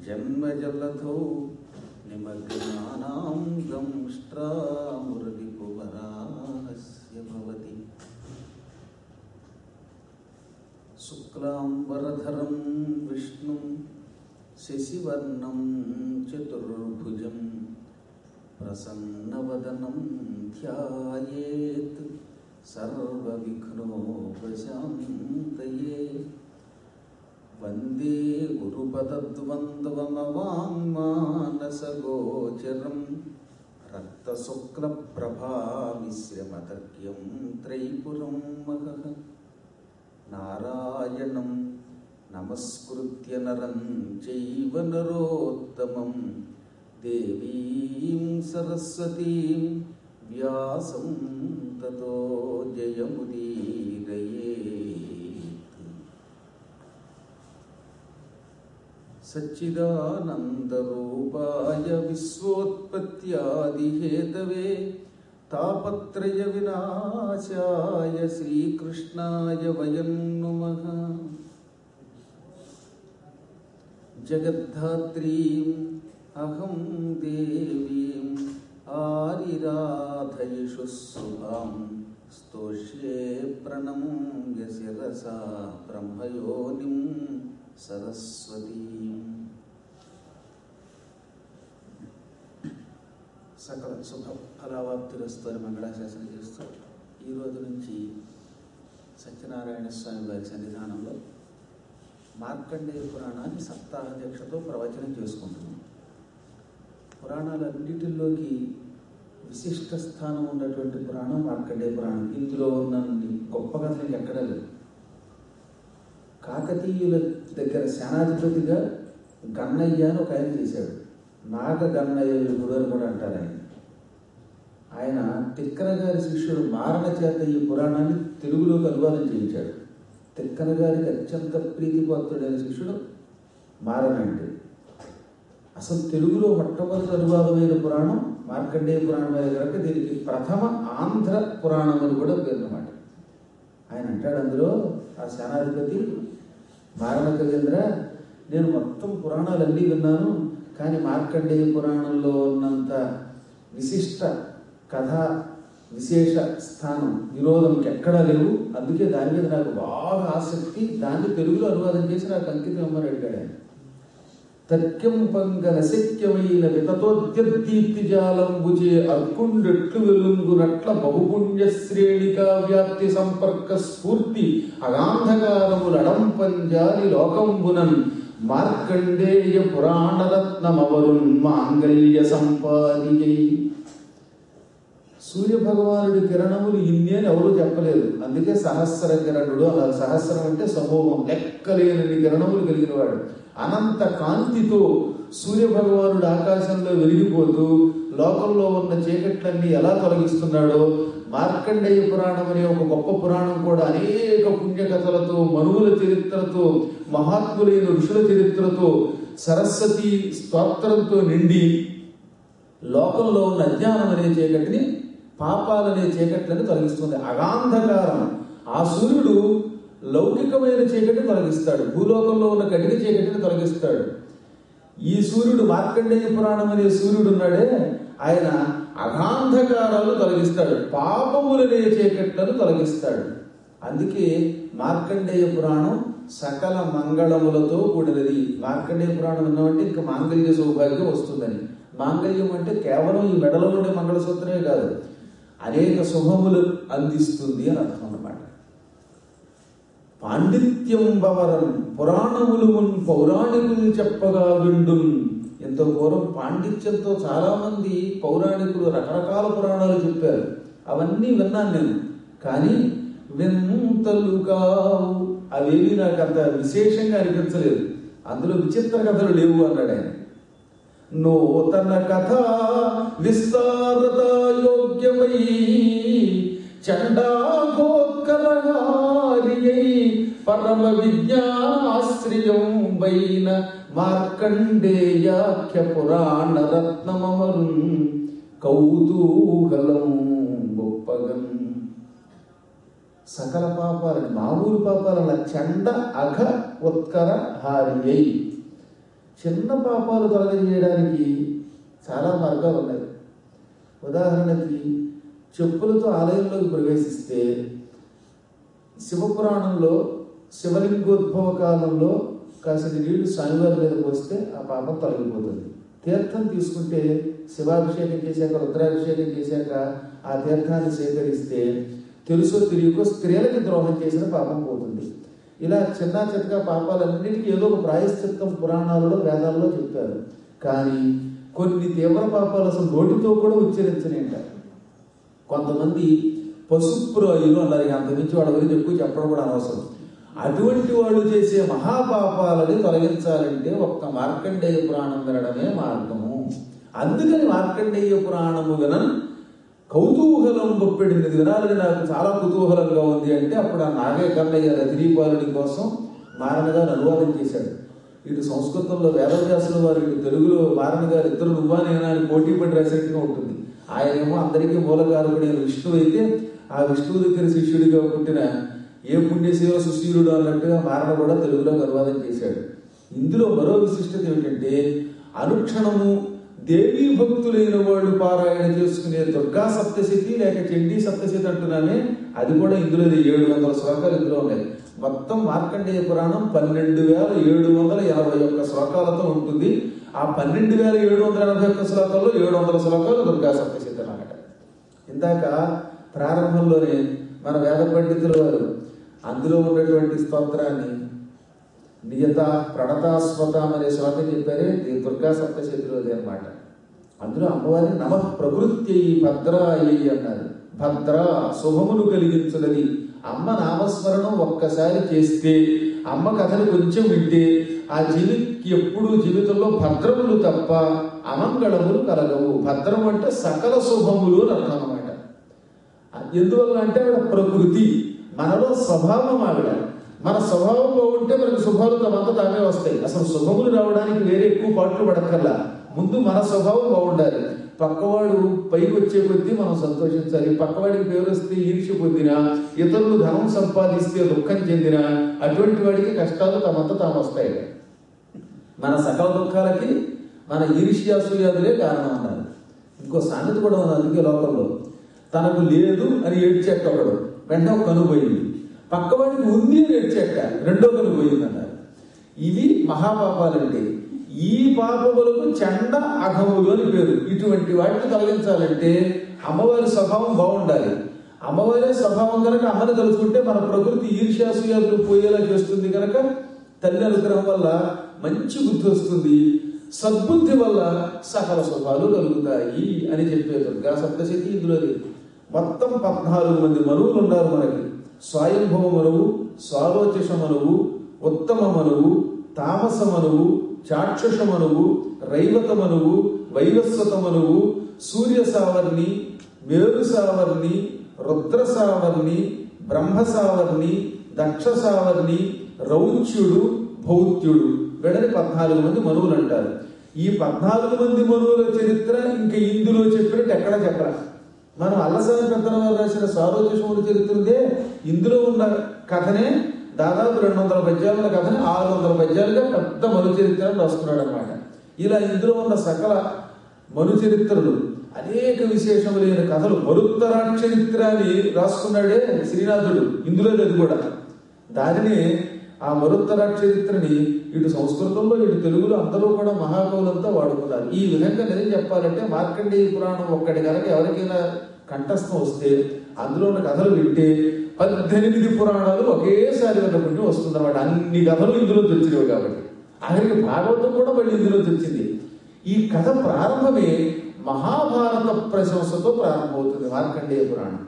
జన్మజలధౌ నిమగ్నానాం దంష్ట్రామురలిపువరాహస్య భవతి శుక్లాంబరధరం విష్ణుం శశివర్ణం చతుర్భుజం ప్రసన్నవదనం ధ్యాయేత్ సర్వవిఘ్నోపశాంతయే వందే గురుపదద్వంద్వమవాङ्మానసగోచరం రక్తశుక్లప్రభామిశ్రమతర్క్యం త్రైపురం మహః నారాయణం నమస్కృత్య నరం చైవ నరోత్తమం దేవీం సరస్వతీం వ్యాసం తతో జయముదీరయేత్ సచ్చిదానందరూపాయ విశ్వోత్పత్యాదిహేతవే తాపత్రయ వినాశాయ శ్రీకృష్ణాయ వయం నుమః జగద్ధాత్రీం అహం దేవీం ఆరిరాధయిషు శుభాం స్తోష్యే ప్రణమ్య శిరసా బ్రహ్మయోనిం సరస్వతీం సకల శుభ ఫలావాప్తిరస్తోని మంగళాశాసన చేస్తూ ఈ రోజు నుంచి సత్యనారాయణ స్వామి వారి సన్నిధానంలో మార్కండేయ పురాణాన్ని సప్తాహ దీక్షతో ప్రవచనం చేసుకుంటున్నాం పురాణాలన్నిటిలోకి విశిష్ట స్థానం ఉన్నటువంటి పురాణం మార్కండేయ పురాణం ఇందులో ఉన్న గొప్ప కథలకి ఎక్కడా లేదు కాకతీయుల దగ్గర సేనాధిపతిగా గన్నయ్య అని ఒక ఆయన చేశాడు నాగ గన్నయ్య విభుడు అని కూడా అంటారు ఆయన ఆయన తిక్కన గారి శిష్యుడు మారణ చేత ఈ పురాణాన్ని తెలుగులోకి అనువాదం చేయించాడు తిక్కన గారికి అత్యంత ప్రీతిపాత్రుడైన శిష్యుడు మారణ అంటే అసలు తెలుగులో మొట్టమొదటి అనువాదమైన పురాణం మార్కండేయ పురాణం అనే కనుక దీనికి ప్రథమ ఆంధ్ర పురాణం అని కూడా పేరున్నమాట ఆయన అంటాడు అందులో ఆ సేనాధిపతి మారణ గజేంద్ర నేను మొత్తం పురాణాలన్నీ విన్నాను కానీ మార్కండేయ పురాణంలో ఉన్నంత విశిష్ట కథ విశేష స్థానం విరోధంకి ఎక్కడా లేవు అందుకే దాని మీద నాకు బాగా ఆసక్తి దాన్ని తెలుగులో అనువాదం చేసి నాకు అంకితం ఇవ్వమని అడిగాడు ఆయన తథ్యం పంగన శక్యమైన వితతోద్యద్దీప్తి జాలంబుచే అర్కుండెట్లు వెలుంగునట్ల బహుపుణ్య శ్రేణికా వ్యాప్తి సంపర్క స్ఫూర్తి అగాంధకారములడంపంజాలి లోకంబునన్ మార్కండేయ పురాణరత్నమవరున్ మాంగళ్య సంపాదియై సూర్య భగవానుడి కిరణములు ఇన్ని అని ఎవరు చెప్పలేదు అందుకే సహస్ర కిరణుడు అన్నారు సహస్రం అంటే సమూహం లెక్కలేని కిరణములు కలిగిన వాడు అనంత కాంతితో సూర్య భగవానుడు ఆకాశంలో వెలిగిపోతూ లోకంలో ఉన్న చీకట్లన్నీ ఎలా తొలగిస్తున్నాడో మార్కండేయ పురాణం అనే ఒక గొప్ప పురాణం కూడా అనేక పుణ్యకథలతో మనువుల చరిత్రతో మహాత్ములైన ఋషుల చరిత్రతో సరస్వతి స్తోత్రంతో నిండి లోకంలో ఉన్న అజ్ఞానం అనే చీకటిని పాపాలనే చీకట్లను తొలగిస్తుంది అగాంధకారం ఆ సూర్యుడు లౌకికమైన చీకటిని తొలగిస్తాడు భూలోకంలో ఉన్న కఠిన చీకటిని తొలగిస్తాడు ఈ సూర్యుడు మార్కండేయ పురాణం అనే సూర్యుడు ఉన్నాడే ఆయన అగాంధకారాలను తొలగిస్తాడు పాపములనే చీకట్లను తొలగిస్తాడు అందుకే మార్కండేయ పురాణం సకల మంగళములతో కూడినది మార్కండేయ పురాణం ఉన్నామంటే ఇంకా మాంగళ్య సౌభాగ్యం వస్తుందని మాంగళ్యం అంటే కేవలం ఈ మెడలో ఉండే మంగళసూత్రమే కాదు అనేక శుభములు అందిస్తుంది అని అర్థం అన్నమాట పాండిత్యం బవరం పురాణములు మున్ పౌరాణికులు చెప్పగా విండు ఎంతో పూర్వం పాండిత్యంతో చాలా మంది పౌరాణికులు రకరకాల పురాణాలు చెప్పారు అవన్నీ విన్నాను నేను కానీ వింతలు కావు అవేవి నాకు అంత విశేషంగా అనిపించలేదు అందులో విచిత్ర కథలు లేవు అన్నాడు ఆయన నూతన కథ విస్తారత యోగ్యమై చండాగోత్కరహారియై పరమ విజ్ఞాశ్రియం వైన మార్కండేయాఖ్య పురాణ రత్నమరున్ కౌతూహలం గొప్పగం సకల పాపాలని మామూలు పాపాలన్న చండ అఘ ఉత్కర హారియై చిన్న పాపాలు తొలగించేయడానికి చాలా మార్గాలు ఉన్నాయి ఉదాహరణకి చెప్పులతో ఆలయంలోకి ప్రవేశిస్తే శివపురాణంలో శివలింగోద్భవ కాలంలో కాసిన నీళ్లు స్వామివారి మీద పోస్తే ఆ పాపం తొలగిపోతుంది తీర్థం తీసుకుంటే శివాభిషేకం చేశాక రుద్రాభిషేకం చేశాక ఆ తీర్థాన్ని సేకరిస్తే తెలుసో తెలియకో స్త్రీలకి ద్రోహం చేసిన పాపం పోతుంది ఇలా చిన్న చిన్న పాపాలన్నిటికీ ఏదో ఒక ప్రాయశ్చిత్తం పురాణాలలో వేదాల్లో చెప్పారు కానీ కొన్ని తీవ్ర పాపాలు అసలు నోటితో కూడా ఉచ్చరించలేంట కొంతమంది పశుప్రాయులు అన్నారు ఇక అంతమించి వాళ్ళ గురించి ఎక్కువ చెప్పడం కూడా అనవసరం అటువంటి వాళ్ళు చేసే మహాపాపాలని తొలగించాలంటే ఒక్క మార్కండేయ పురాణం వినడమే మార్గము అందుకని మార్కండేయ పురాణము వినన్ కౌతూహలం గొప్పెడినది వినాలని నాకు చాలా కుతూహలంగా ఉంది అంటే అప్పుడు ఆ నాగే కన్నయ్య రజనీపాలుని కోసం మారణ గారు అనువాదం చేశాడు ఇటు సంస్కృతంలో వేదవ్యాసుల వారు ఇటు తెలుగులో మారణ గారు ఇద్దరు నువ్వా నేనా అని పోటీ పడి రాసినట్టుగా ఉంటుంది ఆయనేమో అందరికీ మూలకారకుడైన విష్ణువు అయితే ఆ విష్ణువు దగ్గర శిష్యుడిగా పుట్టిన ఏ పుణ్యశీల సుశీలుడు అన్నట్టుగా మారణ కూడా తెలుగులో అనువాదం చేశాడు ఇందులో మరో విశిష్టత ఏమిటంటే అనుక్షణము దేవీ భక్తులైన వాళ్ళు పారాయణ చేసుకునే దుర్గా సప్తశతి లేక చండీ సప్తశతి అంటున్నామే అది కూడా ఇందులో ఏడు వందల శ్లోకాలు ఇందులో ఉన్నాయి మొత్తం మార్కండేయ పురాణం పన్నెండు వేల ఏడు వందల ఎనభై ఒక్క శ్లోకాలతో ఉంటుంది ఆ పన్నెండు వేల ఏడు వందల ఎనభై ఒక్క శ్లోకాల్లో ఏడు వందల శ్లోకాలు దుర్గా సప్తశతి అన్నమాట ఇందాక ప్రారంభంలోనే మన వేద పండితుల వారు అందులో ఉన్నటువంటి స్తోత్రాన్ని నియత ప్రణతాస్వతం అనే శ్లోకం చెప్పారే ఇది దుర్గా సప్తశతిలోది అనమాట అందులో అమ్మవారిని నమ ప్రకృతి భద్రాయి అన్నారు భద్ర శుభమును కలిగించున్నది అమ్మ నామస్మరణం ఒక్కసారి చేస్తే అమ్మ కథను కొంచెం వింటే ఆ జీవికి ఎప్పుడు జీవితంలో భద్రములు తప్ప అమంగళములు కలగవు భద్రం అంటే సకల శుభములు అని అర్థం అనమాట ఎందువల్ల అంటే ఆవిడ ప్రకృతి మనలో స్వభావం ఆవిడ మన స్వభావం బాగుంటే మనకి శుభాలు తమంతా తామే వస్తాయి అసలు శుభములు రావడానికి వేరే ఎక్కువ పాటలు పడక్కర్లా ముందు మన స్వభావం బాగుండాలి పక్కవాడు పైకి వచ్చే కొద్దీ మనం సంతోషించాలి పక్కవాడికి పేరు వస్తే ఈర్ష్య పొందినా ఇతరులు ధనం సంపాదిస్తే దుఃఖం చెందినా అటువంటి వాడికి కష్టాలు తమంతా తాము వస్తాయి మన సకల దుఃఖాలకి మన ఈర్ష్యాసూయాదులే కారణం అన్నారు ఇంకో సామెత కూడా ఉంది అందుకే లోకంలో తనకు లేదు అని ఏడ్చేట ఒకడు వెంటనే ఒక కను పోయింది పక్కవాడికి ఉంది అని ఏడ్చేట రెండో కను పోయింది అన్నారు ఇవి మహాపాపాలంటే ఈ పాపములకు చండ అఘములు అని పేరు ఇటువంటి వాటిని తొలగించాలంటే అమ్మవారి స్వభావం బాగుండాలి అమ్మవారి స్వభావం కనుక అమ్మని తలుచుకుంటే మన ప్రకృతి ఈర్ష్యాసూయాలు పోయేలా చేస్తుంది కనుక తల్లి అనుగ్రహం వల్ల మంచి బుద్ధి వస్తుంది సద్బుద్ధి వల్ల సకల శుభాలు కలుగుతాయి అని చెప్పే దుర్గా సప్తశతి ఇందులోది మొత్తం పద్నాలుగు మంది మనువులు ఉన్నారు మనకి స్వయంభవ మనువు స్వాలోచష మనువు ఉత్తమ మనువు తామస మనువు చాక్షుష మనువు రైవత మనువు వైవస్వత మనువు సూర్య సావర్ణి మేరు సావర్ణి రుద్ర సావర్ణి బ్రహ్మ సావర్ణి దక్ష సావర్ణి రౌచ్యుడు భౌత్యుడు వీళ్ళని పద్నాలుగు మంది మనువులు అంటారు ఈ పద్నాలుగు మంది మనువుల చరిత్ర ఇంకా ఇందులో చెప్పినట్టు ఎక్కడ చెప్పరా మనం అల్లసాని పెద్దల వారు రాసిన సారోజశముడి చరిత్ర ఉందే ఇందులో ఉన్న కథనే దాదాపు రెండు వందల పద్యాల కథని ఆరు వందల పద్యాలుగా పెద్ద మను చరిత్రను రాసుకున్నాడు అనమాట ఇలా ఇందులో ఉన్న సకల మను చరిత్రలు అనేక విశేషములైన కథలు మరుత్తరాక్ష చరిత్ర అని రాసుకున్నాడే శ్రీనాథుడు ఇందులో అది కూడా దానిని ఆ మరుత్తర చరిత్రని ఇటు సంస్కృతంలో ఇటు తెలుగులో అందరూ కూడా మహాకవులంతా వాడుకున్నారు ఈ విధంగా నిజం చెప్పాలంటే మార్కండేయ పురాణం ఒక్కటి కనుక ఎవరికైనా కంఠస్థం వస్తే అందులో ఉన్న కథలు వింటే పద్దెనిమిది పురాణాలు ఒకేసారి విన్న పుణ్యం వస్తుందన్నమాట అన్ని కథలు ఇందులో తెచ్చినవి కాబట్టి ఆఖరికి భాగవతం కూడా మళ్ళీ ఇందులో తెచ్చింది ఈ కథ ప్రారంభమే మహాభారత ప్రశంసతో ప్రారంభమవుతుంది మార్కండేయ పురాణం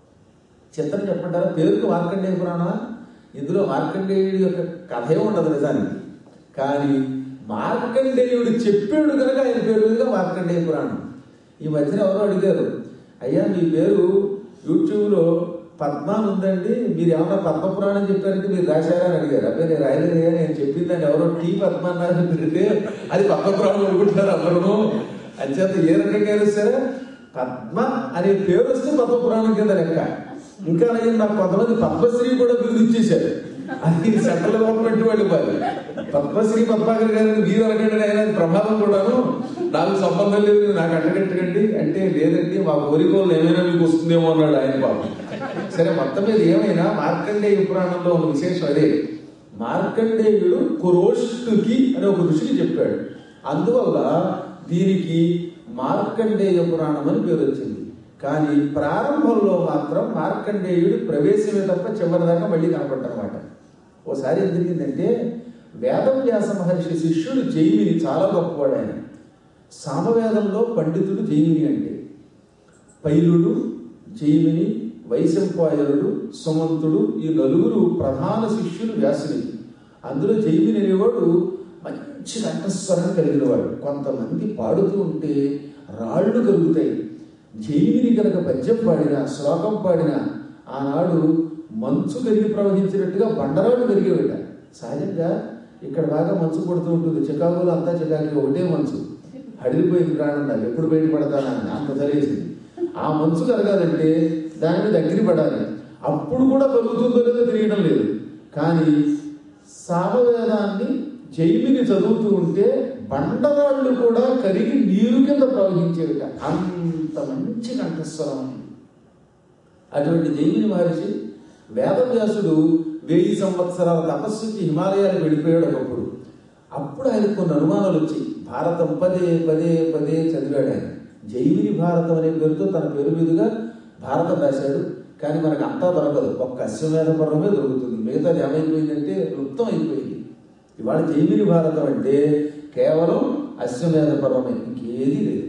చిత్రం చెప్పంటారా పేరుకు మార్కండేయ పురాణమా ఇందులో మార్కండేయుడి యొక్క కథే ఉండదు నిజానికి కానీ మార్కండేయుడు చెప్పాడు కనుక ఆయన పేరు మీదుగా మార్కండేయ పురాణం ఈ మధ్యన ఎవరో అడిగారు అయ్యా మీ పేరు యూట్యూబ్లో పద్మ ఉందండి మీరు ఏమన్నా పద్మ పురాణం చెప్పారంటే మీరు రాశారా అని అడిగారు అబ్బాయి నేను రాయలేదయ్యా నేను చెప్పిందని ఎవరో టీ పద్మ అన్నారు పెడితే అది పద్మ పురాణం అనుకుంటున్నారు అందరూ అంచేత ఏ రకంగా సరే పద్మ అనే పేరు వస్తే పద్మ పురాణం కింద లెక్క ఇంకా నేను నాకు కొంతమంది పద్మశ్రీ కూడా బిరుదు ఇచ్చేశారు అది సెంట్రల్ గవర్నమెంట్ వాళ్ళు ఇవ్వాలి పద్మశ్రీ పద్మాకర్ గారిని మీరు అనకండి ఆయన అది ప్రమాదం కూడాను నాకు సంబంధం లేదు నాకు అంటగట్టకండి అంటే లేదండి మా కోరికలు ఏమైనా మీకు వస్తుందేమో అన్నాడు ఆయన పాపం సరే మొత్తం మీద ఏమైనా మార్కండేయ పురాణంలో ఉన్న విశేషం అదే మార్కండేయుడు కురోష్టుకి అని ఒక ఋషికి చెప్పాడు అందువల్ల దీనికి మార్కండేయ పురాణం అని పేరు వచ్చింది కానీ ప్రారంభంలో మాత్రం మార్కండేయుడు ప్రవేశమే తప్ప చివరిదాకా మళ్ళీ కనపడ్డనమాట ఓసారి ఏం జరిగిందంటే వేదవ్యాస మహర్షి శిష్యుడు జైమిని చాలా గొప్పవాడు ఆయన సామవేదంలో పండితుడు జైమిని అంటే పైలుడు జైమిని వైశంపాయనుడు సుమంతుడు ఈ నలుగురు ప్రధాన శిష్యులు వ్యాసునికి అందులో జైమిని అనేవాడు మంచి కంఠస్వరం కలిగిన వాడు కొంతమంది పాడుతూ ఉంటే రాళ్ళు కలుగుతాయి జైమిని కనుక పద్యం పాడినా శ్లోకం పాడినా ఆనాడు మంచు కరిగి ప్రవహించినట్టుగా బండరాళ్ళు కరిగేవిట సహజంగా ఇక్కడ బాగా మంచు పడుతూ ఉంటుంది చికాగోలో అంతా చికాకి ఒకటే మంచు హడిలిపోయింది ప్రాణం నాకు ఎప్పుడు బయట పడతానని అంత చదివేసింది ఆ మంచు కరగాలంటే దాని మీద అగ్ని పడాలి అప్పుడు కూడా కలుగుతుందో లేదో తెలియడం లేదు కానీ సామవేదాన్ని జైమిని చదువుతూ ఉంటే బండరాళ్ళు కూడా కరిగి నీరు కింద ప్రవహించేవిట అంత మంచి కంఠస్వరం అటువంటి జైమిని మహర్షి వేదవ్యాసుడు వెయ్యి సంవత్సరాల తపస్సుకి హిమాలయాలకు వెళ్ళిపోయాడు ఒకప్పుడు అప్పుడు ఆయనకు కొన్ని అనుమానాలు వచ్చాయి భారతం పదే పదే పదే చదివాడు ఆయన జైమిని భారతం అనే పేరుతో తన పేరు మీదుగా భారతం రాశాడు కానీ మనకు అంతా దొరకదు ఒక్క అశ్వమేధ పర్వమే దొరుకుతుంది మిగతాది ఏమైపోయిందంటే లుప్తం అయిపోయింది ఇవాళ జైమిని భారతం అంటే కేవలం అశ్వమేధ పర్వమే ఇంకేదీ లేదు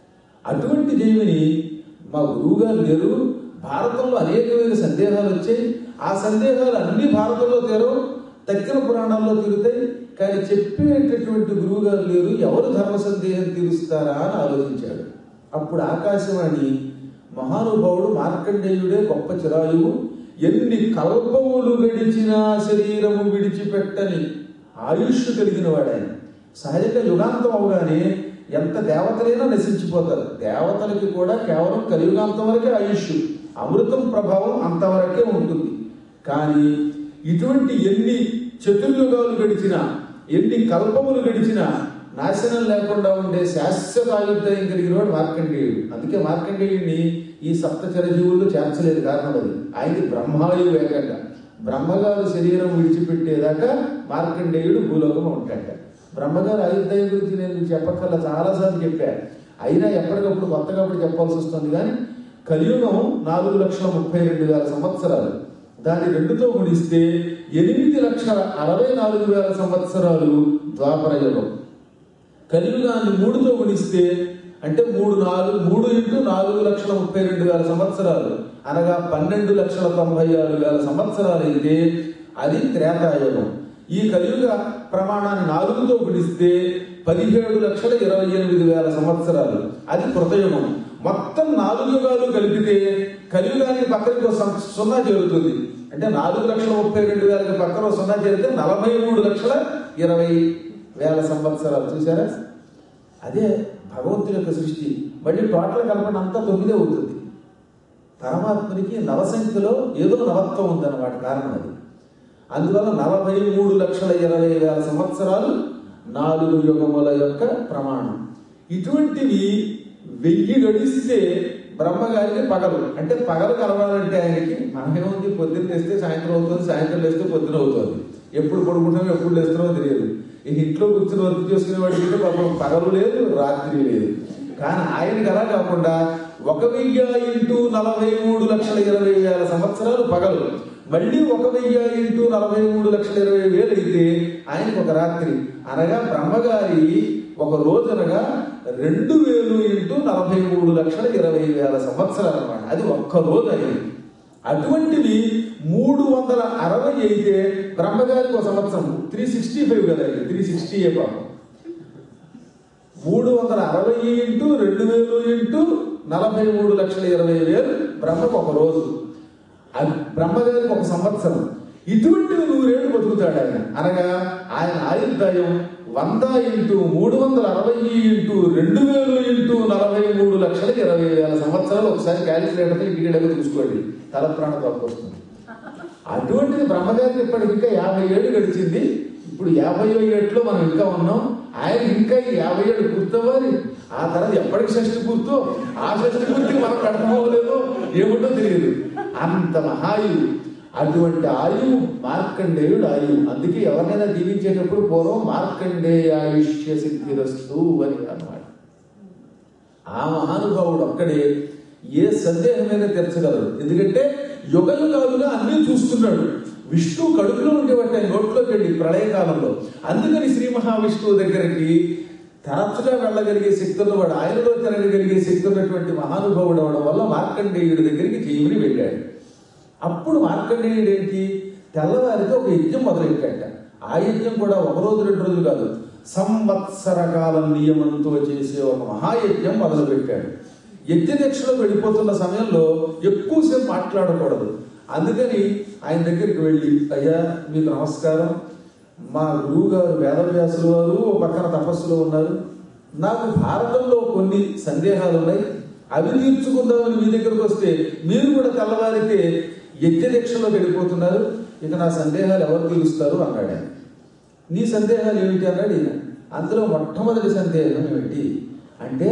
అటువంటి జైమిని మా గురువుగారు లేరు భారతంలో అనేకమైన సందేహాలు వచ్చాయి ఆ సందేహాలు అన్ని భారతంలో తీరవు తక్కిన పురాణాల్లో తీరుతాయి కానీ చెప్పేటటువంటి గురువు గారు లేరు ఎవరు ధర్మ సందేహం తీరుస్తారా అని ఆలోచించాడు అప్పుడు ఆకాశవాణి మహానుభావుడు మార్కండేయుడే గొప్ప చిరాయువు ఎన్ని కల్పములు గడిచినా శరీరము విడిచిపెట్టని ఆయుష్ కలిగిన వాడాయన సహజంగా యుగాంతం అవగానే ఎంత దేవతలైనా నశించిపోతారు దేవతలకి కూడా కేవలం కలియుగాంతం వరకే ఆయుష్ అమృతం ప్రభావం అంతవరకే ఉంటుంది కానీ ఇటువంటి ఎన్ని చతుర్యుగాలు గడిచినా ఎన్ని కల్పములు గడిచినా నాశనం లేకుండా ఉండే శాశ్వత ఆయుర్దాయం కలిగిన వాడు మార్కండేయుడు అందుకే మార్కండేయుడిని ఈ సప్త చిరజీవుల్లో చేర్చలేదు కారణం అది ఆయనకి బ్రహ్మాయువు ఏకంగా బ్రహ్మగారు శరీరం విడిచిపెట్టేదాకా మార్కండేయుడు భూలోకంలో ఉంటాడట బ్రహ్మగారు ఆయుర్దాయం గురించి నేను మీకు చెప్పక్కర్లా చాలాసార్లు చెప్పాను అయినా ఎప్పటికప్పుడు కొత్తగా అప్పుడు చెప్పాల్సి వస్తుంది కానీ కలియుగం నాలుగు లక్షల ముప్పై రెండు వేల సంవత్సరాలు దాన్ని రెండుతో గుణిస్తే ఎనిమిది లక్షల అరవై నాలుగు వేల సంవత్సరాలు ద్వాపర యుగం కలియుగాన్ని మూడుతో గుణిస్తే అంటే మూడు నాలుగు మూడు ఇంటూ నాలుగు లక్షల ముప్పై రెండు వేల సంవత్సరాలు అనగా పన్నెండు లక్షల తొంభై ఆరు వేల సంవత్సరాలు అయితే అది త్రేతాయుగం ఈ కలియుగ ప్రమాణాన్ని నాలుగుతో గుణిస్తే పదిహేడు లక్షల ఇరవై ఎనిమిది వేల సంవత్సరాలు అది కృతయుగం మొత్తం నాలుగు యుగాలు కలిపితే కలియుగానికి పక్కన సున్నా చేరుతుంది అంటే నాలుగు లక్షల ముప్పై రెండు వేలకి పక్కన సున్నా చేరితే నలభై మూడు లక్షల ఇరవై వేల సంవత్సరాలు చూసారా అదే భగవంతుని యొక్క సృష్టి మళ్ళీ టోటల్ కలపండి అంతా తొమ్మిదే అవుతుంది పరమాత్మనికి నవసంఖ్యలో ఏదో నవత్వం ఉందన్నమాట కారణం అది అందువల్ల నలభై మూడు లక్షల ఇరవై వేల సంవత్సరాలు నాలుగు యుగముల యొక్క ప్రమాణం ఇటువంటివి వెయ్యి గడిస్తే బ్రహ్మగారికి పగలు అంటే పగలు కలవాలంటే ఆయనకి మనమేముంది పొద్దున్న లేస్తే సాయంత్రం అవుతుంది సాయంత్రం లేస్తే పొద్దున అవుతుంది ఎప్పుడు పడుకుంటామో ఎప్పుడు లేస్తున్నామో తెలియదు ఈ ఇంట్లో కూర్చుని వర్క్ చేసుకునే వాడికి పాపం పగలు లేదు రాత్రి లేదు కానీ ఆయనకి అలా కాకుండా ఒక వెయ్యి ఇంటూ నలభై మూడు లక్షల ఇరవై వేల సంవత్సరాలు పగలు మళ్ళీ ఒక వెయ్యి ఇంటూ నలభై మూడు లక్షల ఇరవై వేలు అయితే ఆయనకు ఒక రాత్రి అనగా బ్రహ్మగారి ఒక రోజునగా రెండు వేలు ఇంటూ నలభై మూడు లక్షల ఇరవై వేల సంవత్సరాలు అన్నమాట అది ఒక్క రోజు అయింది అటువంటివి మూడు వందల అరవై అయితే బ్రహ్మగారికి ఒక సంవత్సరం త్రీ సిక్స్టీ ఫైవ్ కదా త్రీ సిక్స్టీ ఏ పాపం మూడు వందల అరవై ఇంటూ రెండు వేలు ఇంటూ నలభై మూడు లక్షల ఇరవై వేలు బ్రహ్మకు ఒక రోజు అది బ్రహ్మగారికి ఒక సంవత్సరం ఇటువంటివి నూరేళ్లు బతుకుతాడు ఆయన అనగా ఆయన ఆయుర్దాయం వంద ఇంటూ మూడు వందల అరవై ఇంటూ రెండు వేలు ఇంటూ నలభై మూడు లక్షల ఇరవై వేల సంవత్సరాలు ఒకసారి క్యాలిక్యులేటర్తో ఇంటికి చూసుకోండి తల ప్రాణ వస్తుంది అటువంటిది బ్రహ్మగారికి ఇప్పటికి ఇంకా యాభై ఏళ్ళు గడిచింది ఇప్పుడు యాభై ఏట్లో మనం ఇంకా ఉన్నాం ఆయన ఇంకా ఈ యాభై ఏళ్ళు పూర్తవ్వాలి ఆ తర్వాత ఎప్పటికి షష్టి పూర్తో ఆ షష్టి పూర్తి మనం కడపలేదో ఏమిటో తెలియదు అంత మహాయువు అటువంటి ఆయువు మార్కండేయుడు ఆయువు అందుకే ఎవరినైనా దీవించేటప్పుడు పూర్వం మార్కండేయ ఆయుష్య సిద్ధిరస్తు అని అన్నమాట ఆ మహానుభావుడు ఒక్కడే ఏ సందేహమైనా తెరచగలరు ఎందుకంటే యుగ యుగాలుగా అన్నీ చూస్తున్నాడు విష్ణు కడుపులో ఉండేవాటి ఆయన నోట్లోకి వెళ్ళి ప్రళయకాలంలో అందుకని శ్రీ మహావిష్ణువు దగ్గరికి తరచుగా వెళ్ళగలిగే శక్తి ఉన్నవాడు ఆయనలో తిరగగలిగే శక్తి ఉన్నటువంటి మహానుభావుడు అవడం వల్ల మార్కండేయుడి దగ్గరికి జయముని వెళ్ళాడు అప్పుడు మార్కండేయుడు ఏంటి తెల్లవారితో ఒక యజ్ఞం మొదలెట్టాట ఆ యజ్ఞం కూడా ఒక రోజు రెండు రోజులు కాదు సంవత్సర కాలం నియమంతో చేసే ఒక మహాయజ్ఞం మొదలుపెట్టాడు యజ్ఞదక్షిణలో వెళ్ళిపోతున్న సమయంలో ఎక్కువసేపు మాట్లాడకూడదు అందుకని ఆయన దగ్గరికి వెళ్ళి అయ్యా మీకు నమస్కారం మా గురువు గారు వేదవ్యాసులు వారు ఓ పక్కన తపస్సులో ఉన్నారు నాకు భారతంలో కొన్ని సందేహాలు ఉన్నాయి అవి తీర్చుకుందామని మీ దగ్గరకు వస్తే మీరు కూడా తెల్లవారితే యజ్ఞదీక్షలో వెళ్ళిపోతున్నారు ఇక నా సందేహాలు ఎవరు తీరుస్తారు అన్నాడు ఆయన నీ సందేహాలు ఏమిటి అన్నాడు ఈయన అందులో మొట్టమొదటి సందేహం ఏమిటి అంటే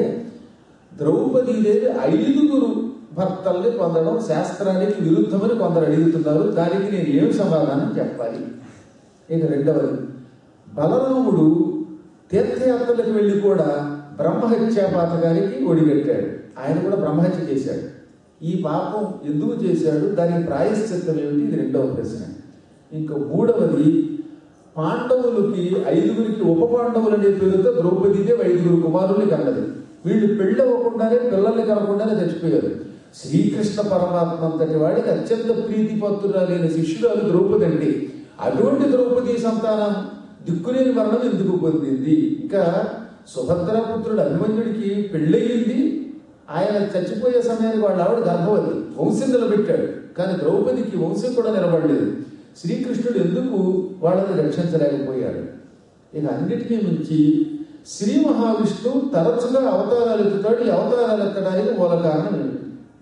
ద్రౌపదీదేవి ఐదుగురు భర్తల్ని పొందడం శాస్త్రానికి విరుద్ధమని కొందరు అడుగుతున్నారు దానికి నేను ఏం సమాధానం చెప్పాలి ఇక రెండవది బలరాముడు తీర్థయాత్రలకు వెళ్ళి కూడా బ్రహ్మహత్యా పాతకానికి ఒడిగట్టాడు ఆయన కూడా బ్రహ్మహత్య చేశాడు ఈ పాపం ఎందుకు చేశాడు దానికి ప్రాయశ్చిత్తం ఏమిటి ఇది రెండవ ప్రశ్న ఇంకా మూడవది పాండవులకి ఐదుగురికి ఉప పాండవులు అనే పేరుతో ద్రౌపదీదేవి ఐదుగురు కుమారుల్ని కన్నది వీళ్ళు పెళ్ళి అవ్వకుండానే పిల్లల్ని కనకుండానే చచ్చిపోయారు శ్రీకృష్ణ పరమాత్మ అంతటి వాడికి అత్యంత ప్రీతిపత్రురాలైన శిష్యురాలు ద్రౌపది అండి అటువంటి ద్రౌపది సంతానం దిక్కులేని మరణం ఎందుకు పొందింది ఇంకా సుభద్రాపుత్రుడు అభిమన్యుడికి పెళ్ళయింది ఆయన చచ్చిపోయే సమయానికి వాళ్ళ ఆవిడ గర్భవతి వంశం నిలబెట్టాడు కానీ ద్రౌపదికి వంశం కూడా నిలబడలేదు శ్రీకృష్ణుడు ఎందుకు వాళ్ళని రక్షించలేకపోయాడు ఇక అన్నిటికీ మించి శ్రీ మహావిష్ణువు తరచుగా అవతారాలు ఎత్తుతాడు ఈ అవతారాలు ఎత్తడానికి మూల కారణం ఏమిటి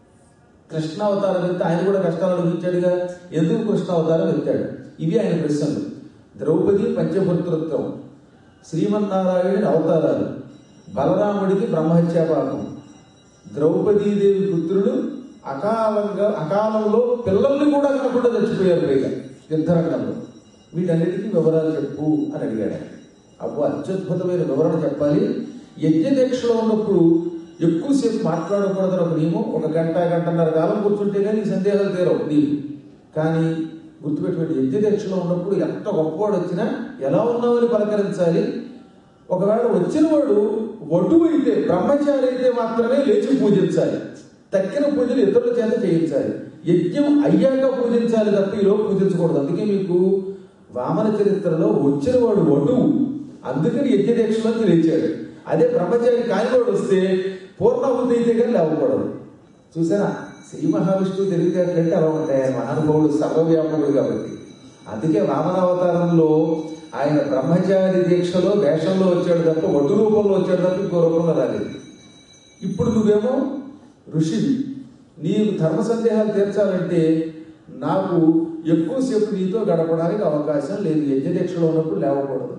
కృష్ణ అవతారం ఎత్తి ఆయన కూడా కష్టాలు అనుభవించాడుగా ఎందుకు కృష్ణ అవతారం ఎత్తాడు ఇవి ఆయన ప్రశ్నలు ద్రౌపది పంచభర్తృత్వం శ్రీమన్నారాయణుడి అవతారాలు బలరాముడికి బ్రహ్మహత్యా పాపం ద్రౌపదీదేవి పుత్రుడు అకాలంగా అకాలంలో పిల్లల్ని కూడా కాకుండా చచ్చిపోయారు పైగా యుద్ధరంగంలో వీటన్నిటికీ వివరాలు చెప్పు అని అడిగాడు ఆయన. అబ్బో అత్యద్భుతమైన వివరణ చెప్పాలి యజ్ఞదీక్షలో ఉన్నప్పుడు ఎక్కువసేపు మాట్లాడకూడదని ఒక నియమం ఒక గంట గంటన్నర కాలం కూర్చుంటే కానీ ఈ సందేహాలు తీరవు నీకు కానీ గుర్తుపెట్టుకోండి యజ్ఞదీక్షలో ఉన్నప్పుడు ఎంత గొప్పవాడు వచ్చినా ఎలా ఉన్నామని పలకరించాలి ఒకవేళ వచ్చిన వాడు వటువు అయితే బ్రహ్మచారి అయితే మాత్రమే లేచి పూజించాలి తక్కిన పూజలు ఇతరుల చేత చేయించాలి యజ్ఞం అయ్యాక పూజించాలి తప్ప ఈలోపు పూజించకూడదు అందుకే మీకు వామన చరిత్రలో వచ్చిన వాడు వటువు అందుకని యజ్ఞ దీక్షలోకి లేచాడు అదే బ్రహ్మచారి కానివాడు వస్తే పూర్ణాహుతి అయితే కానీ లేవకూడదు చూసారా శ్రీ మహావిష్ణువు తెలివితేటలంటే అలా ఉంటాయి ఆయన మహానుభావుడు సర్వవ్యాపకుడు కాబట్టి అందుకే వామనావతారంలో ఆయన బ్రహ్మచారి దీక్షలో వేషంలో వచ్చాడు తప్ప వటు రూపంలో వచ్చాడు తప్ప ఇంకో రూపంలో రాలేదు ఇప్పుడు నువ్వేమో ఋషివి నీకు ధర్మ సందేహాలు తీర్చాలంటే నాకు ఎక్కువసేపు నీతో గడపడానికి అవకాశం లేదు యజ్ఞదీక్షలో ఉన్నప్పుడు లేవకూడదు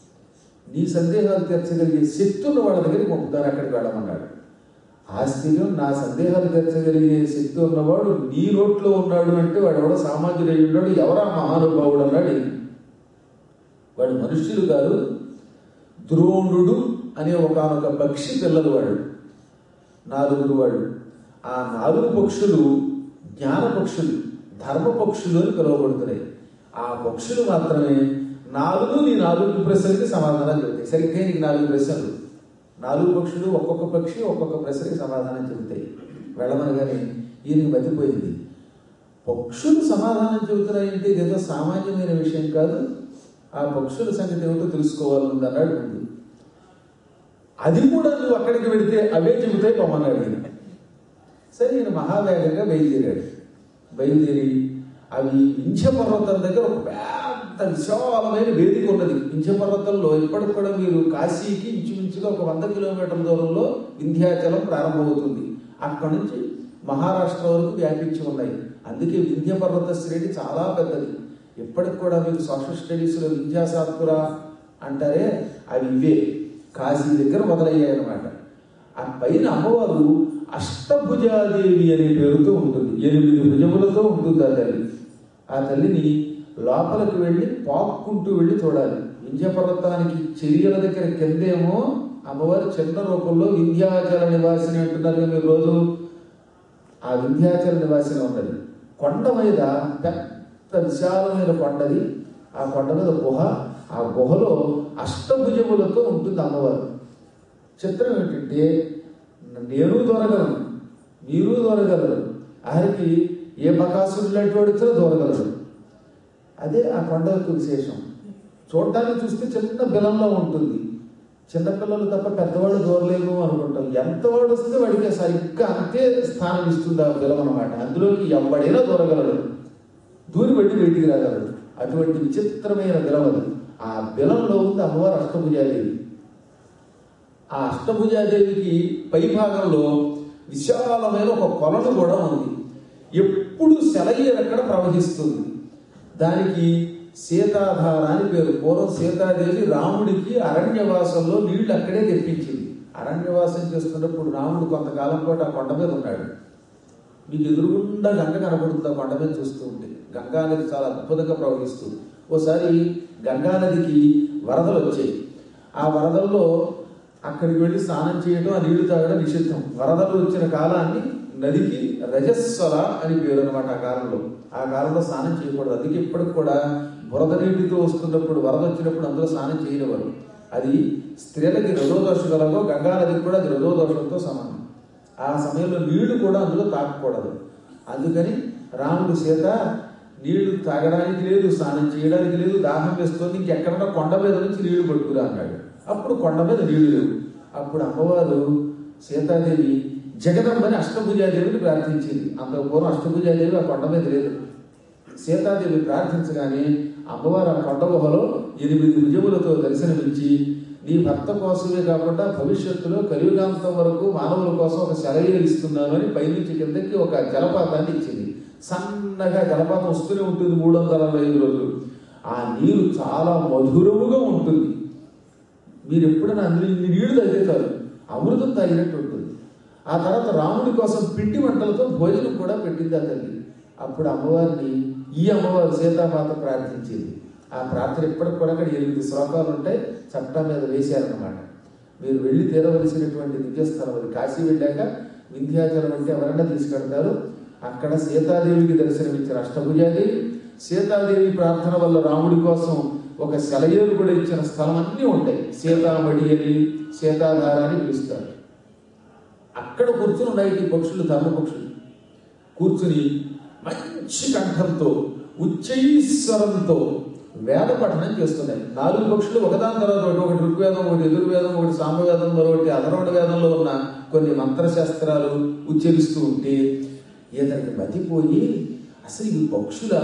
నీ సందేహాలు తీర్చగలిగే శక్తి ఉన్న వాళ్ళ దగ్గరికి పంపుతాను అక్కడికి వెళ్ళమన్నాడు ఆశ్చర్యం నా సందేహాలు తీర్చగలిగే శక్తి ఉన్నవాడు నీ నోట్లో ఉన్నాడు అంటే వాడు ఎవడో సామాన్యుడై ఉన్నాడు ఎవరా మహానుభావుడు అన్నాడు ఈయన. వాడు మనుష్యులు కాదు ద్రోణుడు అనే ఒకనొక పక్షి పిల్లలు వాడు నాలుగురు వాడు ఆ నాలుగు పక్షులు జ్ఞాన పక్షులు ధర్మ పక్షులు అని పిలువబడుతున్నాయి ఆ పక్షులు మాత్రమే నాలుగు నీ నాలుగు ప్రశ్నలకి సమాధానం చెబుతాయి సరిగ్గా నీకు నాలుగు ప్రశ్నలు నాలుగు పక్షులు ఒక్కొక్క పక్షి ఒక్కొక్క ప్రశ్నకి సమాధానం చెబుతాయి వెళ్ళమనగానే ఈయనకి బతిపోయింది పక్షులు సమాధానం చెబుతున్నాయంటే ఇదేదో సామాన్యమైన విషయం కాదు ఆ పక్షుల సంగతి ఏమిటో తెలుసుకోవాలని అన్నాడు ముందు అది కూడా నువ్వు అక్కడికి వెళితే అవే చెబుతాయి పొమ్మన్నాడు ఈయన సరే ఈయన మహావేగంగా బయలుదేరాడు బయలుదేరి అవి ఇంచ పర్వతం దగ్గర ఒక పెద్ద విశాలమైన వేదిక ఉన్నది ఇంచ పర్వతంలో ఇప్పటికి కూడా మీరు కాశీకి ఇంచుమించుగా ఒక వంద కిలోమీటర్ల దూరంలో వింధ్యాచలం ప్రారంభమవుతుంది అక్కడి నుంచి మహారాష్ట్ర వరకు వ్యాపించి ఉన్నాయి అందుకే వింధ్య పర్వత శ్రేణి చాలా పెద్దది ఇప్పటికి కూడా మీకు సోషల్ స్టడీస్లో విద్యాశాస్త్ర అంటారే అవి ఇవే కాశీ దగ్గర మొదలయ్యాయి అన్నమాట ఆ పైన అమ్మవారు అష్టభుజాదేవి అనే పేరుతో ఉంటుంది ఎనిమిది భుజములతో ఉంటుంది ఆ తల్లి ఆ తల్లిని లోపలికి వెళ్ళి పాక్కుంటూ వెళ్ళి చూడాలి వింధ్య పర్వతానికి చర్యల దగ్గర కిందేమో అమ్మవారి చిన్న రూపంలో వింధ్యాచల నివాసిని అంటున్నారు కదా మీరు రోజు ఆ వింధ్యాచల నివాసిని ఉన్నది కొండ మీద పెద్ద విశాలమైన కొండది ఆ కొండ మీద గుహ ఆ గుహలో అష్టభుజములతో ఉంటుంది అమ్మవారు చిత్రం ఏంటంటే నేను దొరగలను మీరు దొరగలరు ఆరికి ఏ బకాసుడు లాంటి వాడు వచ్చినా దొరగలరు అదే ఆ కొండ యొక్క విశేషం చూడటానికి చూస్తే చిన్న బిలంలో ఉంటుంది చిన్నపిల్లలు తప్ప పెద్దవాళ్ళు దూరలేము అనుకుంటాం ఎంత వాడు వస్తే వాడికి సరిగ్గా అంతే స్థానం ఇస్తుంది ఆ బిలం అనమాట అందులోకి ఎవడైనా దూరగలడు దూరి పెట్టి బయటికి రాగలడు అటువంటి విచిత్రమైన బిలం అది ఆ బిలంలో ఉంది అమ్మవారు అష్టభుజాదేవి ఆ అష్టభుజాదేవికి పై భాగంలో విశాలమైన ఒక కొలను కూడా ఉంది ఎప్పుడు సెలయేరు అక్కడ ప్రవహిస్తుంది దానికి సీతాధార అని పేరు పూర్వం సీతాదేవి రాముడికి అరణ్యవాసంలో నీళ్లు అక్కడే తెప్పించింది అరణ్యవాసం చేస్తున్నప్పుడు రాముడు కొంతకాలం పాటు ఆ కొండ మీద ఉన్నాడు మీకు ఎదురుగుండా గంగ కనపడుతుంది ఆ కొండ మీద చూస్తూ ఉంటే గంగా నది చాలా అద్భుతంగా ప్రవహిస్తుంది ఓసారి గంగా నదికి వరదలు వచ్చాయి ఆ వరదల్లో అక్కడికి వెళ్ళి స్నానం చేయడం ఆ నీళ్లు తాగడం నిషిద్ధం వరదలు వచ్చిన కాలాన్ని నదికి రజస్వల అని పేరు అనమాట ఆ కాలంలో ఆ కాలంలో స్నానం చేయకూడదు అందుకే ఇప్పటికి కూడా బురద నీటితో వస్తున్నప్పుడు వరద వచ్చినప్పుడు అందులో స్నానం చేయనివారు అది స్త్రీలకి రజోదోషం కలగో గంగా నదికి కూడా అది రజోదోషంతో సమానం ఆ సమయంలో నీళ్లు కూడా అందులో తాగకూడదు అందుకని రాముడు సీత నీళ్లు తాగడానికి లేదు స్నానం చేయడానికి లేదు దాహం వేస్తుంది ఇంకెక్కడన్నా కొండ మీద నుంచి నీళ్లు పట్టుకురా అన్నాడు అప్పుడు కొండ మీద నీళ్లు లేవు అప్పుడు అమ్మవారు సీతాదేవి జగదంబని అష్టభుజాదేవిని ప్రార్థించింది అంత పూర్వం అష్టభుజాదేవి ఆ కొండ మీద లేదు సీతాదేవి ప్రార్థించగానే అమ్మవారు ఆ కొండ గుహలో ఎనిమిది భుజములతో దర్శనమిచ్చి నీ భర్త కోసమే కాకుండా భవిష్యత్తులో కలియుగాంతం వరకు మానవుల కోసం ఒక సెలవు ఇస్తున్నాను అని పైనుంచి కిందకి ఒక జలపాతాన్ని ఇచ్చింది సన్నగా జలపాతం వస్తూనే ఉంటుంది మూడు వందల అరవై ఐదు రోజులు ఆ నీరు చాలా మధురముగా ఉంటుంది మీరు ఎప్పుడైనా అందులో ఇన్ని నీళ్లు తాగుతారు అమృతం తాగినట్టు ఉంటుంది ఆ తర్వాత రాముడి కోసం పిండి వంటలతో భోజనం కూడా పెట్టింది ఆ తల్లి అప్పుడు అమ్మవారిని ఈ అమ్మవారు సీతామాత ప్రార్థించింది ఆ ప్రార్థన ఇప్పటికి కూడా అక్కడ ఎనిమిది శ్లోకాలు ఉంటాయి చట్టా మీద వేశారన్నమాట మీరు వెళ్ళి తీరవలసినటువంటి దివ్యస్థలం అది కాశీ వెళ్ళాక వింధ్యాచలం అంటే ఎవరైనా తీసుకెడతారు అక్కడ సీతాదేవికి దర్శనమిచ్చిన అష్టభుజాదేవి సీతాదేవి ప్రార్థన వల్ల రాముడి కోసం ఒక సెలయేరు కూడా ఇచ్చిన స్థలం అన్నీ ఉంటాయి సీతామడి అని సీతాధార అని పిలుస్తారు అక్కడ కూర్చుని ఉన్నాయి ఈ పక్షులు ధర్మ పక్షులు కూర్చుని మంచి కంఠంతో ఉచ్చైస్వరంతో వేద పఠనం చేస్తున్నాయి నాలుగు పక్షులు ఒకదాని తర్వాత ఒకటి ఒకటి ఋగ్వేదం ఒకటి ఎదుర్వేదం ఒకటి సామవేదం మరొకటి అధర్వణ వేదంలో ఉన్న కొన్ని మంత్రశాస్త్రాలు ఉచ్చరిస్తూ ఉంటే ఇతనికి మతిపోయి అసలు ఈ పక్షుల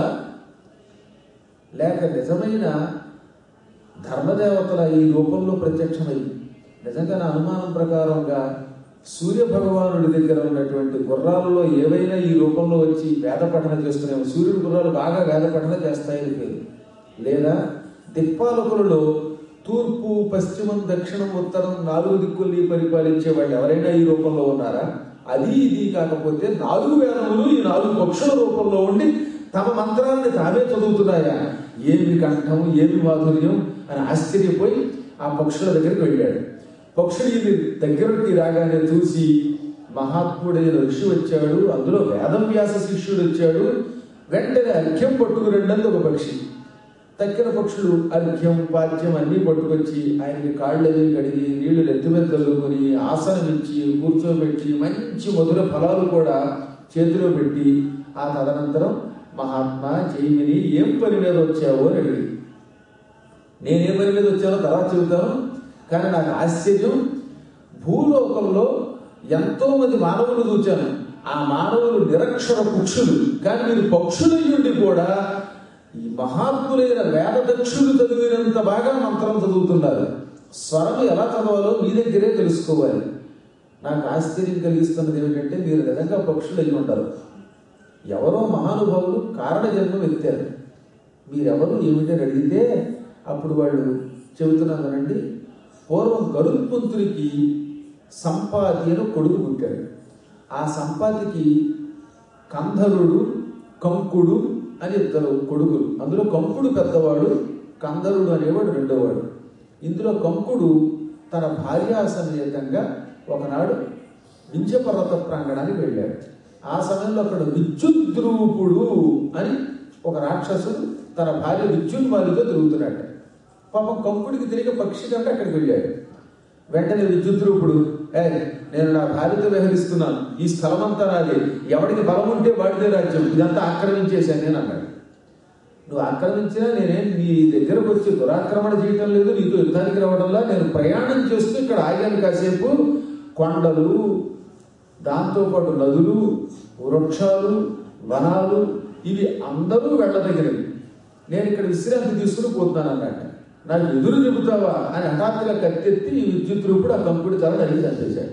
లేక నిజమైన ధర్మదేవతల ఈ రూపంలో ప్రత్యక్షమై నిజంగా నా అనుమానం ప్రకారంగా సూర్య భగవానుడి దగ్గర ఉన్నటువంటి గుర్రాలలో ఏవైనా ఈ రూపంలో వచ్చి వేద పఠన చేస్తున్నాయి సూర్యుడి గుర్రాలు బాగా వేద పఠన చేస్తాయని పేరు లేదా దిక్పాలకులలో తూర్పు పశ్చిమం దక్షిణం ఉత్తరం నాలుగు దిక్కుల్ని పరిపాలించే వాళ్ళు ఎవరైనా ఈ రూపంలో ఉన్నారా అది ఇది కాకపోతే నాలుగు వేదములు ఈ నాలుగు పక్షుల రూపంలో ఉండి తమ మంత్రాన్ని తామే చదువుతున్నాయా ఏమి కంఠం ఏమి మాధుర్యం అని ఆశ్చర్యపోయి ఆ పక్షుల దగ్గరికి వెళ్ళాడు పక్షులు ఇది దగ్గరికి రాగానే చూసి మహాత్ముడైన ఋషి వచ్చాడు అందులో వేదవ్యాస శిష్యుడు వచ్చాడు వెంటనే అర్ఘ్యం పట్టుకు రెండంది ఒక పక్షి తక్కిన పక్షులు అర్ఘ్యం పాద్యం అన్నీ పట్టుకొచ్చి ఆయనకి కాళ్ళు అవి కడిగి నీళ్లు నెత్తి మీద చల్లుకొని ఆసనం ఇచ్చి కూర్చోబెట్టి మంచి మధుర ఫలాలు కూడా చేతిలో పెట్టి ఆ తదనంతరం మహాత్మా జైమిని ఏం పని మీద వచ్చావో అని అడిగి నేనే పని మీద వచ్చానో తర్వాత చెబుతాను కానీ నాకు ఆశ్చర్యం భూలోకంలో ఎంతో మంది మానవులు చూచాను ఆ మానవులు నిరక్షర పక్షులు కానీ మీరు పక్షులయ్యుండి కూడా ఈ మహాత్ములైన వేద దక్షులు చదివినంత బాగా మంత్రం చదువుతున్నారు స్వరం ఎలా చదవాలో మీ దగ్గరే తెలుసుకోవాలి నాకు ఆశ్చర్యం కలిగిస్తున్నది ఏమిటంటే మీరు నిజంగా పక్షులు అయి ఉంటారు ఎవరో మహానుభావులు కారణ జన్మం ఎత్తారు మీరెవరు ఏమిటని అడిగితే అప్పుడు వాళ్ళు చెబుతున్నానండి పూర్వం గరుత్మంతుడికి సంపాతి అని కొడుకు పుట్టాడు ఆ సంపాతికి కంధరుడు కంకుడు అని ఇద్దరు కొడుకులు అందులో కంకుడు పెద్దవాడు కందరుడు అనేవాడు రెండోవాడు ఇందులో కంకుడు తన భార్యా సమేతంగా ఒకనాడు వింధ్యపర్వత ప్రాంగణానికి వెళ్ళాడు ఆ సమయంలో అక్కడ విద్యుద్రూపుడు అని ఒక రాక్షసుడు తన భార్య విద్యున్మాలితో తిరుగుతున్నాడు పాపం కంకుడికి తిరిగి పక్షి కంటే అక్కడికి వెళ్ళాడు వెంటనే విద్యుద్రూపుడు ఏ నేను నా భార్యతో వ్యవహరిస్తున్నాను ఈ స్థలం అంతా నాది ఎవడికి బలం ఉంటే వాడిదే రాజ్యం ఇదంతా ఆక్రమించేశాను నేను అన్నాడు నువ్వు ఆక్రమించినా నేనేం నీ దగ్గరకు వచ్చి దురాక్రమణ చేయటం లేదు నీతో యుద్ధానికి రావడంలా నేను ప్రయాణం చేస్తూ ఇక్కడ ఆగాను కాసేపు కొండలు దాంతోపాటు నదులు వృక్షాలు వనాలు ఇవి అందరూ వెళ్ళదగినవి నేను ఇక్కడ విశ్రాంతి తీసుకుని పోతున్నాను అన్నట్టు నాకు ఎదురు చెబుతావా అని హఠాత్తుగా కత్తెత్తి ఈ విద్యుత్ రూపుడు ఆ కంపుడి తల నడిగి చంపేశాడు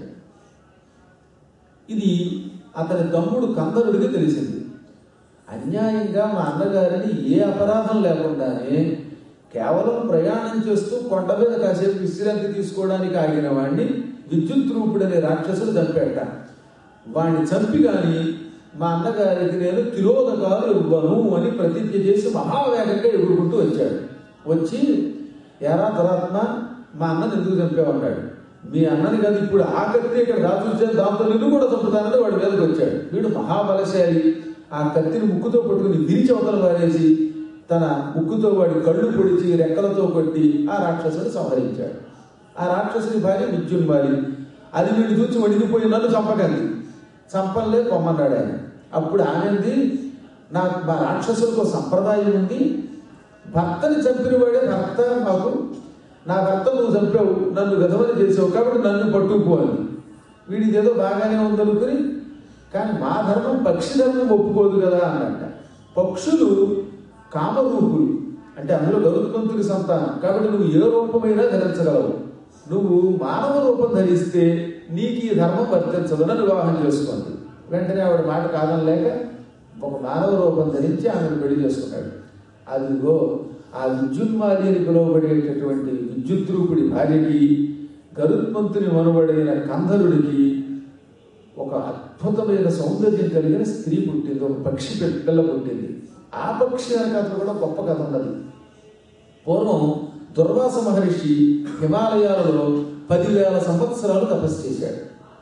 ఇది అతని తమ్ముడు కందరుడికి తెలిసింది అన్యాయంగా మా అన్నగారిని ఏ అపరాధం లేకుండానే కేవలం ప్రయాణం చేస్తూ కొండ మీద కాసేపు విశ్రాంతి తీసుకోవడానికి ఆగిన వాడిని విద్యుత్ రూపుడనే రాక్షసుడు చంపేట వాడిని చంపి గాని మా అన్నగారికి నేను తిరోధకాలు ఇవ్వను అని ప్రతిజ్ఞ చేసి మహావేగంగా ఎగురుకుంటూ వచ్చాడు వచ్చి ఎరా దురాత్మ మా అన్నని ఎందుకు చంపేవన్నాడు మీ అన్నని కాదు ఇప్పుడు ఆకత్తి ఇక్కడ రాజుచ్చే దాంతో నిన్ను కూడా చంపుతానని వాడి మీదకి వచ్చాడు వీడు మహాబలశాలి ఆ కత్తిని ముక్కుతో పట్టుకుని విరిచి అవతల పారేసి తన ముక్కుతో వాడి కళ్ళు పొడిచి రెక్కలతో కొట్టి ఆ రాక్షసుని సంహరించాడు ఆ రాక్షసుని భార్య విద్యున్మాలి అది వీడు చూచి వణిగిపోయి నన్ను చంపకండి చంపలే పొమ్మన్నాడు ఆయన అప్పుడు ఆమెంది నాకు మా రాక్షసులకు ఒక సంప్రదాయం ఉంది భర్తని చంపిన వాడే భర్త మాకు నా భర్త నువ్వు చంపావు నన్ను విధవని చేసావు కాబట్టి నన్ను పట్టుకుపోవాలి వీడిది ఏదో బాగానే ఉందనుకుని కానీ మా ధర్మం పక్షి ధర్మం ఒప్పుకోదు కదా అన్నట్ట పక్షులు కామరూపులు అంటే అందులో గరుత్మంతుడి సంతానం కాబట్టి నువ్వు ఏ రూపమైనా ధరించగలవు నువ్వు మానవ రూపం ధరిస్తే నీకు ఈ ధర్మం వర్తించదు నన్ను వివాహం చేసుకోండి వెంటనే ఆవిడ మాట కాదనలేక ఒక మానవ రూపం ధరించి ఆమెను పెళ్లి చేసుకున్నాడు అదిగో ఆ విద్యున్మాలి అని పిలువబడేటటువంటి విద్యుత్ రూపుడి భార్యకి గరుత్మంతుని మనుబడైన కంధరుడికి ఒక అద్భుతమైన సౌందర్యం కలిగిన స్త్రీ పుట్టింది ఒక పక్షి పిల్ల పుట్టింది ఆ పక్షి కథ కూడా గొప్ప కథ ఉన్నది పూర్వం దుర్వాస మహర్షి హిమాలయాలలో పదివేల సంవత్సరాలు తపస్సు చేశాడు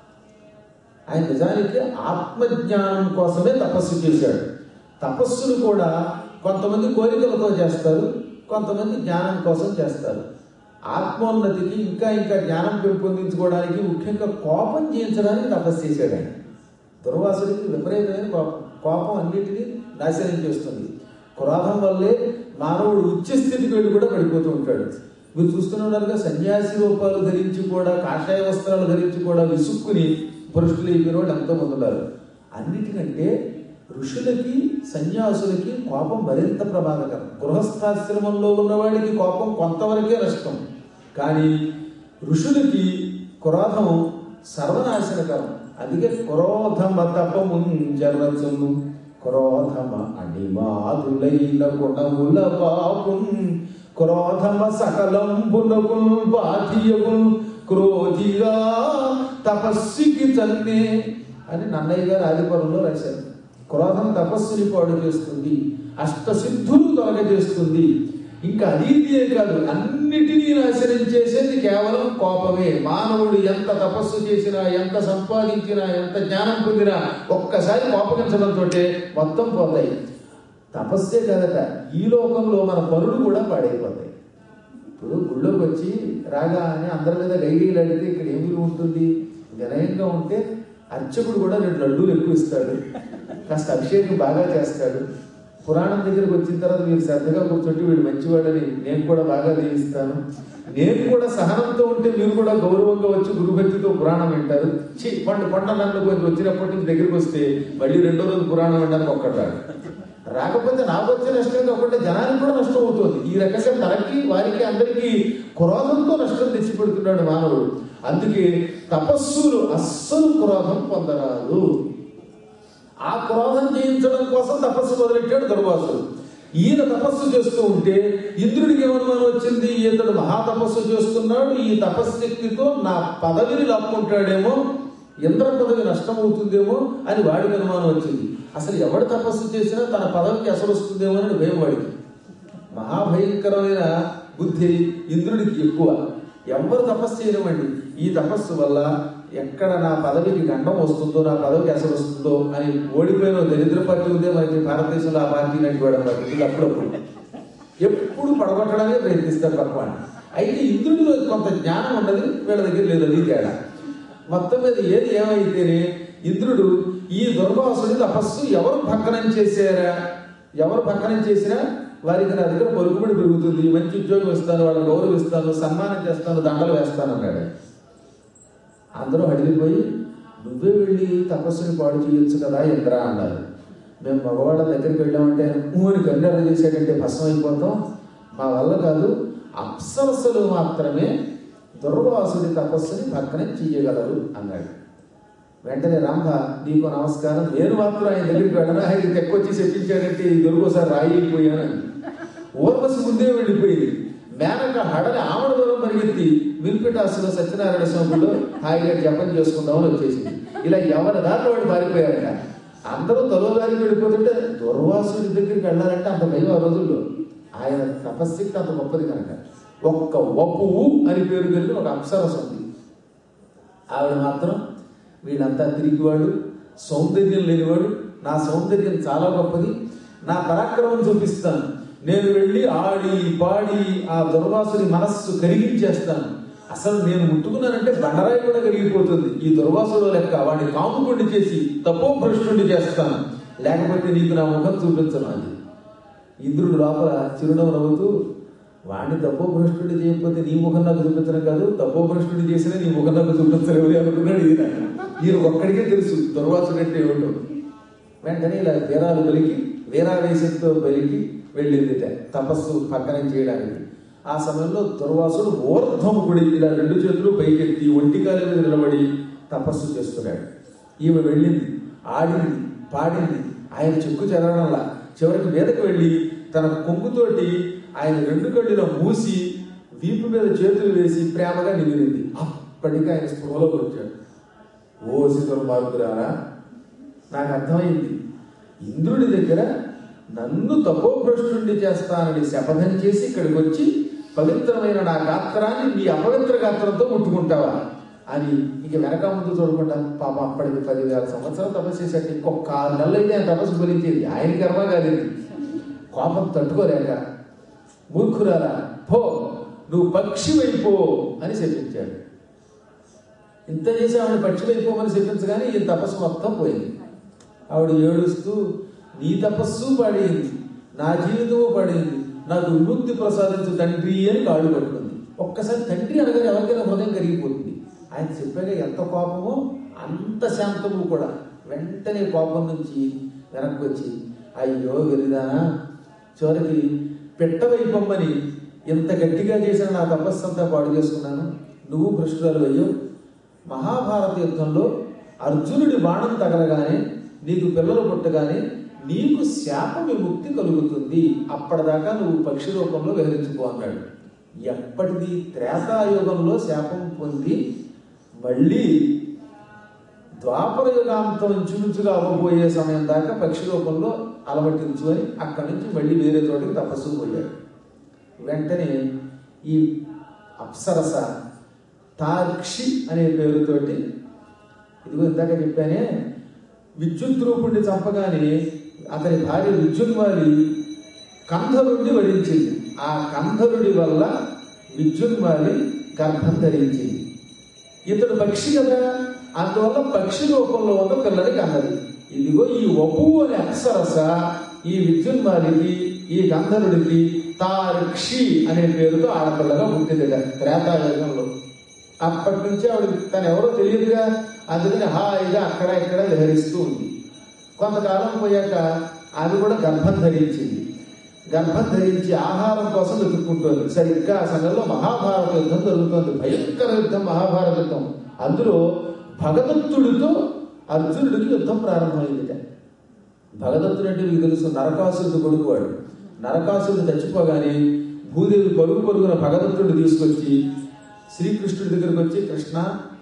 ఆయన నిజానికి ఆత్మజ్ఞానం కోసమే తపస్సు చేశాడు తపస్సులు కూడా కొంతమంది కోరికలతో చేస్తారు కొంతమంది జ్ఞానం కోసం చేస్తారు ఆత్మోన్నతికి ఇంకా ఇంకా జ్ఞానం పెంపొందించుకోవడానికి ముఖ్యంగా కోపం జయించడానికి తపస్సు చేశాడు ఆయన దుర్వాసుడికి విపరీతమైన కోపం కోపం అన్నిటినీ నాశనం చేస్తుంది క్రోధం వల్లే మానవుడు ఉచ్చ స్థితికి వెళ్ళి కూడా పడిపోతూ ఉంటాడు మీరు చూస్తున్నారుగా సన్యాసి రూపాలు ధరించి కూడా కాషాయ వస్త్రాలు ధరించి కూడా విసుక్కుని పురుషులు అయిపోయిన వాళ్ళు ఎంతో మంది ఉన్నారు అన్నిటికంటే ఋషులకి సన్యాసులకి కోపం మరింత ప్రమాదకరం గృహస్థాశ్రమంలో ఉన్నవాడికి కోపం కొంతవరకే నష్టం కానీ ఋషులకి క్రోధం సర్వనాశనకరం అందుకే క్రోధమ తపముంజరచును క్రోధమ అణిమాదులైన గుణముల పాపుం క్రోధమ సకలంబునకు బాధియగు క్రోధిగా తపస్సుకి చన్నే అని నన్నయ్య గారు ఆదిపురంలో రాశారు క్రోధం తపస్సుని పాడు చేస్తుంది అష్టసిద్ధులు తొలగజేస్తుంది ఇంకా అది ఇదే కాదు అన్నిటినీ నాశనం చేసేది కేవలం కోపమే మానవుడు ఎంత తపస్సు చేసినా ఎంత సంపాదించినా ఎంత జ్ఞానం పొందినా ఒక్కసారి కోపగించడంతో మొత్తం పోతాయి తపస్సే కదట ఈ లోకంలో మన పనులు కూడా పాడైపోతాయి ఇప్పుడు గుళ్ళోకి వచ్చి రాగా అని అందరి మీద డైరీలు అడిగితే ఇక్కడ ఏమి ఉంటుంది వినయంగా ఉంటే అర్చకుడు కూడా రెండు లడ్డూలు ఎక్కువ ఇస్తాడు కాస్త అభిషేకం బాగా చేస్తాడు పురాణం దగ్గరికి వచ్చిన తర్వాత మీరు శ్రద్ధగా కూర్చోండి వీడు మంచివాడని నేను కూడా బాగా దీవిస్తాను నేను కూడా సహనంతో ఉంటే మీరు కూడా గౌరవంగా వచ్చి గురుభక్తితో పురాణం వింటారు చి పండు పంట నన్ను కొంచెం వచ్చినప్పటి నుంచి దగ్గరికి వస్తే మళ్ళీ రెండో రోజు పురాణం వినడానికి ఒక్కడు రాడు రాకపోతే నాకు వచ్చే నష్టం కాకుండా జనానికి కూడా నష్టం అవుతుంది ఈ రకంగా తనకి వారికి అందరికీ క్రోధంతో నష్టం తెచ్చిపెడుతున్నాడు మానవుడు అందుకే తపస్సులు అస్సలు క్రోధం పొందరాదు ఆ క్రోధం జయించడం కోసం తపస్సు మొదలెట్టాడు దుర్వాసుడు ఈయన తపస్సు చేస్తూ ఉంటే ఇంద్రుడికి ఏమనుమానం వచ్చింది ఇతడు మహా తపస్సు చేస్తున్నాడు ఈ తపశ్శక్తితో నా పదవిని లాక్కుంటాడేమో ఇంద్ర పదవి నష్టమవుతుందేమో అని వాడికి అనుమానం వచ్చింది అసలు ఎవడు తపస్సు చేసినా తన పదవికి అసలు వస్తుందేమో అని భయం వాడికి మహాభయంకరమైన బుద్ధి ఇంద్రుడికి ఎక్కువ ఎవరు తపస్సు చేయలేమండి ఈ తపస్సు వల్ల ఎక్కడ నా పదవికి గండం వస్తుందో నా పదవికి అసలు వస్తుందో అని ఓడిపోయిన ఓ దరిద్ర పార్టీ ఉందే మనకి భారతదేశంలో ఆ పార్టీ నడిపాడు అన్నమాట వీళ్ళు అప్పుడప్పుడు ఎప్పుడు పడగొట్టడానికి ప్రయత్నిస్తారు పక్వాన్ని అయితే ఇంద్రుడిలో కొంత జ్ఞానం ఉన్నది వీళ్ళ దగ్గర లేదు అది తేడా మొత్తం మీద ఏది ఏమైతేనే ఇంద్రుడు ఈ దుర్వాసుడి తపస్సు ఎవరు భగ్నం చేశారా ఎవరు భగ్నం చేసినా వారికి నా దగ్గర పలుకుబడి పెరుగుతుంది మంచి ఉద్యోగం ఇస్తాను వాళ్ళని గౌరవిస్తాను సన్మానం చేస్తాను దండలు వేస్తాను అన్నాడు అందరూ అడిగిపోయి నువ్వే వెళ్ళి తపస్సుని పాడు చేయొచ్చు కదా ఇంద్ర అన్నారు మేము మగవాళ్ళ దగ్గరికి వెళ్ళామంటే ఊరి గండర చేసేటంటే భస్మం అయిపోతాం మా వల్ల కాదు అప్సరసలు మాత్రమే దుర్వాసుడి తపస్సుని భగ్నం చేయగలరు అన్నాడు వెంటనే రాంభ నీకు నమస్కారం నేను మాత్రం ఆయన దగ్గరికి వెళ్ళను ఆయన తెక్కొచ్చి చెప్పించాడంటే ఈ దొరికోసారి రాయిపోయానని ఊర్వశి ముందే వెళ్ళిపోయింది మేనక హడని ఆమడ దూరం పరిగెత్తి విల్పిటాసులో సత్యనారాయణ స్వామిలో హాయిగా జపం చేసుకుందామని వచ్చేసింది ఇలా ఎవరి దాంట్లో వాడు పారిపోయారట అందరూ తలో దారికి వెళ్ళిపోతుంటే దుర్వాసుడి దగ్గరికి వెళ్ళాలంటే అంత భయం ఆ రోజుల్లో ఆయన తపస్శక్తి అంత గొప్పది కనుక ఒక్క వపువు అని పేరు కలిగిన ఒక అప్సరస ఉంది ఆవిడ మాత్రం వీళ్ళంతా తిరిగివాడు సౌందర్యం లేనివాడు నా సౌందర్యం చాలా గొప్పది నా పరాక్రమం చూపిస్తాను నేను వెళ్ళి ఆడి పాడి ఆ దుర్వాసుని మనస్సు కరిగించేస్తాను అసలు నేను ముట్టుకున్నానంటే బండరాయి కూడా కరిగిపోతుంది ఈ దుర్వాసుడు లెక్క వాడిని కాముకుండి చేసి తప్పో భ్రష్టుడి చేస్తాను లేకపోతే నీకు నా ముఖం చూపించను అది ఇంద్రుడు లోపల చిరునవ్వు నవ్వుతూ వాడిని తప్పో భ్రష్టుడి చేయకపోతే నీ ముఖం నాకు చూపించడం కాదు తప్పో భ్రష్టుడి చేసినా నీ ముఖం నాకు చూపించలేవు అనుకున్నాడు ఈయన ఈయన ఒక్కడికే తెలుసు దుర్వాసుడు అంటే ఏమిటో వెంటనే ఇలా వీరాలు పలికి వీరావేశంతో పలికి వెళ్ళిందిట తపస్సు పక్కనం చేయడానికి ఆ సమయంలో దుర్వాసుడు ఊర్ధ్వముకుడి ఇలా రెండు చేతులు పైకెత్తి ఒంటికాల మీద నిలబడి తపస్సు చేస్తున్నాడు ఈమె వెళ్ళింది ఆడింది పాడింది ఆయన చెక్కు చెదరడంలా చివరికి మీదకి వెళ్ళి తన కొంగుతోటి ఆయన రెండు కళ్ళులో మూసి వీపు మీద చేతులు వేసి ప్రేమగా నిమిరింది అప్పటికి ఆయన స్పృహలోకి వచ్చాడు ఓసి దుర్మార్గురారా నాకు అర్థమైంది ఇంద్రుడి దగ్గర నన్ను తపోభ్రష్టుణ్ణి చేస్తానని శపథం చేసి ఇక్కడికి వచ్చి పవిత్రమైన నా గాత్రాన్ని నీ అపవిత్ర గాత్రంతో ముట్టుకుంటావా అని ఇక వెనక ముందు చూడకుండా పాప అప్పటికి పదివేల సంవత్సరాలు తపస్సు చేశాడు ఇంకొక ఆరు నెలలు అయితే ఆయన తపస్సు ఫలించేది ఆయన కర్మ కాదు ఇది. కోపం తట్టుకోలేక మూర్ఖురారా పో నువ్వు పక్షి వైపో అని చెప్పించాడు ఇంత చేసి ఆవిడ పక్షి వైపోమని చెప్పించగానే ఈ తపస్సు మొత్తం పోయింది ఆవిడ ఏడుస్తూ నీ తపస్సు పడింది నా జీవితము పడింది నాకు విముక్తి ప్రసాదించు తండ్రి అని కాళ్ళు పట్టుకుంది ఒక్కసారి తండ్రి అనగానే ఎవరికైనా హృదయం కరిగిపోతుంది ఆయన చెప్పాక ఎంత కోపమో అంత శాంతము కూడా వెంటనే కోపం నుంచి వెనక్కి వచ్చి అయ్యో వెరిదానా చివరికి పెట్టవైపమ్మని ఎంత గట్టిగా చేసిన నా తపస్సు అంతా పాడు చేసుకున్నాను నువ్వు భ్రష్టురాలు అయ్యో మహాభారత యుద్ధంలో అర్జునుడి బాణం తగలగానే నీకు పిల్లలు పుట్టగానే నీకు శాప విముక్తి కలుగుతుంది అప్పటిదాకా నువ్వు పక్షి రూపంలో విహరించుకో అన్నాడు ఎప్పటిది త్రేతాయుగంలో శాపం పొంది మళ్ళీ ద్వాపర యుగాంతం ఇంచుమించుగా అవ్వబోయే సమయం దాకా పక్షి రూపంలో అలవటించు అని అక్కడి నుంచి మళ్ళీ వేరే చోటికి తపస్సు పోయాడు వెంటనే ఈ అప్సరస తార్క్షి అనే పేరుతోటి ఇదిగో ఇందాక చెప్పానే విద్యుత్ రూపుణ్ణి చంపగానే అతని భార్య విద్యున్మాలి కంధరుడిని వరించింది ఆ కంధరుడి వల్ల విద్యున్మాలి గర్భం ధరించింది ఇతడు పక్షి కదా అందువల్ల పక్షి రూపంలో ఉన్న పిల్లలకి అన్నది ఇదిగో ఈ వపు అనే అప్సరస ఈ విద్యున్మాలికి ఈ గంధరుడికి తార్క్షి అనే పేరుతో ఆడపిల్లగా పుట్టిందిట త్రేతాయుగంలో అప్పటి నుంచి ఆవిడ తను ఎవరో తెలియదుగా అందుకని హాయిగా అక్కడ ఇక్కడ విహరిస్తూ ఉంది కొంతకాలం పోయాక ఆమె కూడా గర్భం ధరించింది గర్భం ధరించి ఆహారం కోసం వెతుక్కుంటోంది సరిగ్గా ఆ సమయంలో మహాభారత యుద్ధం జరుగుతోంది భయంకర యుద్ధం మహాభారత యుద్ధం అందులో భగదత్తుడితో అర్జునుడికి యుద్ధం ప్రారంభమైంది భగదత్తుడు అంటే మీకు తెలుసు నరకాసురుడు కొడుకు వాడు నరకాసురుడు చచ్చిపోగానే భూదేవి పరుగు పరుగున భగదత్తుడిని తీసుకొచ్చి శ్రీకృష్ణుడి దగ్గరికి వచ్చి కృష్ణ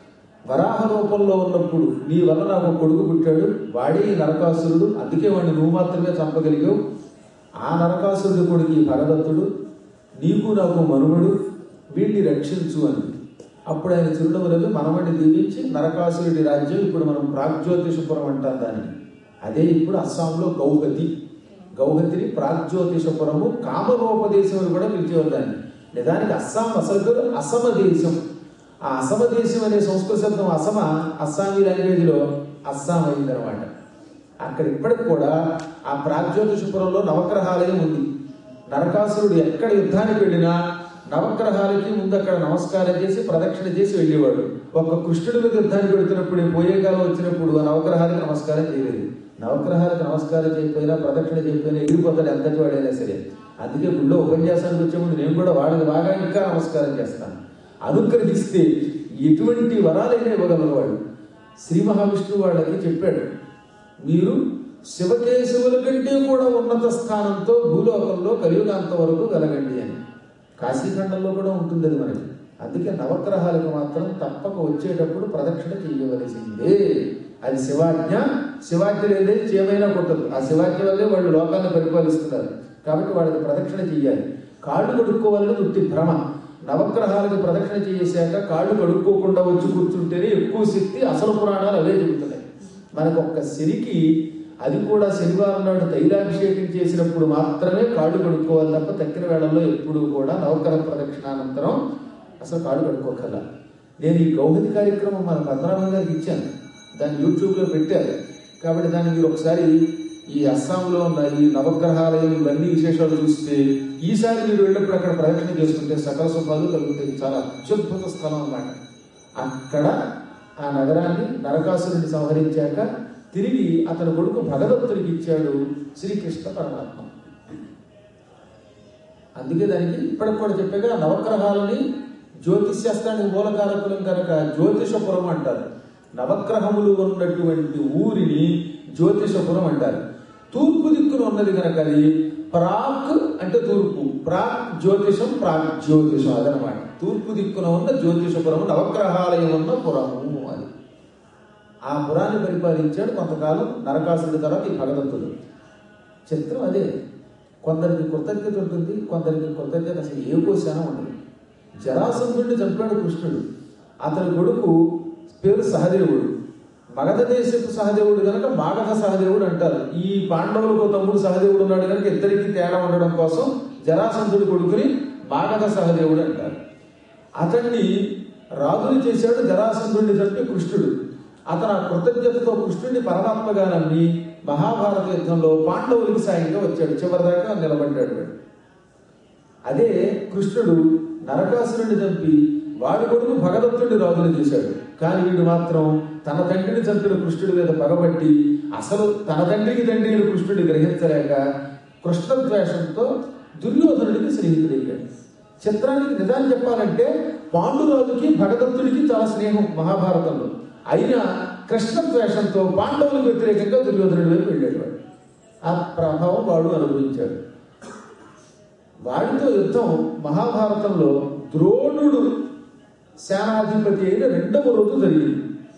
వరాహ రూపంలో ఉన్నప్పుడు నీ వల్ల నాకు ఒక కొడుకు పుట్టాడు వాడే ఈ నరకాసురుడు అందుకే వాడిని నువ్వు మాత్రమే చంపగలిగావు ఆ నరకాసురుడు కొడుకు ఈ భగదత్తుడు నీకు నాకు మనుమడు వీడిని రక్షించు అని అప్పుడు ఆయన చిరునవ్వులకు మనమని దీవించి నరకాసురుడి రాజ్యం ఇప్పుడు మనం ప్రాగ్జ్యోతిషపురం అంటాం దాన్ని అదే ఇప్పుడు అస్సాంలో గౌహతి గౌహతిని ప్రాగ్జ్యోతిషపురము కామరూపదేశం అని కూడా పిలిచేవారు దాన్ని నిజానికి అస్సాం అసలు పేరు అసమ దేశం ఆ అసమ దేశం అనే సంస్కృత శబ్దం అసమ అస్సామీ లాంగ్వేజ్లో అస్సాం అయిందనమాట అక్కడ ఇప్పటికి కూడా ఆ ప్రాగ్జ్యోతిషపురంలో నవగ్రహాలయం ఉంది నరకాసురుడు ఎక్కడ యుద్ధానికి వెళ్ళినా నవగ్రహాలకి ముందు అక్కడ నమస్కారం చేసి ప్రదక్షిణ చేసి వెళ్ళేవాడు ఒక కృష్ణుడి మీద యుద్ధానికి వెళుతున్నప్పుడు పోయే కాలం వచ్చినప్పుడు ఆ నవగ్రహాలకు నమస్కారం చేయలేదు నవగ్రహాలకు నమస్కారం చేయకపోయినా ప్రదక్షిణ చేయకపోయినా ఎగిరిపోతాడు ఎంతటి వాడైనా సరే అందుకే గుళ్ళో ఉపన్యాసానికి వచ్చే ముందు నేను కూడా వాడికి బాగా ఇంకా నమస్కారం చేస్తాను అనుగ్రహిస్తే ఎటువంటి వరాలైనా ఇవ్వగలరు వాడు శ్రీ మహావిష్ణువు వాళ్ళకి చెప్పాడు మీరు శివకేశవుల కంటే కూడా ఉన్నత స్థానంతో భూలోకంలో కలియుగాంత వరకు వెలగండి అని కాశీఖండంలో కూడా ఉంటుంది అది మనకి అందుకే నవగ్రహాలకు మాత్రం తప్పక వచ్చేటప్పుడు ప్రదక్షిణ చేయవలసిందే అది శివాజ్ఞ శివాజ్ఞ లేదే చేయమైనా కొట్టదు ఆ శివాజ్ఞ వల్లే వాళ్ళు లోకాన్ని పరిపాలిస్తున్నారు కాబట్టి వాళ్ళకి ప్రదక్షిణ చేయాలి కాళ్ళు కడుక్కోవాలని ఉత్తి భ్రమ నవగ్రహాలకు ప్రదక్షిణ చేసాక కాళ్ళు కడుక్కోకుండా వచ్చి కూర్చుంటేనే ఎక్కువ శక్తి అసలు పురాణాలు అవే చెబుతున్నాయి మనకు ఒక్క సిరికి అది కూడా శనివారం నాడు తైలాభిషేకం చేసినప్పుడు మాత్రమే కాళ్ళు కడుక్కోవాలి తప్ప తక్కిన వేళల్లో ఎప్పుడూ కూడా నవగ్రహ ప్రదక్షిణానంతరం అసలు కాళ్ళు కడుక్కోకల నేను ఈ గౌహతి కార్యక్రమం మన పద్మనాభం గారికి ఇచ్చాను దాన్ని యూట్యూబ్లో పెట్టారు కాబట్టి దాన్ని మీరు ఒకసారి ఈ అస్సాంలో ఉన్న ఈ నవగ్రహాలయం ఇవన్నీ విశేషాలు చూస్తే ఈసారి మీరు వెళ్ళినప్పుడు అక్కడ ప్రదక్షిణ చేసుకుంటే సకల శుభాలు కలుగుతాయి చాలా అత్యద్భుత స్థలం అన్నమాట అక్కడ ఆ నగరాన్ని నరకాసురుని సంహరించాక తిరిగి అతని కొడుకు భగదత్తుడికి ఇచ్చాడు శ్రీకృష్ణ పరమాత్మ అందుకే దానికి ఇప్పటికి కూడా చెప్పాగా నవగ్రహాలని జ్యోతిష్శాస్త్రానికి మూలకారకులం కనుక జ్యోతిషపురం అంటారు నవగ్రహములు ఉన్నటువంటి ఊరిని జ్యోతిషపురం అంటారు తూర్పు దిక్కున ఉన్నది కనుక అది ప్రాక్ అంటే తూర్పు ప్రాక్ జ్యోతిషం ప్రాక్ జ్యోతిషం అదనమాట తూర్పు దిక్కున ఉన్న జ్యోతిషపురం నవగ్రహాలయం ఉన్న పురము అది ఆ పురాన్ని పరిపాలించాడు కొంతకాలం నరకాసుడి తర్వాత ఈ భగదత్తుడు చిత్రం అదే కొందరికి కృతజ్ఞత ఉంటుంది కొందరికి కృతజ్ఞత అసలు ఏ కోశానం ఉండదు జరాసంధుడిని చంపాడు కృష్ణుడు అతని కొడుకు పేరు సహదేవుడు మగధ దేశపు సహదేవుడు కనుక మాగధ సహదేవుడు అంటారు ఈ పాండవులకు తమ్ముడు సహదేవుడు ఉన్నాడు కనుక ఇద్దరికి తేడా ఉండడం కోసం జరాసంధుడి కొడుకుని మాగధ సహదేవుడు అంటారు అతన్ని రాజుని చేశాడు జరాసంధుడిని చంపి కృష్ణుడు అతను ఆ కృతజ్ఞతతో కృష్ణుడిని పరమాత్మగా నమ్మి మహాభారత యుద్ధంలో పాండవులకి సాయంగా వచ్చాడు చివరిదాకా నిలబడ్డాడు వాడు అదే కృష్ణుడు నరకాసురుడిని చంపి వాడి కొడుకు భగదత్తుడిని రాజుని చేశాడు కానీ వీడు మాత్రం తన తండ్రిని చంపిన కృష్ణుడి మీద పగబట్టి అసలు తన తండ్రికి తండ్రి అయిన కృష్ణుడిని గ్రహించలేక కృష్ణద్వేషంతో దుర్యోధనుడికి స్నేహితుడయ్యాడు చిత్రానికి నిజాన్ని చెప్పాలంటే పాండురాజుకి భగదత్తుడికి చాలా స్నేహం మహాభారతంలో అయినా కృష్ణద్వేషంతో పాండవులకు వ్యతిరేకంగా దుర్యోధనుడి వైపు వెళ్ళాడు వాడు ఆ ప్రభావం వాడు అనుభవించాడు వాడితో యుద్ధం మహాభారతంలో ద్రోణుడు సేనాధిపతి అయిన రెండవ రోజు జరిగింది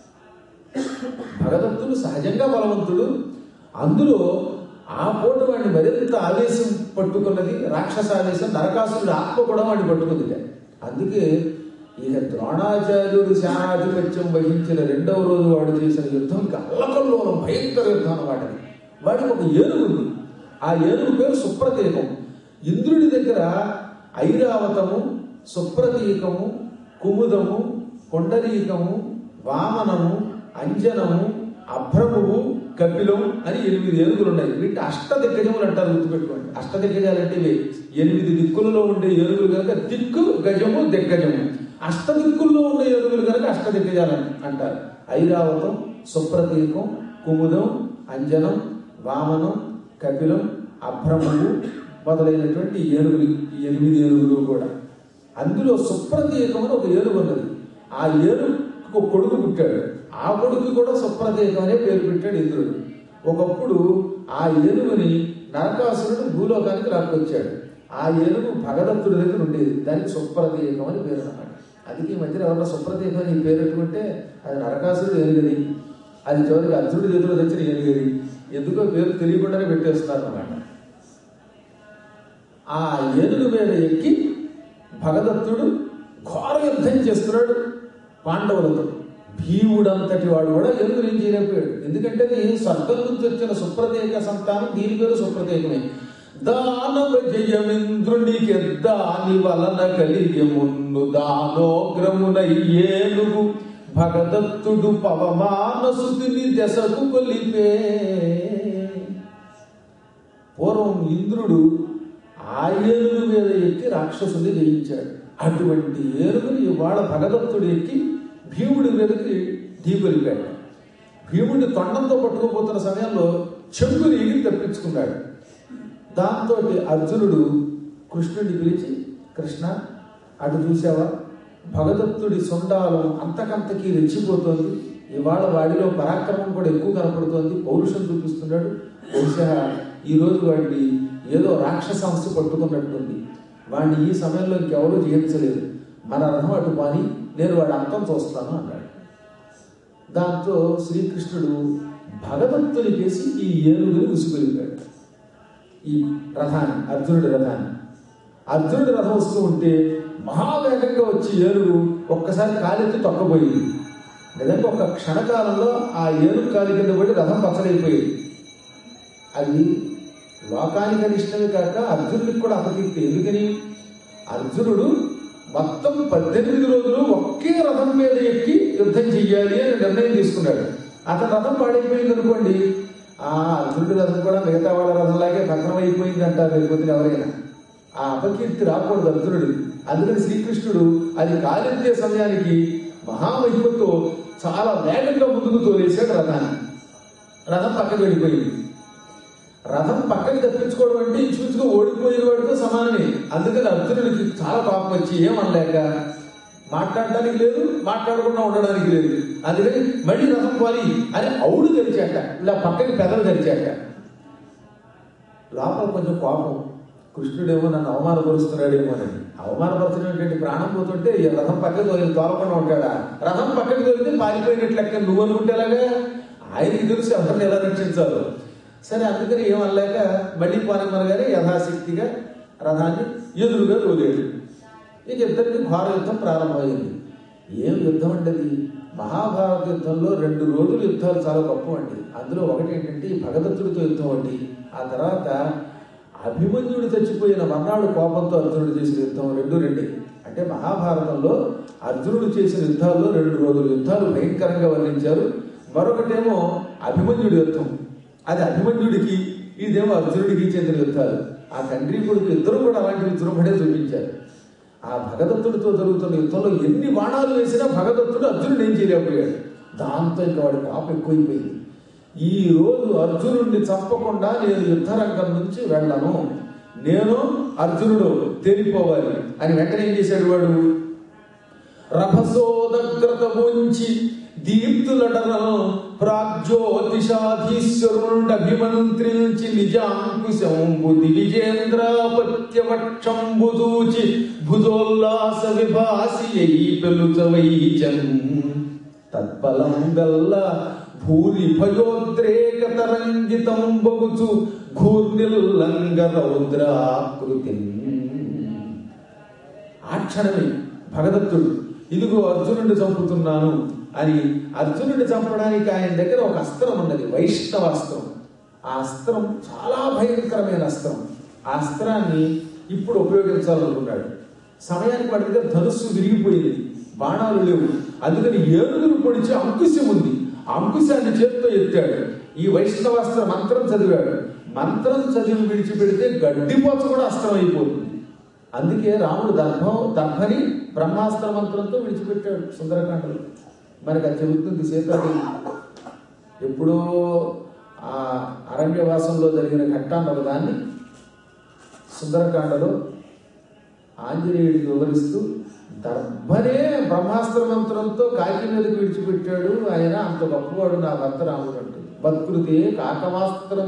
భగదత్తుడు సహజంగా బలవంతుడు అందులో ఆ పూట వాడిని మరింత ఆవేశం పట్టుకున్నది రాక్షస ఆవేశం నరకాసురుడు ఆత్మ కూడా వాడిని పట్టుకుంది అందుకే ఇక ద్రోణాచార్యుడు సేనాధిపత్యం వహించిన రెండవ రోజు వాడు చేసిన యుద్ధం ఇంకా అల్లకల్లోలం భయంకర యుద్ధం అన్నమాట వాడికి ఒక ఏనుగు ఉంది ఆ ఏనుగు పేరు సుప్రతీకం ఇంద్రుడి దగ్గర ఐరావతము సుప్రతీకము కుముదము కొండరీకము వామనము అంజనము అభ్రమువు కపిలం అని ఎనిమిది ఏనుగులు ఉన్నాయి వీటి అష్టదిగ్గజములు అంటారు గుర్తుపెట్టుకోండి అష్టదిగ్గజాలు అంటే ఇవే ఎనిమిది దిక్కులలో ఉండే ఏనుగులు కనుక దిక్కు గజము దిగ్గజము అష్టదిక్కుల్లో ఉండే ఏనుగులు కనుక అష్టదిగ్గజాలు అంటారు ఐరావతం సుప్రతీకం కుముదం అంజనం వామనం కపిలం అభ్రమువు మొదలైనటువంటి ఏనుగులు ఈ ఎనిమిది ఏనుగులు కూడా అందులో సుప్రతీకం అని ఒక ఏనుగు ఉన్నది ఆ ఏనుగు కొడుకు పుట్టాడు ఆ కొడుకు కూడా సుప్రతీకం అనే పేరు పెట్టాడు ఇంద్రుడు ఒకప్పుడు ఆ ఏనుగుని నరకాసురుడు భూలోకానికి లాక్కొచ్చాడు ఆ ఏనుగు భగదత్తుడి దగ్గర ఉండేది దానికి సుప్రతీకం అని పేరు అన్నమాట అందుకే ఈ మధ్యన ఎవరన్నా సుప్రతీకం అని పేరు పెట్టుకుంటే అది నరకాసురుడు ఏనుగది అది చివరికి అర్జునుడి చేతిలో తెచ్చిన ఏనుగది ఎందుకో పేరు తెలియకుండానే పెట్టేస్తున్నారు అన్నమాట ఆ ఏనుగు మీద ఎక్కి భగదత్తుడు ఘోర యుద్ధం చేస్తున్నాడు పాండవులతో భీముడంతటి వాడు కూడా ఏనుగురు ఏం చేయలేకపోయాడు ఎందుకంటే అది స్వర్గం నుంచి వచ్చిన సుప్రతీక సంతానం దీని పేరు సుప్రతీకమే దానవ జయమింద్రునికి దాని వలన కలిగి మున్ను దానోగ్రమున ఏనుగు భగదత్తుడు పవమానసుని దశకు కొలిపే పూర్వం ఇంద్రుడు ఆ ఏనుగు మీద ఎక్కి రాక్షసుని జయించాడు అటువంటి ఏనుగుని ఇవాళ భగదత్తుడు ఎక్కి భీముడి మీదకి ఢీకొలిపాడు భీముడిని తొండంతో పట్టుకోబోతున్న సమయంలో చెంగుని ఎగిరి తప్పించుకున్నాడు దాంతో అర్జునుడు కృష్ణుడిని పిలిచి కృష్ణ అటు చూసావా భగదత్తుడి సొండాలం అంతకంతకీ రెచ్చిపోతోంది ఇవాళ వాడిలో పరాక్రమం కూడా ఎక్కువ కనపడుతోంది పౌరుషం చూపిస్తున్నాడు బహుశా ఈ రోజు వాడిని ఏదో రాక్షసాంశ పట్టుకున్నట్టుంది వాడిని ఈ సమయంలో ఇంకెవరూ జయించలేదు మన రథం అటు పాని నేను వాడి అంతం చూస్తాను అన్నాడు దాంతో శ్రీకృష్ణుడు భగవంతుని చేసి ఈ ఏనుగుని ఉసుకొలిపాడు ఈ రథాన్ని అర్జునుడి రథాన్ని అర్జునుడి రథం వస్తూ ఉంటే మహావేగంగా వచ్చి ఏనుగు ఒక్కసారి కాలెత్తి తొక్కబోయింది నిజంగా ఒక క్షణకాలంలో ఆ ఏనుగు కాలి కింద పడి రథం పచ్చడైపోయింది అది లోకానికి అనిష్టమే కాక అర్జునుడికి కూడా అపకీర్తి ఎందుకని అర్జునుడు మొత్తం పద్దెనిమిది రోజులు ఒకే రథం మీద ఎక్కి యుద్ధం చెయ్యాలి అని నిర్ణయం తీసుకున్నాడు అతని రథం పాడైపోయింది అనుకోండి ఆ అర్జునుడి రథం కూడా మిగతా వాళ్ళ రథంలాగే భగ్నం అయిపోయింది అంటారు లేకపోతే ఎవరైనా ఆ అపకీర్తి రాకూడదు అర్జునుడు అందుకని శ్రీకృష్ణుడు అది కాలెత్తే సమయానికి మహామహిమతో చాలా వేగంగా ముందుకు తోలేశాడు రథాన్ని రథం పక్కకు వెళ్ళిపోయింది రథం పక్కకి తప్పించుకోవడం అంటే ఇంచుమించుగా ఓడిపోయిన వాడితో సమానమే అందుకని అర్జునుడికి చాలా పాపం వచ్చి ఏమనలేక మాట్లాడడానికి లేదు మాట్లాడకుండా ఉండడానికి లేదు అందుకని మళ్ళీ రథం పోలి అని అవుడు తెరిచాక ఇలా పక్కకి పెదలు తెరిచాక లోపల కొంచెం కోపం కృష్ణుడేమో నన్ను అవమానపరుస్తున్నాడేమో అని అవమానపరచడం ఏంటంటే ప్రాణం పోతుంటే ఈ రథం పక్కకి తోలి తోలకుండా ఉంటాడా రథం పక్కకి తోలితే పారిపోయినట్లు లెక్క నువ్వు అనుకుంటేలాగా ఆయనకి తెలుసు ఎవరిని ఎలా రక్షించాలో సరే అందుకని ఏమనలేక మళ్ళీ పోనమనగానే యథాశక్తిగా రథాన్ని ఎదురుగా తోలేడు ఇక ఇద్దరికి ఘోర యుద్ధం ప్రారంభమైంది ఏం యుద్ధం అంటే అది మహాభారత యుద్ధంలో రెండు రోజులు యుద్ధాలు చాలా గొప్ప అండి అందులో ఒకటి ఏంటంటే ఈ భగదత్తుడితో యుద్ధం అండి ఆ తర్వాత అభిమన్యుడు చచ్చిపోయిన మర్నాడు కోపంతో అర్జునుడు చేసిన యుద్ధం రెండు రెండే అంటే మహాభారతంలో అర్జునుడు చేసిన యుద్ధాల్లో రెండు రోజుల యుద్ధాలు భయంకరంగా వర్ణించారు మరొకటేమో అభిమన్యుడి యుద్ధం అది అభిమన్యుడికి ఇదేమో అర్జునుడికి చెందిన యుద్ధాలు ఆ తండ్రి కొడుకు ఇద్దరు కూడా అలాంటి విజృంభడే చూపించారు ఆ భగదత్తుడితో జరుగుతున్న యుద్ధంలో ఎన్ని బాణాలు వేసినా భగదత్తుడు అర్జునుడు ఏం చేయలేకపోయాడు దాంతో ఇంకా వాడి పాపం ఎక్కువైపోయింది ఈ రోజు అర్జునుడిని చంపకుండా నేను యుద్ధరంగం నుంచి వెళ్ళను నేను అర్జునుడు తేలిపోవాలి అని వెంటనే ఏం చేశాడు వాడు రభసోదగ్రత ఉంచి దీప్తులడనను ప్రాగ్జ్యోతిషాధీశ్వరుండభిమంత్రించి నిజాంకుశంబు దివిజేంద్రాపత్యవక్షంబు దూచి భుజోల్లాస విభాసి ఎయి పెలుచవైచన్ తత్ఫలం గల్ల భూరి భయోద్రేక తరంగితం బగుచు ఘూర్నిల్లంగ రౌద్రాకృతి ఆ క్షణమే భగదత్తుడు ఇదిగో అర్జునుడిని చంపుతున్నాను అని అర్జునుడిని చంపడానికి ఆయన దగ్గర ఒక అస్త్రం ఉన్నది వైష్ణవ అస్త్రం ఆ అస్త్రం చాలా భయంకరమైన అస్త్రం ఆ అస్త్రాన్ని ఇప్పుడు ఉపయోగించాలనుకున్నాడు సమయానికి వాడి దగ్గర ధనుస్సు విరిగిపోయింది బాణాలు లేవు అందుకని ఏనుగురు పొడిచి అంకుశం ఉంది ఆ అంకుశాన్ని చేత్తో ఎత్తాడు ఈ వైష్ణవాస్త్ర మంత్రం చదివాడు మంత్రం చదివి విడిచిపెడితే గడ్డిపోచ కూడా అస్త్రం అయిపోతుంది అందుకే రాముడు దర్భం దర్భని బ్రహ్మాస్త్ర మంత్రంతో విడిచిపెట్టాడు సుందరకాండలో మనకి అది చెబుతుంది సీతాదేవి ఎప్పుడో ఆ అరణ్యవాసంలో జరిగిన ఘట్టాన్ని ఒకదాన్ని సుందరకాండలో ఆంజనేయుడికి వివరిస్తూ దర్భనే బ్రహ్మాస్త్ర మంత్రంతో కాకి మీదకి విడిచిపెట్టాడు ఆయన అంత గొప్పవాడు నా భర్త రాముడు అంటుంది బత్కృతే కాకమాస్త్రంతో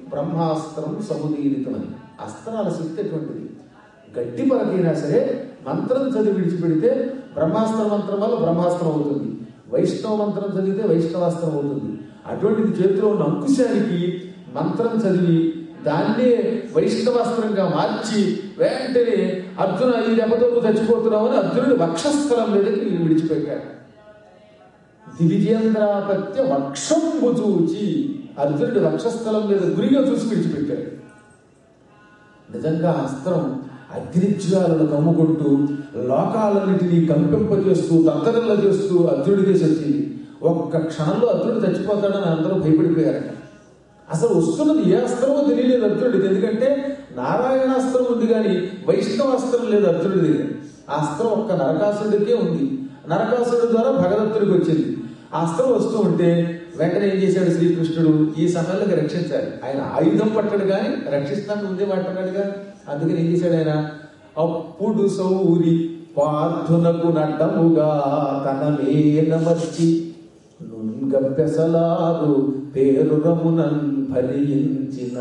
బ్రహ్మాస్త్రం సముదీరితమని అస్త్రాల శక్తి ఎటువంటిది గట్టి పరకైనా సరే మంత్రం చదివి విడిచిపెడితే బ్రహ్మాస్త్ర మంత్రం వల్ల బ్రహ్మాస్త్రం అవుతుంది వైష్ణవ మంత్రం చదివితే వైష్ణవాస్త్రం అవుతుంది అటువంటిది చేతిలో ఉన్న అంకుశానికి మంత్రం చదివి దాన్నే వైష్ణవాస్త్రంగా మార్చి వెంటనే అర్జున ఈ దెబ్బతో నువ్వు చచ్చిపోతున్నావు అని అర్జునుడి వక్షస్థలం మీదకి వీళ్ళు విడిచిపెట్టాడు దివిజేంద్రాపత్య వక్షంబు చూచి అర్జునుడి వక్షస్థలం మీద గురిగా చూసి విడిచిపెట్టాడు నిజంగా అస్త్రం అగ్నిజ్వాలను కమ్ముకుంటూ లోకాలన్నిటినీ కంపింపజేస్తూ దత్తనల్ల చేస్తూ అర్జునుడి చేసి వచ్చింది ఒక్క క్షణంలో అర్జునుడు చచ్చిపోతాడని అందరూ భయపడిపోయారట అసలు వస్తున్నది ఏ అస్త్రమో తెలియలేదు అర్జునుడికి ఎందుకంటే నారాయణాస్త్రం ఉంది కానీ వైష్ణవాస్త్రం లేదు అర్జునుడి దగ్గర ఆ అస్త్రం ఒక్క నరకాసుడికే ఉంది నరకాసుడి ద్వారా భగదత్తుడికి వచ్చింది ఆ అస్త్రం వస్తూ ఉంటే వెంటనే ఏం చేశాడు శ్రీకృష్ణుడు ఈ సమయంలో రక్షించాలి ఆయన ఆయుధం పట్టడు కానీ రక్షిస్తాను ముందే మాట్లాడాడుగా అందుకని ఏం చేశాడు ఆయన అప్పుడు సౌరి పార్థునకు నడ్డముగా తన మేనమర్చి నుంగప్పెసలారు పేరు రమునన్ ఫలించిన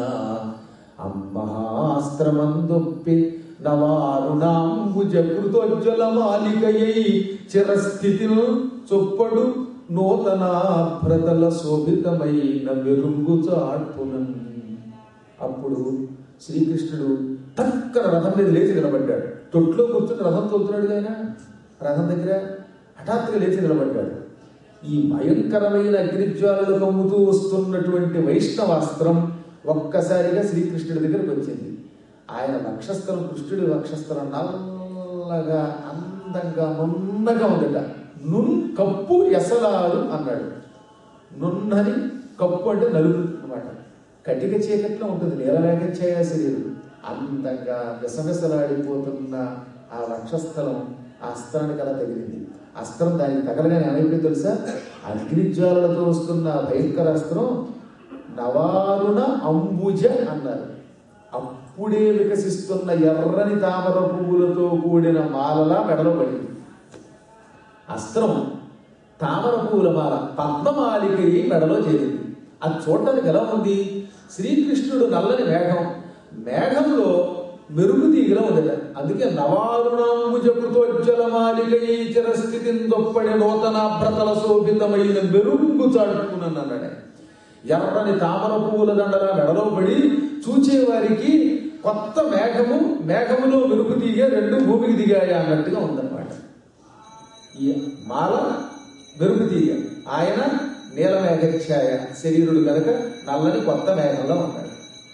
అమ్మహాస్త్రమందొప్పి నవారుణాంబుజ కృతోజ్వల మాలికయై చిరస్థితిను చొప్పడు నూతన ప్రతల శోభితమైన మెరుంగు చాటునన్ అప్పుడు శ్రీకృష్ణుడు టక్కన రథం మీద లేచి నిలబడ్డాడు తొట్లో కూర్చుని రథం తోలుతున్నాడు ఆయన రథం దగ్గర హఠాత్తుగా లేచి నిలబడ్డాడు ఈ భయంకరమైన అగ్నిజ్వాలలు కమ్ముతూ వస్తున్నటువంటి వైష్ణవాస్త్రం ఒక్కసారిగా శ్రీకృష్ణుడి దగ్గరకు వచ్చింది ఆయన వక్షస్థలం కృష్ణుడి వక్షస్థలం నల్లగా అందంగా నున్నగా ఉందట నున్ కప్పు ఎసలాలు అన్నాడు నున్నని కప్పు అంటే నలుగు అనమాట కటిక చీకట్లో ఉంటుంది నీలవేగచ్చాయ శరీరం అందంగా విసవిసలాడిపోతున్న ఆ వక్షస్థలం ఆ అస్త్రానికి అలా తగిలింది అస్త్రం దానికి తగలగానే ఏమైపోయింది తెలుసా అగ్నిజ్వాలలతో వస్తున్న భయంకర అస్త్రం నవారుణ అంబుజ అన్నారు అప్పుడే వికసిస్తున్న ఎర్రని తామర పువ్వులతో కూడిన మాలలా మెడలో పడింది అస్త్రం తామర పువ్వుల మాల పద్మమాలికయి మెడలో చేరింది అది చూడటానికి ఎలా ఉంది శ్రీకృష్ణుడు నల్లని మేఘం మేఘంలో మెరుగు తీగల ఉందట అందుకే నవారుణాంబుజకృతోజ్వల మాలికయి చిరస్థితి దొప్పడి నూతన భ్రతల శోభితమైన మెరుగు చాటుకున్నాను అన్నాడు ఎర్రని తామర పువ్వుల దండల మెడలో పడి చూచేవారికి కొత్త మేఘము మేఘములో మెరుగు తీగ రెండు భూమికి దిగాయి అన్నట్టుగా ఉందన్నమాట ఈ మాల మెరుగు తీగ ఆయన నీలమేఘఛాయ శరీరుడు కనుక నల్లని కొత్త మేఘంలో ఉన్నాడు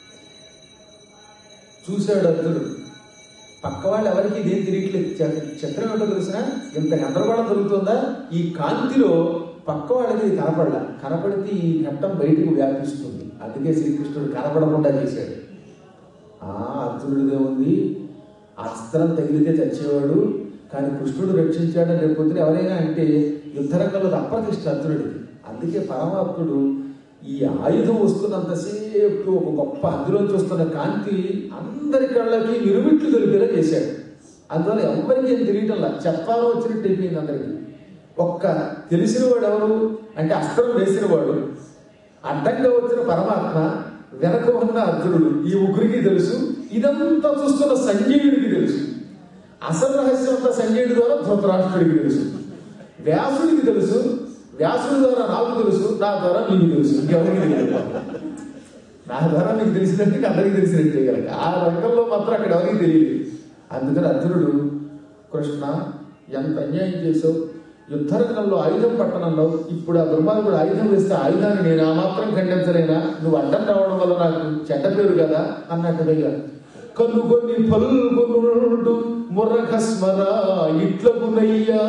చూశాడు అర్జునుడు పక్క వాళ్ళు ఎవరికి ఇదేం తిరిగట్లేదు చ- చిత్రం ఏంటో తెలిసిన ఇంత గందరగోళం జరుగుతుందా ఈ కాంతిలో పక్క వాళ్ళకి ఇది కనపడలా కనపడితే ఈ ఘట్టం బయటకు వ్యాపిస్తుంది అందుకే శ్రీకృష్ణుడు కనపడకుండా చేశాడు ఆ అర్జునుడిదే ఉంది అస్త్రం తగిలితే చచ్చేవాడు కానీ కృష్ణుడు రక్షించాడని రేపు పొద్దున ఎవరైనా అంటే యుద్ధరంగంలో అప్రతిష్ట అర్జునుడికి అందుకే పరమాత్ముడు ఈ ఆయుధం వస్తున్నంతసేపు ఒక గొప్ప అందులోంచి వస్తున్న కాంతి అందరి కళ్ళకి నిరుమిట్లు దొరికేలా చేశాడు అందువల్ల ఎవరికి ఏం తెలియటంలా చెప్పాలో వచ్చినట్టు అయిపోయింది అందరికి ఒక్క తెలిసిన వాడు ఎవరు అంటే అస్త్రం వేసిన వాడు అడ్డంగా వచ్చిన పరమాత్మ వెనక ఉన్న అర్జునుడు ఈ ముగ్గురికి తెలుసు ఇదంతా చూస్తున్న సంజయుడికి తెలుసు అసలు రహస్యం అంతా సంజయుడి ద్వారా ధృతరాష్ట్రుడికి తెలుసు వ్యాసుడికి తెలుసు వ్యాసుడి ద్వారా నాకు తెలుసు నా ద్వారా నీకు తెలుసు ఇంకెవరికి తెలియదు నా ద్వారా నీకు తెలిసినట్టు నీకు అందరికీ తెలిసినట్టే కనుక ఆ రంగంలో మాత్రం అక్కడ ఎవరికి తెలియదు అందుకని అర్జునుడు కృష్ణ ఎంత అన్యాయం చేసావు యుద్ధరంగంలో ఆయుధం పట్టణంలో ఇప్పుడు ఆ దుర్మార్గుడు ఆయుధం వేస్తే ఆయుధాన్ని నేను ఆ మాత్రం ఖండించలేనా నువ్వు అడ్డం రావడం వల్ల నాకు చెడ్డ పేరు కదా అన్నట్టుగా కనుగొని పల్గొనుడు మురఘస్మర ఇట్లగునయ్యా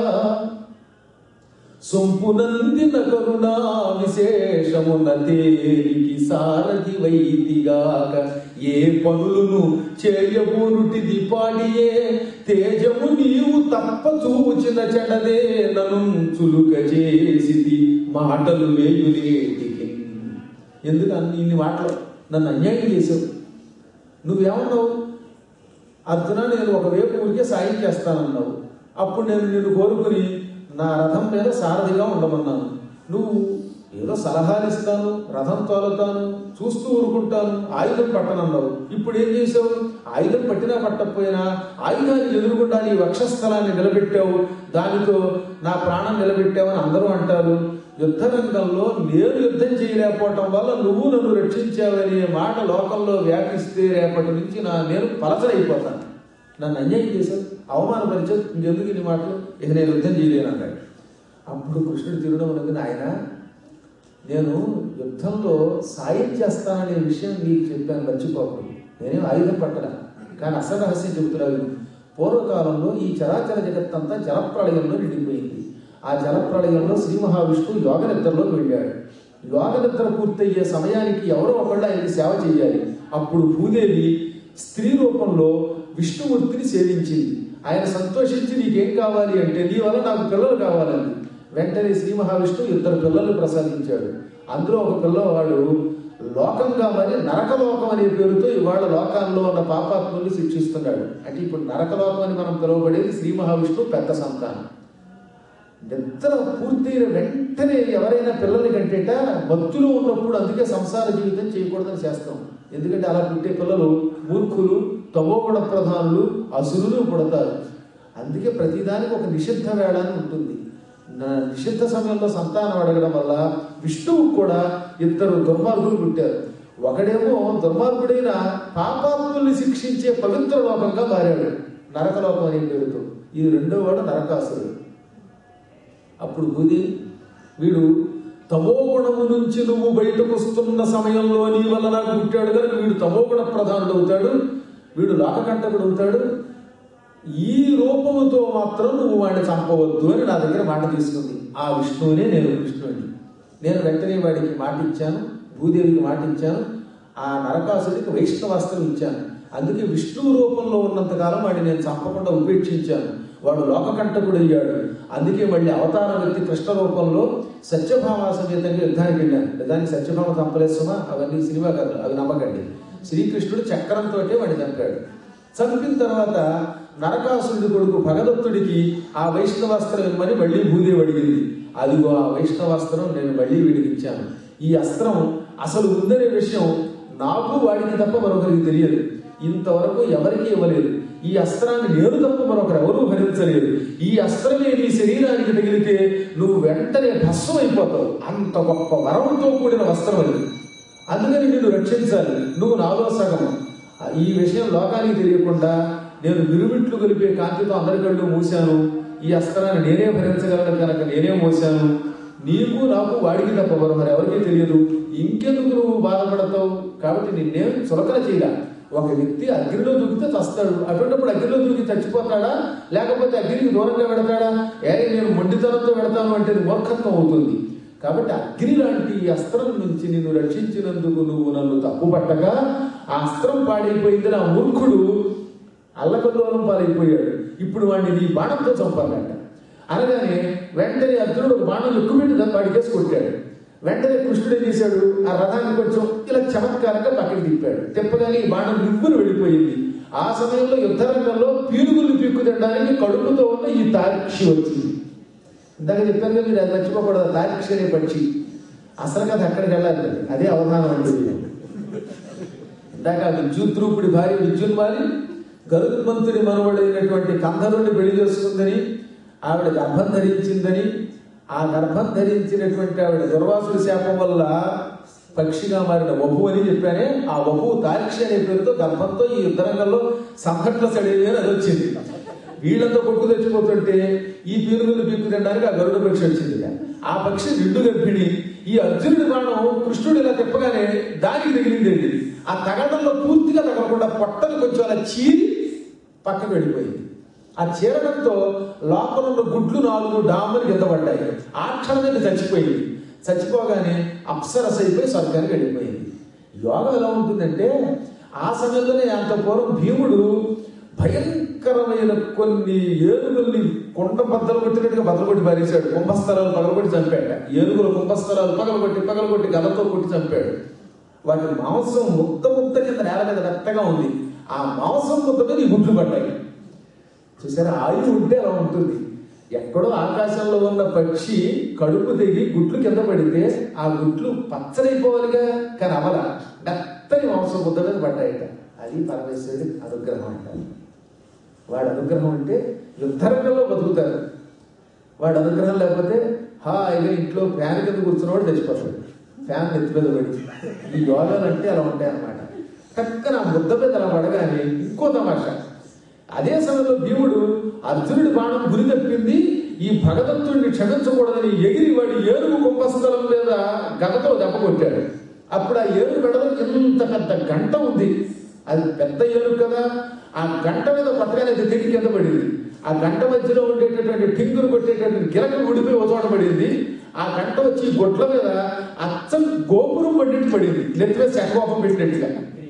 సొంపునందిన కరుణా విశేషమున తేలికి సారథి వైదిగాక ఏ పనులను చేయబోనుటిది పాడియే తేజము నీవు తప్ప చూచిన చెడదే నను చులుక చేసిది మాటలు వేయులేటికి ఎందుకు అన్ని ఇన్ని మాటలు నన్ను అన్యాయం చేసావు నువ్వేమన్నావు అర్జున నేను ఒకవైపు ఊరికే సాయం చేస్తానన్నావు అప్పుడు నేను నిన్ను కోరుకుని నా రథం మీద సారథిగా ఉండమన్నాను నువ్వు ఏదో సలహాలు ఇస్తాను రథం తోలుతాను చూస్తూ ఊరుకుంటాను ఆయుధం పట్టనన్నావు ఇప్పుడు ఏం చేసావు ఆయుధం పట్టినా పట్టకపోయినా ఆయుధాన్ని ఎదురుగుండా నీ వక్షస్థలాన్ని నిలబెట్టావు దానితో నా ప్రాణం నిలబెట్టావని అందరూ అంటారు యుద్ధ రంగంలో నేను యుద్ధం చేయలేకపోవటం వల్ల నువ్వు నన్ను రక్షించావనే మాట లోకంలో వ్యాపిస్తే రేపటి నుంచి నా నేను పలసరైపోతాను నన్ను అన్యాయం చేశావు అవమానపరిచావు ఇంకెందుకు ఇన్ని మాటలు ఇక నేను యుద్ధం చేయలేను అన్నాడు అప్పుడు కృష్ణుడు తిరగడం ఉన్నది ఆయన నేను యుద్ధంలో సాయం చేస్తాననే విషయం నీకు చెప్పాను మర్చిపోకు నేనేం ఆయుధం పట్టడా కానీ అసలు రహస్యం చెబుతున్నాను పూర్వకాలంలో ఈ చరాచర జగత్తంతా జలప్రళయంలో నిండిపోయింది ఆ జలప్రళయంలో శ్రీ మహావిష్ణువు యోగ నిద్రలోకి వెళ్ళాడు యోగ నిద్ర పూర్తయ్యే సమయానికి ఎవరో ఒకళ్ళు ఆయనకి సేవ చేయాలి అప్పుడు భూదేవి స్త్రీ రూపంలో విష్ణుమూర్తిని సేవించింది ఆయన సంతోషించి నీకేం కావాలి అంటే నీ వల్ల నాకు పిల్లలు కావాలని వెంటనే శ్రీ మహావిష్ణువు ఇద్దరు పిల్లలు ప్రసాదించాడు అందులో ఒక పిల్లవాడు లోకంగా మరి నరకలోకం అనే పేరుతో ఇవాళ లోకాల్లో ఉన్న పాపాత్ముల్ని శిక్షిస్తున్నాడు అంటే ఇప్పుడు నరకలోకం అని మనం పిలువబడేది శ్రీ మహావిష్ణువు పెద్ద సంతానం నిద్ర పూర్తయిన వెంటనే ఎవరైనా పిల్లల్ని కంటేట భక్తులు ఉన్నప్పుడు అందుకే సంసార జీవితం చేయకూడదని చేస్తాం ఎందుకంటే అలా పుట్టే పిల్లలు మూర్ఖులు తమోగుణ ప్రధానులు అసురులు పుడతారు అందుకే ప్రతిదానికి ఒక నిషిద్ధ వేళ అని ఉంటుంది నా నిషిద్ధ సమయంలో సంతానం అడగడం వల్ల విష్ణువు కూడా ఇద్దరు దుర్మార్గులు పుట్టారు ఒకడేమో దుర్మార్గుడైన పాపాత్ముల్ని శిక్షించే పవిత్ర లోకంగా మారాడు నరకలోకం అనే పేరుతో ఈ రెండో వాడు నరకాసురుడు అప్పుడు భూది వీడు తమోగుణము నుంచి నువ్వు బయటకు వస్తున్న సమయంలో నీ వల్ల నాకు పుట్టాడు కనుక వీడు తమోగుణ ప్రధానుడు అవుతాడు వీడు లోకకంటకుడు అవుతాడు ఈ రూపముతో మాత్రం నువ్వు వాడిని చంపవద్దు అని నా దగ్గర మాట తీసుకుంది ఆ విష్ణువునే నేను కృష్ణుడిని నేను వెంటనే వాడికి మాట ఇచ్చాను భూదేవికి మాట ఇచ్చాను ఆ నరకాసుడికి వైష్ణవాస్త్రం ఇచ్చాను అందుకే విష్ణువు రూపంలో ఉన్నంతకాలం వాడిని నేను చంపకుండా ఉపేక్షించాను వాడు లోకకంటకుడు అయ్యాడు అందుకే మళ్ళీ అవతార వ్యక్తి కృష్ణ రూపంలో సత్యభామ సమేతంగా యుద్ధానికి వెళ్ళాను నిజానికి సత్యభామ చంపలేస్తుమా అవన్నీ సినిమా కథలు అవి నమ్మకండి శ్రీకృష్ణుడు చక్రంతో వాడిని చంపాడు చంపిన తర్వాత నరకాసురుడి కొడుకు భగదత్తుడికి ఆ వైష్ణవాస్త్రం ఇమ్మని మళ్ళీ భూదేవి అడిగింది అదిగో ఆ వైష్ణవాస్త్రం నేను మళ్ళీ వీడికి ఇచ్చాను ఈ అస్త్రం అసలు ఉందనే విషయం నాకు వాడికి తప్ప మరొకరికి తెలియదు ఇంతవరకు ఎవరికి ఇవ్వలేదు ఈ అస్త్రాన్ని నేను తప్ప మరొకరు ఎవరూ భరించలేదు ఈ అస్త్రమే నీ శరీరానికి తగిలితే నువ్వు వెంటనే భస్మం అయిపోతావు అంత గొప్ప వరంతో కూడిన వస్త్రం అది అందుకని నిన్ను రక్షించాలి నువ్వు నాలో సగం ఈ విషయం లోకానికి తెలియకుండా నేను విరుమిట్లు కలిపే కాంతితో అందరి కళ్ళు మూశాను ఈ అస్త్రాన్ని నేనే భరించగలను కనుక నేనే మోసాను నీకు నాకు వాడికి తప్ప మరొకరు ఎవరికీ తెలియదు ఇంకెందుకు నువ్వు బాధపడతావు కాబట్టి నిన్నేం చులకన చేయలే ఒక వ్యక్తి అగ్నిలో దూకితే చస్తాడు అటువంటిప్పుడు అగ్నిలో దూకి చచ్చిపోతాడా లేకపోతే అగ్నికి దూరంగా పెడతాడా ఏ నేను మొండితనంతో పెడతాను అంటే అది మూర్ఖత్వం అవుతుంది కాబట్టి అగ్ని లాంటి ఈ అస్త్రం నుంచి నిన్ను రక్షించినందుకు నువ్వు నన్ను తప్పుపట్టగా ఆ అస్త్రం పాడైపోయింది నా మూర్ఖుడు అల్లకల్లోలం పాలైపోయాడు ఇప్పుడు వాడిని నీ బాణంతో చంపాలంట అనగానే వెంటనే అర్జునుడు ఒక బాణం ఎక్కుపెట్టి దాన్ని వాడికేసి కొట్టాడు వెంటనే కృష్ణుడు ఏం చేశాడు ఆ రథాన్ని కొంచెం ఇలా చమత్కారంగా పక్కకి తిప్పాడు తిప్పగానే ఈ బాణం నివ్వులు వెళ్ళిపోయింది ఆ సమయంలో యుద్ధరంగంలో పీరుగులు పీక్కు తినడానికి కడుపుతో ఉన్న ఈ తాక్షి వచ్చింది ఇందాక చెప్పాను కదా మీరు అది మర్చిపోకూడదు తాక్షి అనే పక్షి అసలు కథ అక్కడికి వెళ్ళాలి అదే అవధానం ఉంటుంది ఇందాక విద్యుద్రూపుడి భార్య విద్యున్మాలి గరుత్మంతుడి మనవడైనటువంటి కంధరుడిని పెళ్లి చేసుకుందని ఆవిడ గర్భం ధరించిందని ఆ గర్భం ధరించినటువంటి ఆవిడ దుర్వాసుడి శాపం వల్ల పక్షిగా మారిన వహు అని చెప్పానే ఆ వహు తాక్షి అనే పేరుతో గర్భంతో ఈ యుద్ధరంగంలో సంఘటన సడేది అని అది వచ్చింది వీళ్ళంతా కొడుకు తెచ్చిపోతుంటే ఈ పీరుగులు పీక్కు తినడానికి ఆ గరుడ పక్షి వచ్చింది ఆ పక్షి రెండు గర్భిణి ఈ అర్జునుడి బాణం కృష్ణుడు ఇలా తిప్పగానే దానికి తగిలిందండి ఆ తగడంలో పూర్తిగా తగలకుండా పొట్టలు కొంచెం అలా చీరి పక్కకు వెళ్ళిపోయింది ఆ చీరడంతో లోపల ఉన్న గుడ్లు నాలుగు డామ్మని కింద పడ్డాయి ఆ క్షణమే చచ్చిపోయింది చచ్చిపోగానే అప్సరస అయిపోయి స్వర్గానికి వెళ్ళిపోయింది యోగం ఎలా ఉంటుందంటే ఆ సమయంలోనే అంత పూర్వం భీముడు భయంకరమైన కొన్ని ఏనుగుల్ని కొండ బద్దలు కొట్టినట్టుగా బద్దలు కొట్టి పారేశాడు కుంభస్థలాలు పగలగొట్టి చంపాడు ఏనుగుల కుంభస్థలాలు పగలగొట్టి పగలగొట్టి గదతో కొట్టి చంపాడు వాటి మాంసం ముద్ద ముద్ద కింద నేల మీద మెత్తగా ఉంది ఆ మాంసం ముద్ద మీద ఈ గుడ్లు పడ్డాయి చూసారా ఆయువు ఉంటే అలా ఉంటుంది ఎక్కడో ఆకాశంలో ఉన్న పక్షి కడుపు తెగి గుట్లు కింద పడితే ఆ గుట్లు పచ్చడైపోవాలిగా కానీ అవల మెత్తని మాంసం ముద్ద మీద పడ్డాయట అది పరమేశ్వరుడి అనుగ్రహం అంటారు వాడి అనుగ్రహం అంటే యుద్ధరంగంలో బతుకుతారు వాడి అనుగ్రహం లేకపోతే హాయిగా ఇంట్లో ఫ్యాన్ కింద కూర్చున్నవాడు తెచ్చిపోతాడు ఫ్యాన్ నెత్తి మీద పడి ఈ యోగాలు అంటే అలా ఉంటాయి అన్నమాట టక్కన ఆ ముద్ద మీద అలా పడగానే ఇంకో తమాషా అదే సమయంలో భీముడు అర్జునుడి బాణం గురి తప్పింది ఈ భగదత్తుడిని క్షమించకూడదని ఎగిరి వాడి ఏనుగు కుంభస్థలం మీద గదతో దెబ్బ కొట్టాడు అప్పుడు ఆ ఏనుగు మెడలో ఇంత పెద్ద గంట ఉంది అది పెద్ద ఏనుగు కదా ఆ గంట మీద కొత్తగానే అది తిరిగి కింద పడింది ఆ గంట మధ్యలో ఉండేటటువంటి టింగురు కొట్టేటటువంటి గిలకలు ఉడిపోయి ఒక చోట పడింది ఆ గంట వచ్చి ఈ గొడ్ల మీద అచ్చం గోపురం పడినట్టు పడింది నెత్తి మీద శంఖోపం పెట్టినట్టుగా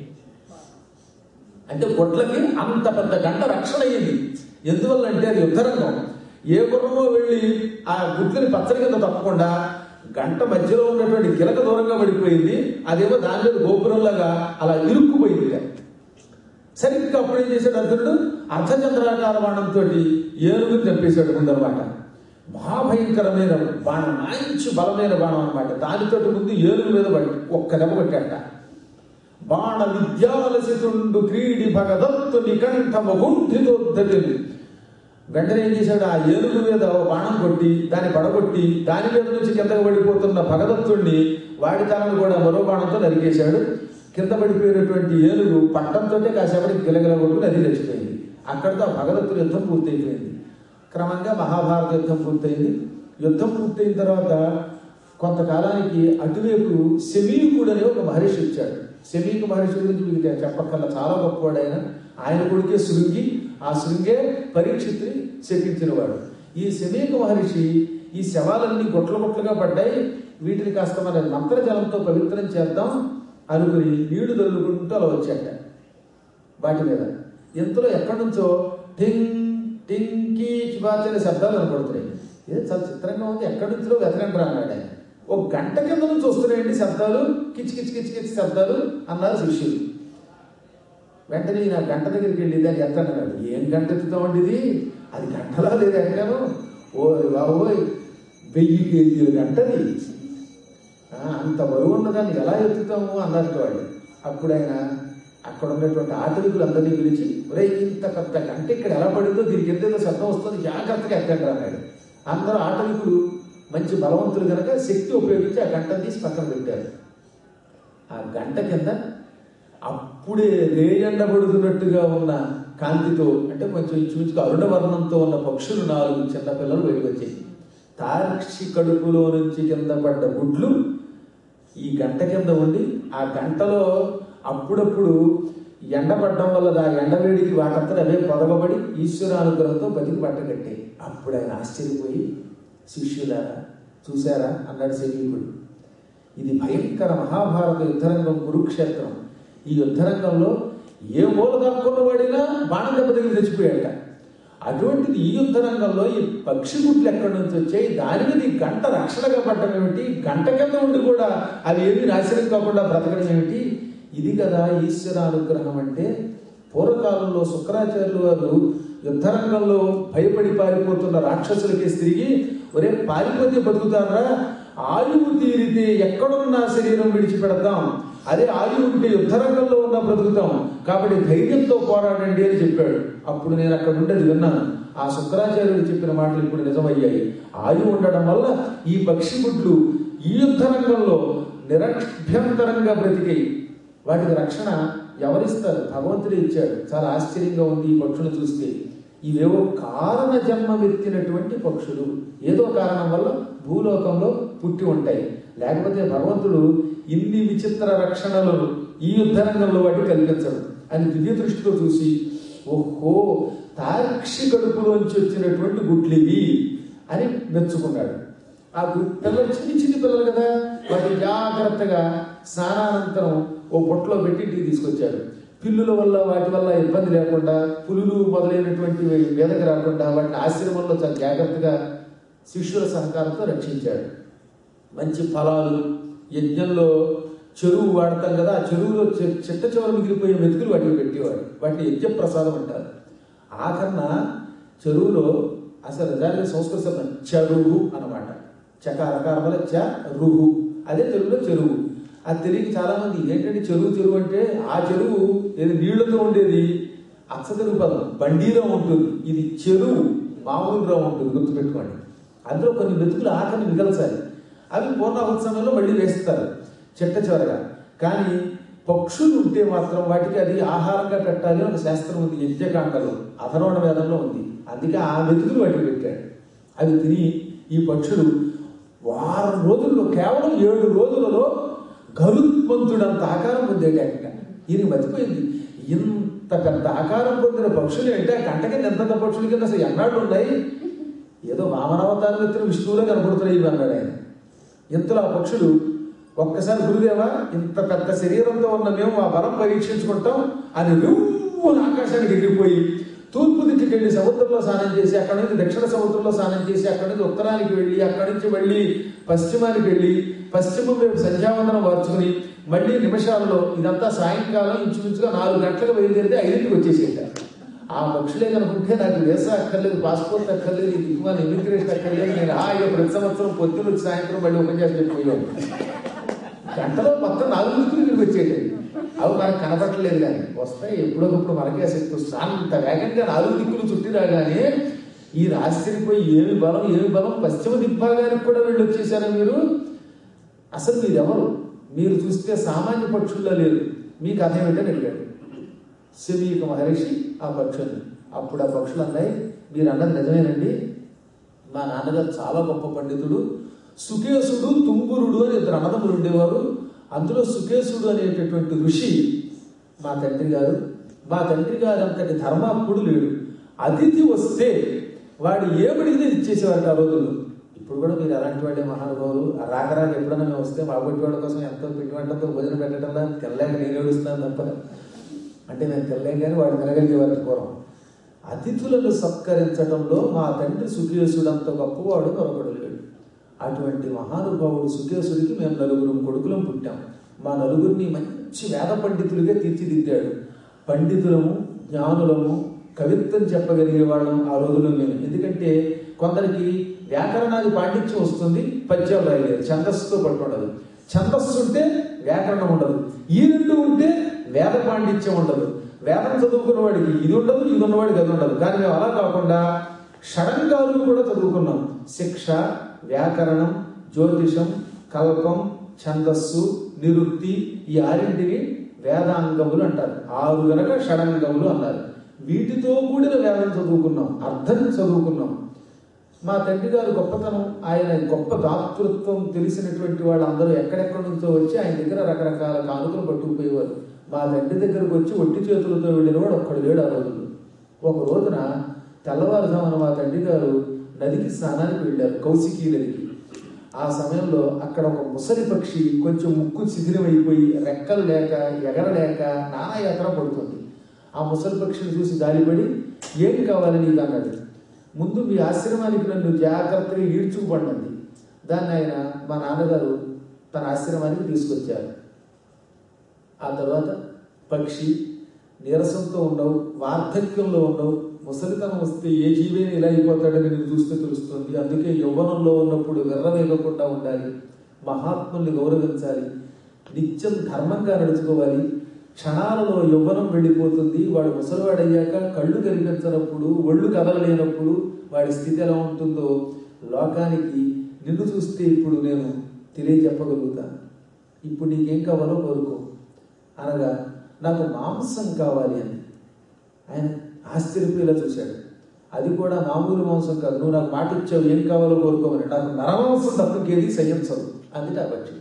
అంటే గొడ్లకి అంత పెద్ద గంట రక్షణ అయ్యింది ఎందువల్ల అంటే అది యుద్ధరంగం ఏ గుర్రమో వెళ్ళి ఆ గుడ్లని పచ్చడి కింద తప్పకుండా గంట మధ్యలో ఉన్నటువంటి గిలక దూరంగా పడిపోయింది అదేమో దాని మీద గోపురంలాగా అలా ఇరుక్కుపోయింది సరిగ్గా అప్పుడు ఏం చేశాడు అర్జునుడు అర్ధచంద్రాకార బాణంతో ఏనుగుని చంపేశాడు ముందరమాట మహాభయంకరమైన బాణం మంచి బలమైన బాణం అన్నమాట దానితోటి ముందు ఏనుగు మీద పడి ఒక్క దెబ్బ కొట్టాట బాణ విద్యాలసితుండు క్రీడి భగదత్తు నికంఠమ గుంఠితోద్ధతిని వెంటనే ఏం చేశాడు ఆ ఏనుగు మీద ఓ బాణం కొట్టి దాన్ని పడగొట్టి దాని మీద నుంచి కిందకు పడిపోతున్న భగదత్తుణ్ణి వాడి తలను కూడా మరో బాణంతో నరికేశాడు కింద పడిపోయినటువంటి ఏనుగు పట్టంతో కాసేపటికి గిలగిల కొట్టు నది తెచ్చిపోయింది అక్కడితో ఆ భగదత్తుల యుద్ధం పూర్తయిపోయింది క్రమంగా మహాభారత యుద్ధం పూర్తయింది యుద్ధం పూర్తయిన తర్వాత కొంతకాలానికి అటువైపు శమీకుడు అనే ఒక మహర్షి వచ్చాడు శమీకు మహర్షి గురించి మీకు చెప్పక్కర్ల చాలా గొప్పవాడు ఆయన ఆయన కొడుకే శృంగి ఆ శృంగే పరీక్షిత్ని శపించినవాడు ఈ శమీక మహర్షి ఈ శవాలన్నీ గుట్ల గుట్లుగా పడ్డాయి వీటిని కాస్త మన మంత్రజలంతో పవిత్రం చేద్దాం అనుకుని నీళ్లు దొల్లుకుంటూ అలా వచ్చాట వాటి మీద ఇంతలో ఎక్కడి నుంచో టింగ్ టింకి చిబాచని శబ్దాలు కనపడుతున్నాయి ఇది చాలా చిత్రంగా ఉంది ఎక్కడి నుంచో వెతకండి రా అన్నాడు ఆయన ఒక గంట కింద నుంచి వస్తున్నాయండి శబ్దాలు కిచి కిచి కిచి కిచి శబ్దాలు అన్నారు శిష్యులు వెంటనే ఈయన గంట దగ్గరికి వెళ్ళి దాన్ని ఎత్తాడు ఏం గంట ఎత్తుతామండి ఇది అది గంటలా లేదు ఎక్కాను ఓ బాబోయ్ వెయ్యి కేజీల గంటది ఆ, అంత బరువు ఉన్నదాన్ని ఎలా ఎత్తుతాము అన్నారు వాళ్ళు అప్పుడు ఆయన అక్కడ ఉన్నటువంటి ఆటవికులు అందరినీ పిలిచి ఒరే ఇంత పెద్ద గంట ఇక్కడ ఎలా పడిందో దీనికి ఎంతేదో శబ్దం వస్తుంది జాగ్రత్తగా ఎక్కండి అన్నాడు అందరూ ఆటవికులు మంచి బలవంతులు కనుక శక్తి ఉపయోగించి ఆ గంట తీసి పక్కన పెట్టారు ఆ గంట కింద అప్పుడే రేయండబడుతున్నట్టుగా ఉన్న కాంతితో అంటే కొంచెం ఇంచుమించుగా అరుణవర్ణంతో ఉన్న పక్షులు నాలుగు చిన్న పిల్లలు బయటకు వచ్చాయి తార్క్షి కడుపులో నుంచి కింద పడ్డ గుడ్లు ఈ గంట కింద ఉండి ఆ గంటలో అప్పుడప్పుడు ఎండపడడం వల్ల ఆ ఎండవేడికి వాటంతా అవే పొదగబడి ఈశ్వరానుగ్రహంతో బతికి పట్టగట్టాయి అప్పుడు ఆయన ఆశ్చర్యపోయి శిష్యులారా చూశారా అన్నాడు శరీకుడు ఇది భయంకర మహాభారత యుద్ధరంగం కురుక్షేత్రం ఈ యుద్ధరంగంలో ఏ మూల దాక్కున్న వాడినా బాణం దెబ్బ దగ్గర చచ్చిపోయాట అటువంటిది ఈ యుద్ధరంగంలో ఈ పక్షి గుడ్లు ఎక్కడి నుంచి వచ్చాయి దాని మీద ఈ గంట రక్షణగా పడ్డం ఏమిటి గంట కింద ఉండి కూడా అవి ఏమీ నాశనం కాకుండా బ్రతకడం ఏమిటి ఇది కదా ఈశ్వర అనుగ్రహం అంటే పూర్వకాలంలో శుక్రాచార్యులు వారు యుద్ధరంగంలో భయపడి పారిపోతున్న రాక్షసులకి తిరిగి ఒరే పారిపోతే బతుకుతారా ఆయువు తీరితే ఎక్కడున్న శరీరం విడిచిపెడతాం అదే ఆయువు ఉంటే యుద్ధరంగంలో ఉన్న బ్రతుకుతాం కాబట్టి ధైర్యంతో పోరాడండి అని చెప్పాడు అప్పుడు నేను అక్కడ ఉండేది విన్నాను ఆ శుక్రాచార్యుడు చెప్పిన మాటలు ఇప్పుడు నిజమయ్యాయి ఆయువు ఉండడం వల్ల ఈ పక్షి గుడ్లు ఈ యుద్ధరంగంలో నిరభ్యంతరంగా బ్రతికాయి వాటికి రక్షణ ఎవరిస్తారు భగవంతుడే ఇచ్చాడు చాలా ఆశ్చర్యంగా ఉంది ఈ పక్షులు చూస్తే ఇవేవో కారణ జన్మమెత్తినటువంటి పక్షులు ఏదో కారణం వల్ల భూలోకంలో పుట్టి ఉంటాయి లేకపోతే భగవంతుడు ఇన్ని విచిత్ర రక్షణలను ఈ యుద్ధరంగంలో వాటి కల్పించడు అని దివ్య దృష్టితో చూసి ఓహో తార్క్షి కడుపులోంచి వచ్చినటువంటి గుడ్లివి అని మెచ్చుకున్నాడు ఆ గు- పిల్లలు చిన్ని చిన్ని పిల్లలు కదా వాటిని జాగ్రత్తగా స్నానానంతరం ఓ బొట్లో పెట్టి ఇంటికి తీసుకొచ్చారు పిల్లుల వల్ల వాటి వల్ల ఇబ్బంది లేకుండా పులులు మొదలైనటువంటి మీదకి రాకుండా వాటిని ఆశ్రమంలో చాలా జాగ్రత్తగా శిష్యుల సహకారంతో రక్షించాడు మంచి ఫలాలు యజ్ఞంలో చెరువు వాడతాం కదా ఆ చెరువులో చె- చిట్ట చివర మిగిలిపోయే మెతుకులు వాటికి పెట్టేవాడు వాటిని యజ్ఞ ప్రసాదం అంటారు ఆఖరణ చెరువులో అసలు నిజానికి సంస్కృత శబ్దం చరువు అనమాట చకారకారమల చ రుహు అదే తెలుగులో చెరువు అది తెలియక చాలా మంది ఏంటంటే చెరువు చెరువు అంటే ఆ చెరువు ఏది నీళ్లతో ఉండేది అచ్చ తెలుగు పదం బండిలో ఉంటుంది ఇది చెరువు మామూలుగా ఉంటుంది గుర్తుపెట్టుకోండి అందులో కొన్ని మెతుకులు ఆకలి మిగల్చాలి అవి పూర్ణాహుతి సమయంలో మళ్ళీ వేస్తారు చెట్ట చివరగా కానీ పక్షులు ఉంటే మాత్రం వాటికి అది ఆహారంగా పెట్టాలి అని ఒక శాస్త్రం ఉంది యజ్ఞకాండలో అథర్వణ వేదంలో ఉంది అందుకే ఆ మెతుకులు వాటికి పెట్టాడు అవి తిని ఈ పక్షులు వారం రోజుల్లో కేవలం ఏడు రోజులలో గరుత్మంతుడంత ఆకారం పొందేటట ఈయన మతిపోయింది ఇంత పెద్ద ఆకారం పొందిన పక్షులు అంటే గంట కింద ఎంత పక్షుల కింద అసలు ఎన్నాళ్ళు ఉన్నాయి ఏదో వామనావతారం ఎత్తిన విష్ణువులో కనపడుతున్నాయి ఇవి అన్నాడు ఆయన ఇంతలో ఆ పక్షులు ఒక్కసారి గురుదేవా ఇంత పెద్ద శరీరంతో ఉన్న మేము ఆ బలం పరీక్షించుకుంటాం అని రువ్వున ఆకాశానికి ఎగిరిపోయి తూర్పు దిక్కుకి వెళ్ళి సముద్రంలో స్నానం చేసి అక్కడ నుంచి దక్షిణ సముద్రంలో స్నానం చేసి అక్కడ నుంచి ఉత్తరానికి వెళ్ళి అక్కడి నుంచి మళ్ళీ పశ్చిమానికి వెళ్ళి పశ్చిమం వైపు సంధ్యావందనం వార్చుకుని మళ్ళీ నిమిషాల్లో ఇదంతా సాయంకాలం ఇంచుమించుగా నాలుగు గంటలకు బయలుదేరితే ఐదింటికి వచ్చేసేట ఆ పక్షులే కనుకుంటే నాకు వీసా అక్కర్లేదు పాస్పోర్ట్ అక్కర్లేదు ఈ దిగుమాన ఇమిగ్రేషన్ అక్కర్లేదు నేను హాయిగా ప్రతి సంవత్సరం పొద్దున వచ్చి సాయంత్రం మళ్ళీ ఉపన్యాసం చెప్పిపోయాను గంటలో మొత్తం నాలుగు దిక్కులు తిరిగి వచ్చేయండి అవి మనకు కనపట్టలేదు కానీ వస్తాయి ఎప్పుడొకప్పుడు మనకే శక్తి వస్తుంది అంత వేగంగా నాలుగు దిక్కులు చుట్టి రాగానే ఈ ఆశ్చర్యపోయి ఏమి బలం ఏమి బలం పశ్చిమ దిగ్భాగానికి కూడా వెళ్ళి వచ్చేసారా మీరు అసలు మీరు ఎవరు మీరు చూస్తే సామాన్య పక్షుల్లో లేరు మీ కథ ఏమిటని అడిగాడు శమీక మహర్షి ఆ పక్షుల్ని అప్పుడు ఆ పక్షులు అన్నాయి మీరు అన్నది నిజమేనండి మా నాన్నగారు చాలా గొప్ప పండితుడు సుకేశుడు తుంగురుడు అని ఇద్దరు అన్నదమ్ములు ఉండేవారు అందులో సుకేశుడు అనేటటువంటి ఋషి మా తండ్రి గారు మా తండ్రి గారు అంతటి ధర్మాత్ముడు లేడు అతిథి వస్తే వాడు ఏమడిగితే ఇచ్చేసేవారు ఆ రోజుల్లో ఇప్పుడు కూడా మీరు అలాంటి వాళ్ళే మహానుభావులు ఆ రాక రాక ఎప్పుడైనా మేము వస్తే మా పొట్టి వాళ్ళ కోసం ఎంతో పిండి వంటతో భోజనం పెట్టడంలో తెల్లాక నేను ఏడుస్తాను తప్ప అంటే నేను తెల్లాం కానీ వాడు తినగలిగేవారు పూర్వం అతిథులను సత్కరించడంలో మా తండ్రి సుకేశుడు అంత గొప్పవాడు మరొకడు లేడు అటువంటి మహానుభావుడు సుకేశుడికి మేము నలుగురు కొడుకులం పుట్టాం మా నలుగురిని మంచి వేద పండితులుగా తీర్చిదిద్దాడు పండితులము జ్ఞానులము కవిత్వం చెప్పగలిగే వాళ్ళం ఆ రోజుల్లో మేము ఎందుకంటే కొందరికి వ్యాకరణాది పాండిత్యం వస్తుంది పద్యాలు రాయలేదు ఛందస్సుతో పట్టుండదు ఛందస్సు ఉంటే వ్యాకరణం ఉండదు ఈ రెండు ఉంటే వేద పాండిత్యం ఉండదు వేదం చదువుకున్న వాడికి ఇది ఉండదు ఇది ఉన్నవాడికి అది ఉండదు కానీ మేము అలా కాకుండా షడంగాలు కూడా చదువుకున్నాం శిక్ష వ్యాకరణం జ్యోతిషం కల్పం ఛందస్సు నిరుక్తి ఈ ఆరింటిని వేదాంగములు అంటారు ఆరు గనక షడంగములు అన్నారు వీటితో కూడిన వేదం చదువుకున్నాం అర్థం చదువుకున్నాం మా తండ్రి గారు గొప్పతనం ఆయన గొప్ప దాతృత్వం తెలిసినటువంటి వాళ్ళందరూ ఎక్కడెక్కడి నుంచో వచ్చి ఆయన దగ్గర రకరకాల కానుకలు పట్టుకుపోయేవారు మా తండ్రి దగ్గరకు వచ్చి ఒట్టి చేతులతో వెళ్ళిన వాడు ఒక్కడు లేడు ఆ రోజులు ఒక రోజున తెల్లవారుజామున మా తండ్రి గారు నదికి స్నానానికి వెళ్ళారు కౌశికీ నదికి ఆ సమయంలో అక్కడ ఒక ముసలి పక్షి కొంచెం ముక్కు శిథిలమైపోయి రెక్కలు లేక ఎగరలేక నానా యాత్ర పడుతుంది ఆ ముసలి పక్షిని చూసి జాలిపడి ఏం కావాలి నీకు అన్నాడు ముందు మీ ఆశ్రమానికి నన్ను జాగ్రత్తగా ఈడ్చుకుపడినది దాన్ని ఆయన మా నాన్నగారు తన ఆశ్రమానికి తీసుకొచ్చారు ఆ తర్వాత పక్షి నీరసంతో ఉండవు వార్ధక్యంలో ఉండవు ముసలితనం వస్తే ఏ జీవైనా ఇలా అయిపోతాడని నేను చూస్తే తెలుస్తుంది అందుకే యవ్వనంలో ఉన్నప్పుడు విర్రవేగకుండా ఉండాలి మహాత్ముల్ని గౌరవించాలి నిత్యం ధర్మంగా నడుచుకోవాలి క్షణాలలో యవ్వనం వెళ్ళిపోతుంది వాడు ముసలివాడయ్యాక కళ్ళు కనిపించినప్పుడు ఒళ్ళు కదలలేనప్పుడు వాడి స్థితి ఎలా ఉంటుందో లోకానికి నిన్ను చూస్తే ఇప్పుడు నేను తెలియజెప్పగలుగుతాను ఇప్పుడు నీకేం కావాలో కోరుకో అనగా నాకు మాంసం కావాలి అని ఆయన ఆశ్చర్యపోయేలా చూశాడు అది కూడా మామూలు మాంసం కాదు నువ్వు నాకు మాట ఇచ్చావు ఏం కావాలో కోరుకోమని నాకు నరమాంసం తప్పకేది సహించదు అందుకే ఆ పక్షి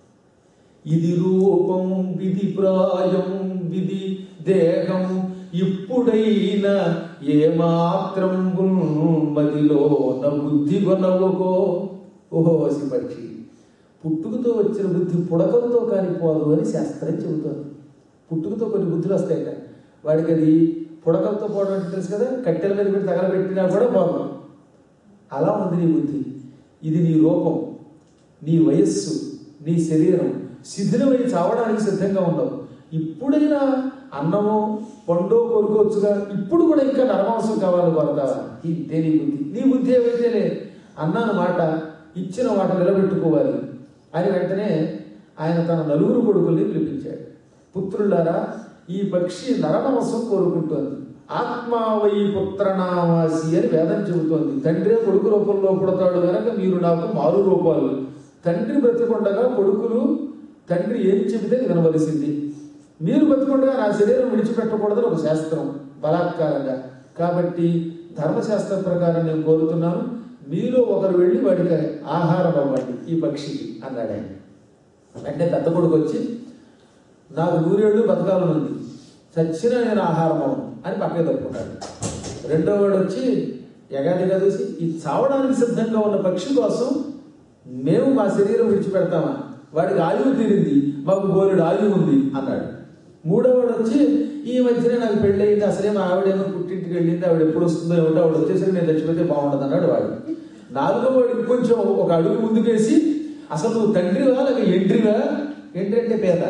ఇది రూపం విధి ప్రాయం విధి దేహం ఇప్పుడైన ఏ మాత్రం మదిలో నా బుద్ధి కొనవకో ఓహో వసి పక్షి పుట్టుకతో వచ్చిన బుద్ధి పుడకంతో కానిపోదు అని శాస్త్రం చెబుతోంది పుట్టుకతో కొన్ని బుద్ధులు వస్తాయట వాడికి అది పుడకంతో పోవడం అంటే తెలుసు కదా కట్టెల మీద పెట్టి తగలబెట్టినా కూడా పోదు అలా ఉంది నీ బుద్ధి ఇది నీ రూపం నీ వయస్సు నీ శరీరం శిథిలమై చావడానికి సిద్ధంగా ఉండవు ఇప్పుడైనా అన్నమో పండో కోరుకోవచ్చుగా ఇప్పుడు కూడా ఇంకా నరమాంసం కావాలి కొరతావా ఇంతే నీ బుద్ధి నీ బుద్ధి ఏమైతేలే అన్నాను మాట ఇచ్చిన మాట నిలబెట్టుకోవాలి అని వెంటనే ఆయన తన నలుగురు కొడుకుల్ని పిలిపించాడు పుత్రులారా ఈ పక్షి నరనవసం కోరుకుంటోంది ఆత్మావై పుత్రనామాసి అని వేదం చెబుతోంది తండ్రే కొడుకు రూపంలో పుడతాడు కనుక మీరు నాకు మారు రూపాలు తండ్రి బ్రతికొండగా కొడుకులు తండ్రి ఏం చెబితే వినవలసింది మీరు బతికుండగా నా శరీరం విడిచిపెట్టకూడదని ఒక శాస్త్రం బలాత్కారంగా కాబట్టి ధర్మశాస్త్ర ప్రకారం నేను కోరుతున్నాను మీలో ఒకరు వెళ్ళి వాడికి ఆహారం అవ్వండి ఈ పక్షికి అన్నాడు ఆయన వెంటనే పెద్ద కొడుకు వచ్చి నాకు నూరేళ్ళు బతకాలని ఉంది చచ్చినా నేను ఆహారం అవ్వను అని పక్కకి తప్పుకున్నాడు రెండో వాడు వచ్చి ఎగాదిగా చూసి ఈ చావడానికి సిద్ధంగా ఉన్న పక్షి కోసం మేము మా శరీరం విడిచిపెడతామా వాడికి ఆయువు తీరింది మాకు బోలెడు ఆయువు ఉంది అన్నాడు మూడోవాడు వచ్చి ఈ మధ్యనే నాకు పెళ్ళయింది అసలే మా ఆవిడేమో పుట్టింటికి వెళ్ళింది ఆవిడ ఎప్పుడు వస్తుందో ఏమిటో ఆవిడ వచ్చేసరికి నేను చచ్చిపోతే బాగుండదు అన్నాడు వాడు నాలుగో వాడికి కొంచెం ఒక అడుగు ముందుకేసి అసలు నువ్వు తండ్రివా లేక ఎండ్రివా ఎండ్రి అంటే పేద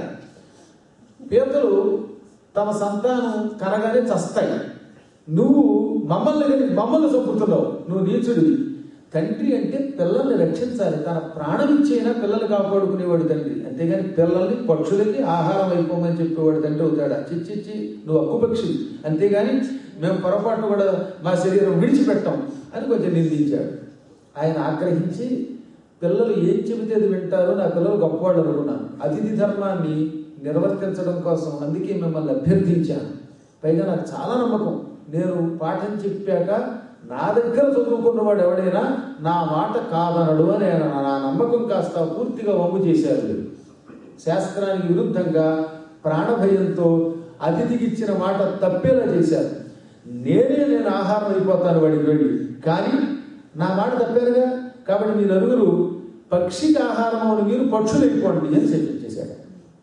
పీతలు తమ సంతానం కనగానే చస్తాయి నువ్వు మమ్మల్ని కానీ మమ్మల్ని చంపుతున్నావు నువ్వు నీచుడివి తండ్రి అంటే పిల్లల్ని రక్షించాలి తన ప్రాణం ఇచ్చైనా పిల్లలు కాపాడుకునేవాడు తండ్రి అంతేగాని పిల్లల్ని పక్షులకి ఆహారం అయిపోమని చెప్పేవాడు తండ్రి అవుతాడా చిచ్చిచ్చి నువ్వు అక్కుపక్షి అంతేగాని మేము పొరపాటు కూడా మా శరీరం విడిచిపెట్టాం అని కొంచెం నిందించాడు ఆయన ఆగ్రహించి పిల్లలు ఏం చెబితే అది వింటారో నా పిల్లలు గొప్పవాళ్ళు అనుకున్నాను అతిథి ధర్మాన్ని నిర్వర్తించడం కోసం అందుకే మిమ్మల్ని అభ్యర్థించాను పైగా నాకు చాలా నమ్మకం నేను పాఠం చెప్పాక నా దగ్గర చదువుకున్నవాడు ఎవడైనా నా మాట కాదనడు అని ఆయన నా నమ్మకం కాస్త పూర్తిగా వమ్ము చేశారు వీరు. శాస్త్రానికి విరుద్ధంగా ప్రాణభయంతో అతిథికి ఇచ్చిన మాట తప్పేలా చేశారు నేనే నేను ఆహారం అయిపోతాను వాడికి వెళ్ళి కానీ నా మాట తప్పారుగా కాబట్టి మీ నలుగురు పక్షికి ఆహారం అని మీరు పక్షులు అయిపోండి అని చెప్పించేశాడు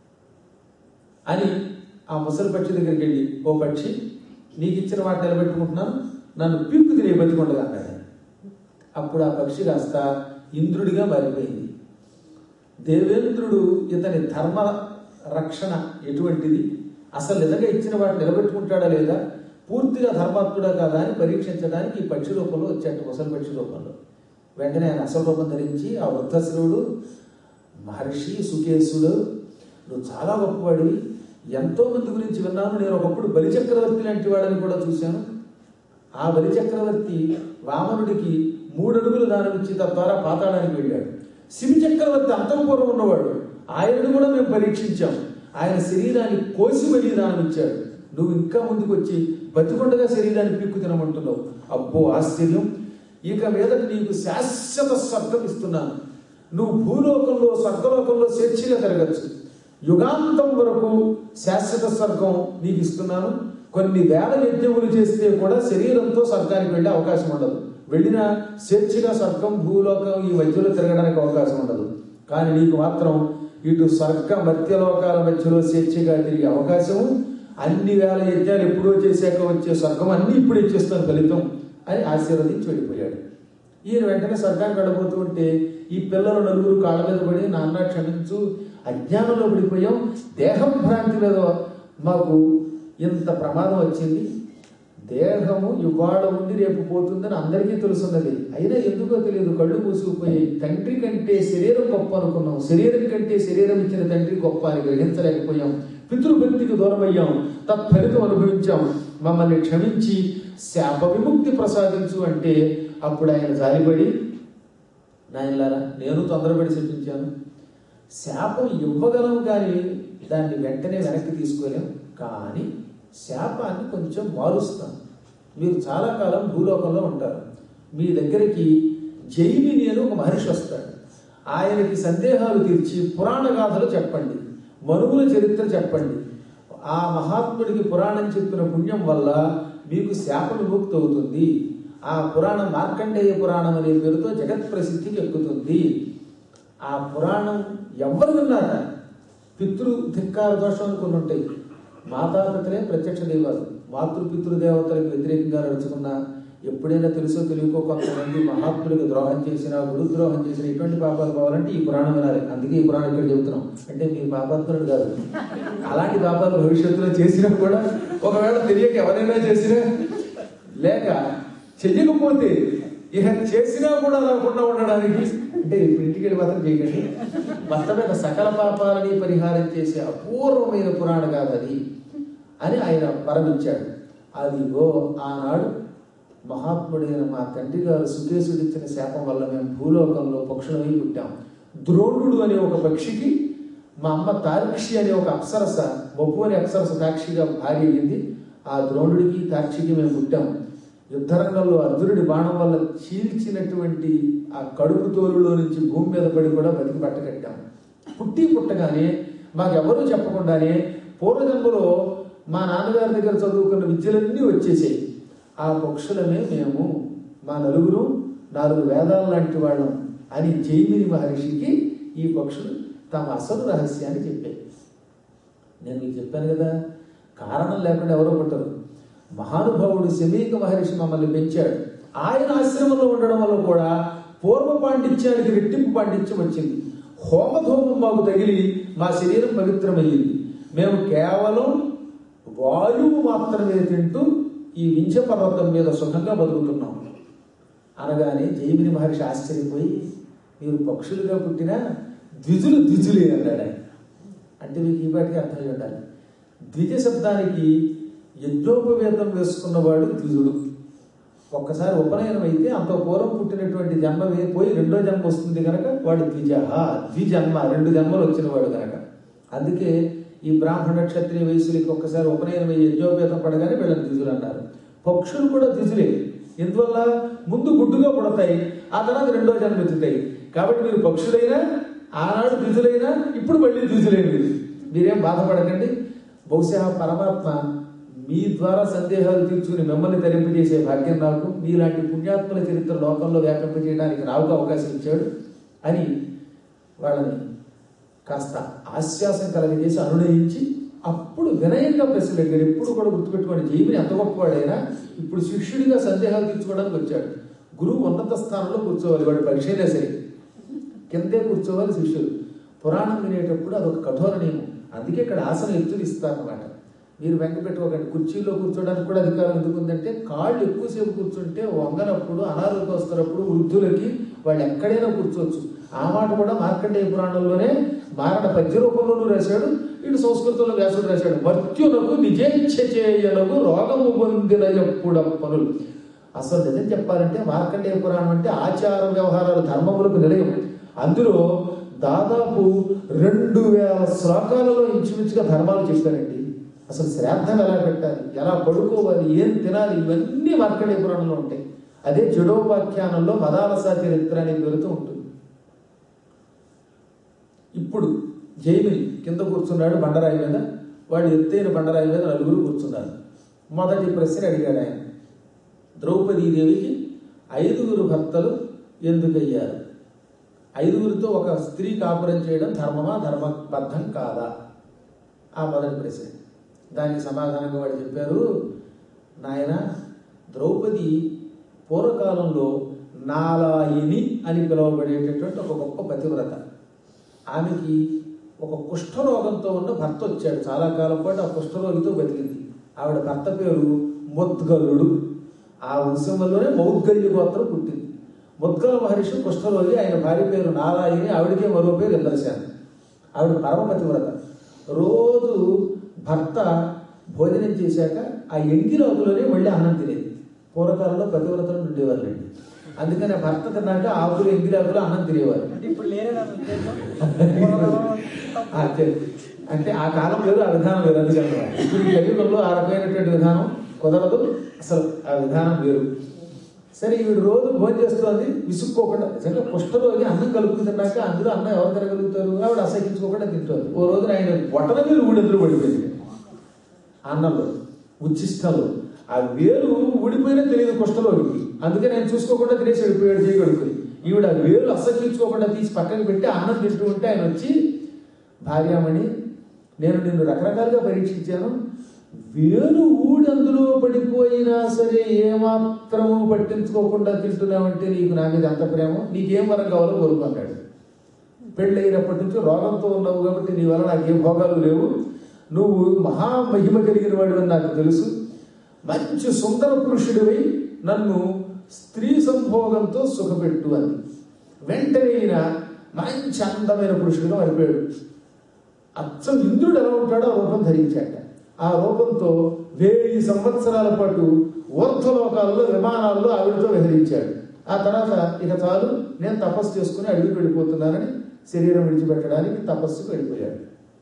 అని ఆ ముసలి పక్షి దగ్గరికి వెళ్ళి ఓ పక్షి నీకు ఇచ్చిన మాట నిలబెట్టుకుంటున్నాను నన్ను పీక్కు తినే బతికొండగా అన్నాడు ఆయన. అప్పుడు ఆ పక్షి కాస్త ఇంద్రుడిగా మారిపోయింది దేవేంద్రుడు ఇతని ధర్మ రక్షణ ఎటువంటిది అసలు నిజంగా ఇచ్చిన వాడు నిలబెట్టుకుంటాడా లేదా పూర్తిగా ధర్మాత్ముడా కాదా అని పరీక్షించడానికి ఈ పక్షి రూపంలో వచ్చాడు ముసలి పక్షి రూపంలో వెంటనే ఆయన అసలు రూపం ధరించి ఆ వృద్ధశ్రువుడు మహర్షి సుకేశుడు నువ్వు చాలా గొప్పవాడివి ఎంతో మంది గురించి విన్నాను నేను ఒకప్పుడు బలిచక్రవర్తి లాంటి వాడని కూడా చూశాను ఆ బలిచక్రవర్తి వామనుడికి మూడు అడుగులు దానమిచ్చి తద్వారా పాతాళానికి వెళ్ళాడు శివి చక్రవర్తి అంతఃపూర్వం ఉన్నవాడు ఆయనను కూడా మేము పరీక్షించాం ఆయన శరీరాన్ని కోసి మరీ దానమిచ్చాడు నువ్వు ఇంకా ముందుకు వచ్చి బతికొండగా శరీరాన్ని పీక్కు తినమంటున్నావు అబ్బో ఆశ్చర్యం ఇక మీదట నీకు శాశ్వత స్వర్గం ఇస్తున్నాను నువ్వు భూలోకంలో స్వర్గలోకంలో స్వేచ్ఛగా తిరగచ్చు యుగాంతం వరకు శాశ్వత స్వర్గం నీకు ఇస్తున్నాను కొన్ని వేల యజ్ఞములు చేస్తే కూడా శరీరంతో స్వర్గానికి వెళ్ళే అవకాశం ఉండదు వెళ్ళిన స్వేచ్ఛగా స్వర్గం భూలోకం ఈ మధ్యలో తిరగడానికి అవకాశం ఉండదు కానీ నీకు మాత్రం ఇటు స్వర్గ మధ్యలోకాల మధ్యలో స్వేచ్ఛగా తిరిగే అవకాశం అన్ని వేల యజ్ఞాలు ఎప్పుడో చేశాక వచ్చే స్వర్గం అన్ని ఇప్పుడు ఇచ్చేస్తాను ఫలితం అని ఆశీర్వదించి వెళ్ళిపోయాడు ఈయన వెంటనే స్వర్గానికి వెళ్ళబోతూ ఉంటే ఈ పిల్లలు నలుగురు కాళ్ళ మీద పడి నాన్న క్షమించు అజ్ఞానంలో పడిపోయాం దేహం భ్రాంతి మీద మాకు ఇంత ప్రమాదం వచ్చింది దేహము యుగాడ ఉండి రేపు పోతుందని అందరికీ తెలుసున్నది అయినా ఎందుకో తెలియదు కళ్ళు మూసుకుపోయి తండ్రి కంటే శరీరం గొప్ప అనుకున్నాం శరీరం కంటే శరీరం ఇచ్చిన తండ్రి గొప్ప అని గ్రహించలేకపోయాం పితృభక్తికి దూరమయ్యాం తత్ఫలితం అనుభవించాం మమ్మల్ని క్షమించి శాప విముక్తి ప్రసాదించు అంటే అప్పుడు ఆయన జారిపడి నాయనలారా నేను తొందరపడి శపించాను శాపం ఇవ్వగలం కానీ దాన్ని వెంటనే వెనక్కి తీసుకోలేం కానీ శాపాన్ని కొంచెం మారుస్తాం మీరు చాలా కాలం భూలోకంలో ఉంటారు మీ దగ్గరికి జైమిని అని ఒక మహర్షి వస్తాడు ఆయనకి సందేహాలు తీర్చి పురాణ గాథలు చెప్పండి మనువుల చరిత్ర చెప్పండి ఆ మహాత్ముడికి పురాణం చెప్పిన పుణ్యం వల్ల మీకు శాప విముక్తి అవుతుంది ఆ పురాణం మార్కండేయ పురాణం అనే పేరుతో జగత్ ప్రసిద్ధికి ఎక్కుతుంది ఆ పురాణం ఎవరు విన్నారా పితృ ధిక్కార దోషం కొన్ని ఉంటాయి మాతాపితలే ప్రత్యక్ష దైవాలు మాతృ పితృదేవతలకు వ్యతిరేకంగా నడుచుకున్న ఎప్పుడైనా తెలుసో తెలియకో కొంతమంది మహాత్ములకు ద్రోహం చేసినా గురు ద్రోహం చేసిన ఇటువంటి పాపాలు కావాలంటే ఈ పురాణం వినాలి అందుకే ఈ పురాణం ఇక్కడ చెబుతున్నాం అంటే మీ పాపాత్ముడు కాదు అలాంటి పాపాలు భవిష్యత్తులో చేసినా కూడా ఒకవేళ తెలియక ఎవరైనా చేసినా లేక చెయ్యకపోతే ఇక చేసినా కూడా రాకుండా ఉండడానికి అంటే ఇప్పుడు ఇంటికి వెళ్ళి మాత్రం చేయకండి మొత్తం మీద సకల పాపాలని పరిహారం చేసే అపూర్వమైన పురాణ గాథ అది అని ఆయన వరమిచ్చాడు అదిగో ఆనాడు మహాత్ముడైన మా తండ్రి గారు సుకేశుడు ఇచ్చిన శాపం వల్ల మేము భూలోకంలో పక్షులమై పుట్టాం ద్రోణుడు అనే ఒక పక్షికి మా అమ్మ తార్క్షి అనే ఒక అప్సరస బొప్పు అనే అప్సరస తాక్షిగా భార్య అయ్యింది ఆ ద్రోణుడికి తాక్షికి మేము పుట్టాము యుద్ధరంగంలో అర్జునుడి బాణం వల్ల చీల్చినటువంటి ఆ కడుపు తోలులో నుంచి భూమి మీద పడి కూడా బతికి పట్టకట్టాం పుట్టి పుట్టగానే మాకెవరూ చెప్పకుండానే పూర్వజన్మలో మా నాన్నగారి దగ్గర చదువుకున్న విద్యలన్నీ వచ్చేసాయి ఆ పక్షులమే మేము మా నలుగురు నాలుగు వేదాల లాంటి వాళ్ళం అని జైమిని మహర్షికి ఈ పక్షులు తమ అసలు రహస్యాన్ని చెప్పాయి నేను మీకు చెప్పాను కదా కారణం లేకుండా ఎవరో పుట్టరు మహానుభావుడు శమీక మహర్షి మమ్మల్ని పెంచాడు ఆయన ఆశ్రమంలో ఉండడం వల్ల కూడా పూర్వ పాండిత్యానికి రెట్టింపు పాండిత్యం వచ్చింది హోమధూమం మాకు తగిలి మా శరీరం పవిత్రమయ్యింది మేము కేవలం వాయువు మాత్రమే తింటూ ఈ వింఛ పర్వతం మీద సుఖంగా బతుకుతున్నాం అనగానే జైమిని మహర్షి ఆశ్చర్యపోయి మీరు పక్షులుగా పుట్టిన ద్విజులు ద్విజులే అన్నాడు ఆయన అంటే మీకు ఈ పాటికి అర్థమై ఉండాలి ద్విజ శబ్దానికి యజ్ఞోపవేతం వేసుకున్నవాడు ద్విజుడు ఒక్కసారి ఉపనయనం అయితే అంత పూర్వం పుట్టినటువంటి జన్మ వే- పోయి రెండో జన్మ వస్తుంది కనుక వాడు ద్విజ ద్విజన్మ రెండు జన్మలు వచ్చినవాడు కనుక అందుకే ఈ బ్రాహ్మణ క్షత్రియ వయసులకి ఒక్కసారి ఉపనయనం అయ్యి యజ్ఞోపేతం పడగానే వీళ్ళని ద్విజులు అంటారు పక్షులు కూడా ద్విజులే ఎందువల్ల ముందు గుడ్డుగా పుడతాయి ఆ తర్వాత రెండో జన్మ ఎత్తుతాయి కాబట్టి మీరు పక్షులైనా ఆనాడు ద్విజులైనా ఇప్పుడు మళ్ళీ ద్విజులైన మీరు మీరేం బాధపడకండి బహుశా పరమాత్మ మీ ద్వారా సందేహాలు తీర్చుకుని మిమ్మల్ని తరింపజేసే భాగ్యం నాకు మీలాంటి పుణ్యాత్మల చరిత్ర లోకంలో వ్యాపింపజేయడానికి నాకు అవకాశం ఇచ్చాడు అని వాళ్ళని కాస్త ఆశ్వాసం కలగజేసి అనునయించి అప్పుడు వినయంగా ప్రశ్నలు అడిగాడు ఎప్పుడు కూడా గుర్తుపెట్టుకోండి జీవిని ఎంత గొప్పవాడైనా ఇప్పుడు శిష్యుడిగా సందేహాలు తీర్చుకోవడానికి వచ్చాడు గురువు ఉన్నత స్థానంలో కూర్చోవాలి వాడు పరీక్షైనా సరే కిందే కూర్చోవాలి శిష్యులు పురాణం వినేటప్పుడు అదొక కఠోర నియమం అందుకే ఇక్కడ ఆసనం ఎత్తులు ఇస్తారనమాట మీరు వెంక పెట్టుకోకండి కుర్చీలో కూర్చోడానికి కూడా అధికారం ఎందుకు ఉందంటే కాళ్ళు ఎక్కువసేపు కూర్చుంటే వంగనప్పుడు అనారోగ్యం వస్తున్నప్పుడు వృద్ధులకి వాళ్ళు ఎక్కడైనా కూర్చోవచ్చు ఆ మాట కూడా మార్కండేయ పురాణంలోనే మారణ పద్య రూపంలోనూ రాశాడు ఇటు సంస్కృతంలో వ్యాసుడు రాశాడు మర్త్యులకు నిజేచ్ఛచేయలకు రోగము పొందిన ఎప్పుడప్పనులు అసలు నిజం చెప్పాలంటే మార్కండేయ పురాణం అంటే ఆచార వ్యవహారాలు ధర్మములకు నిలయం అందులో దాదాపు రెండు వేల శ్లోకాలలో ఇంచుమించుగా ధర్మాలు చెప్పారండి అసలు శ్రాద్ధం ఎలా పెట్టాలి ఎలా పడుకోవాలి ఏం తినాలి ఇవన్నీ మార్కండేయ పురాణంలో ఉంటాయి అదే జడోపాఖ్యానంలో మదాలస చరిత్ర అనే పేరుతో ఉంటుంది ఇప్పుడు జైమిని కింద కూర్చున్నాడు బండరాయి మీద వాడు ఎత్తైన బండరాయి మీద నలుగురు కూర్చున్నారు మొదటి ప్రశ్న అడిగాడు ఆయన ద్రౌపదీదేవికి ఐదుగురు భర్తలు ఎందుకయ్యారు ఐదుగురితో ఒక స్త్రీ కాపురం చేయడం ధర్మమా ధర్మబద్ధం కాదా ఆ మొదటి ప్రశ్న దానికి సమాధానంగా వాడు చెప్పారు నాయన ద్రౌపది పూర్వకాలంలో నాలాయిని అని పిలువబడేటటువంటి ఒక గొప్ప పతివ్రత ఆమెకి ఒక కుష్ఠరోగంతో ఉన్న భర్త వచ్చాడు చాలా కాలం పాటు ఆ కుష్ఠరోగితో బతికింది ఆవిడ భర్త పేరు ముద్గలుడు ఆ వంశంలోనే మౌద్గల్య గోత్రం పుట్టింది ముద్గల మహర్షి కుష్ఠరోగి ఆయన భార్య పేరు నారాయణి ఆవిడకే మరో పేరు ఇంద్రశాని ఆవిడ పరమపతివ్రత రోజు భర్త భోజనం చేశాక ఆ ఎంగిరాకులోనే మళ్ళీ అన్నం తినేది పూర్వకాలంలో పతివ్రతలు ఉండేవాళ్ళండి అందుకని ఆ భర్త తిన్నాక ఆకులు ఎంగిరాకులు అన్నం తినేవారు అంటే ఇప్పుడు లేరే నా ఉద్దేశం అంతే అంటే ఆ కాలం వేరు ఆ విధానం వేరు అందుకని ఇప్పుడు ఈ కలియుగంలో ఆ రకమైనటువంటి విధానం కుదరదు అసలు ఆ విధానం వేరు సరే ఈవిడ రోజు భోజనం చేస్తోంది విసుక్కోకుండా నిజంగా కుష్ఠరోగి అన్నం కలుపుకుని తిన్నాక అందులో అన్నం ఎవరు తినగలుగుతారు ఆవిడ అసహించుకోకుండా తింటోంది ఓ రోజున ఆయన బొట్టల మీద ఊడెదురు పడిపోయింది అన్నంలో ఉచ్చిష్టంలో ఆ వేలు ఊడిపోయినా తెలియదు కుష్ఠరోగికి అందుకని ఆయన చూసుకోకుండా తినేసి వెళ్ళిపోయాడు చేయగలుగుతుంది ఈవిడ ఆ వేలు అసహించుకోకుండా తీసి పక్కకి పెట్టి అన్నం తింటూ ఉంటే ఆయన వచ్చి భార్యామణి నేను నిన్ను రకరకాలుగా పరీక్షించాను వేలు ఊడందులో పడిపోయినా సరే ఏమాత్రము పట్టించుకోకుండా తింటున్నావంటే నీకు నా మీద ఎంత ప్రేమ నీకేం వరం కావాలో కోరుకున్నాడు పెళ్ళి అయినప్పటి నుంచి రోగంతో ఉన్నావు కాబట్టి నీ వల్ల నాకేం భోగాలు లేవు నువ్వు మహామహిమ కలిగిన వాడివని నాకు తెలుసు మంచి సుందర పురుషుడివై నన్ను స్త్రీ సంబంధ భోగంతో సుఖపెట్టు అని వెంటనే ఈయన మంచి అందమైన పురుషుడిగా మారిపోయాడు అచ్చం ఇంద్రుడు ఎలా ఉంటాడో ఆ రూపం ధరించాట ఆ రూపంతో వెయ్యి సంవత్సరాల పాటు ఊర్ధ్వలోకాల్లో విమానాల్లో ఆవిడతో విహరించాడు ఆ తర్వాత ఇక చాలు నేను తపస్సు చేసుకుని అడవికి వెళ్ళిపోతున్నానని శరీరం విడిచిపెట్టడానికి తపస్సుకు వెళ్ళిపోయాడు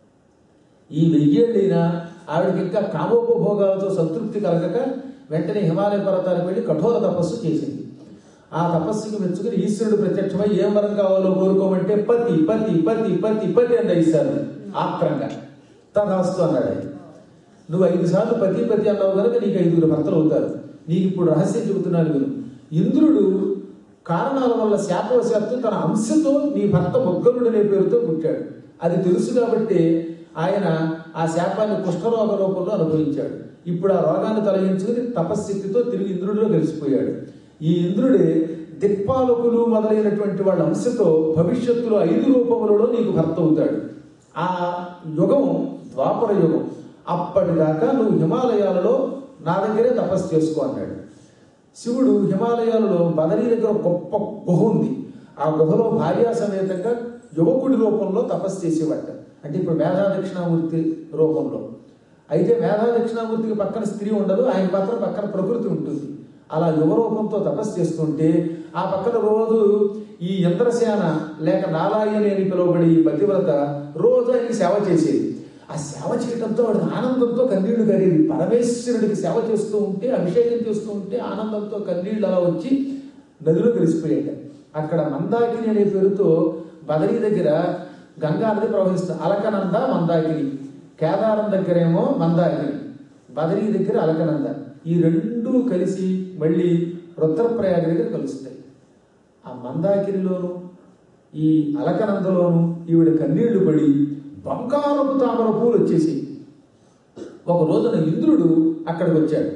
ఈ వెయ్యేళ్ళైనా ఆవిడకి ఇంకా కామోపభోగాలతో సంతృప్తి కలగక వెంటనే హిమాలయ పర్వతానికి వెళ్ళి కఠోర తపస్సు చేసింది ఆ తపస్సుకి మెచ్చుకుని ఈశ్వరుడు ప్రత్యక్షమై ఏం వరం కావాలో కోరుకోమంటే పతి పతి పతి పతి పతి అని దయిస్తారు ఆత్రంగా తదాస్తు అన్నాడు ఆయన నువ్వు ఐదు సార్లు పతి పతి అన్నావు కనుక నీకు ఐదుగురు భర్తలు అవుతారు నీకు ఇప్పుడు రహస్యం చెబుతున్నాను విను ఇంద్రుడు కారణాల వల్ల శాపవశాత్తు తన అంశతో నీ భర్త మొగ్గలుడు అనే పేరుతో పుట్టాడు అది తెలుసు కాబట్టి ఆయన ఆ శాపాన్ని కుష్ఠరోగ రూపంలో అనుభవించాడు ఇప్పుడు ఆ రోగాన్ని తొలగించుకుని తపశ్శక్తితో తిరిగి ఇంద్రుడిలో కలిసిపోయాడు ఈ ఇంద్రుడే దిక్పాలకులు మొదలైనటువంటి వాళ్ళ అంశతో భవిష్యత్తులో ఐదు రూపములలో నీకు భర్త అవుతాడు ఆ యుగం ద్వాపర యుగం అప్పటిదాకా నువ్వు హిమాలయాలలో నా దగ్గరే తపస్సు చేసుకో అన్నాడు శివుడు హిమాలయాలలో బదరీ దగ్గర ఒక గొప్ప గుహ ఉంది ఆ గుహలో భార్యా సమేతంగా యువకుడి రూపంలో తపస్సు చేసేవాట అంటే ఇప్పుడు మేధా దక్షిణామూర్తి రూపంలో అయితే మేధా దక్షిణామూర్తికి పక్కన స్త్రీ ఉండదు ఆయన మాత్రం పక్కన ప్రకృతి ఉంటుంది అలా యువ రూపంతో తపస్సు చేస్తుంటే ఆ పక్కన రోజు ఈ ఇంద్రసేన లేక నారాయణి అని పిలువబడి ఈ పతివ్రత రోజు ఆయనకి సేవ చేసేది ఆ సేవ చేయడంతో వాడు ఆనందంతో కన్నీళ్లు కరిగి పరమేశ్వరుడికి సేవ చేస్తూ ఉంటే అభిషేకం చేస్తూ ఉంటే ఆనందంతో కన్నీళ్లు అలా వచ్చి నదిలో కలిసిపోయాడు అక్కడ మందాకిని అనే పేరుతో బదరీ దగ్గర గంగా నది ప్రవహిస్తుంది అలకనంద మందాకిని కేదారం దగ్గరేమో మందాకిని బదరీ దగ్గర అలకనంద ఈ రెండు కలిసి మళ్ళీ రుద్రప్రయాగ దగ్గర కలుస్తాయి ఆ మందాకినిలోను ఈ అలకనందలోను ఈవిడ కన్నీళ్లు పడి బంగారపు తామర పూలు వచ్చేసి ఒక రోజున ఇంద్రుడు అక్కడికి వచ్చాడు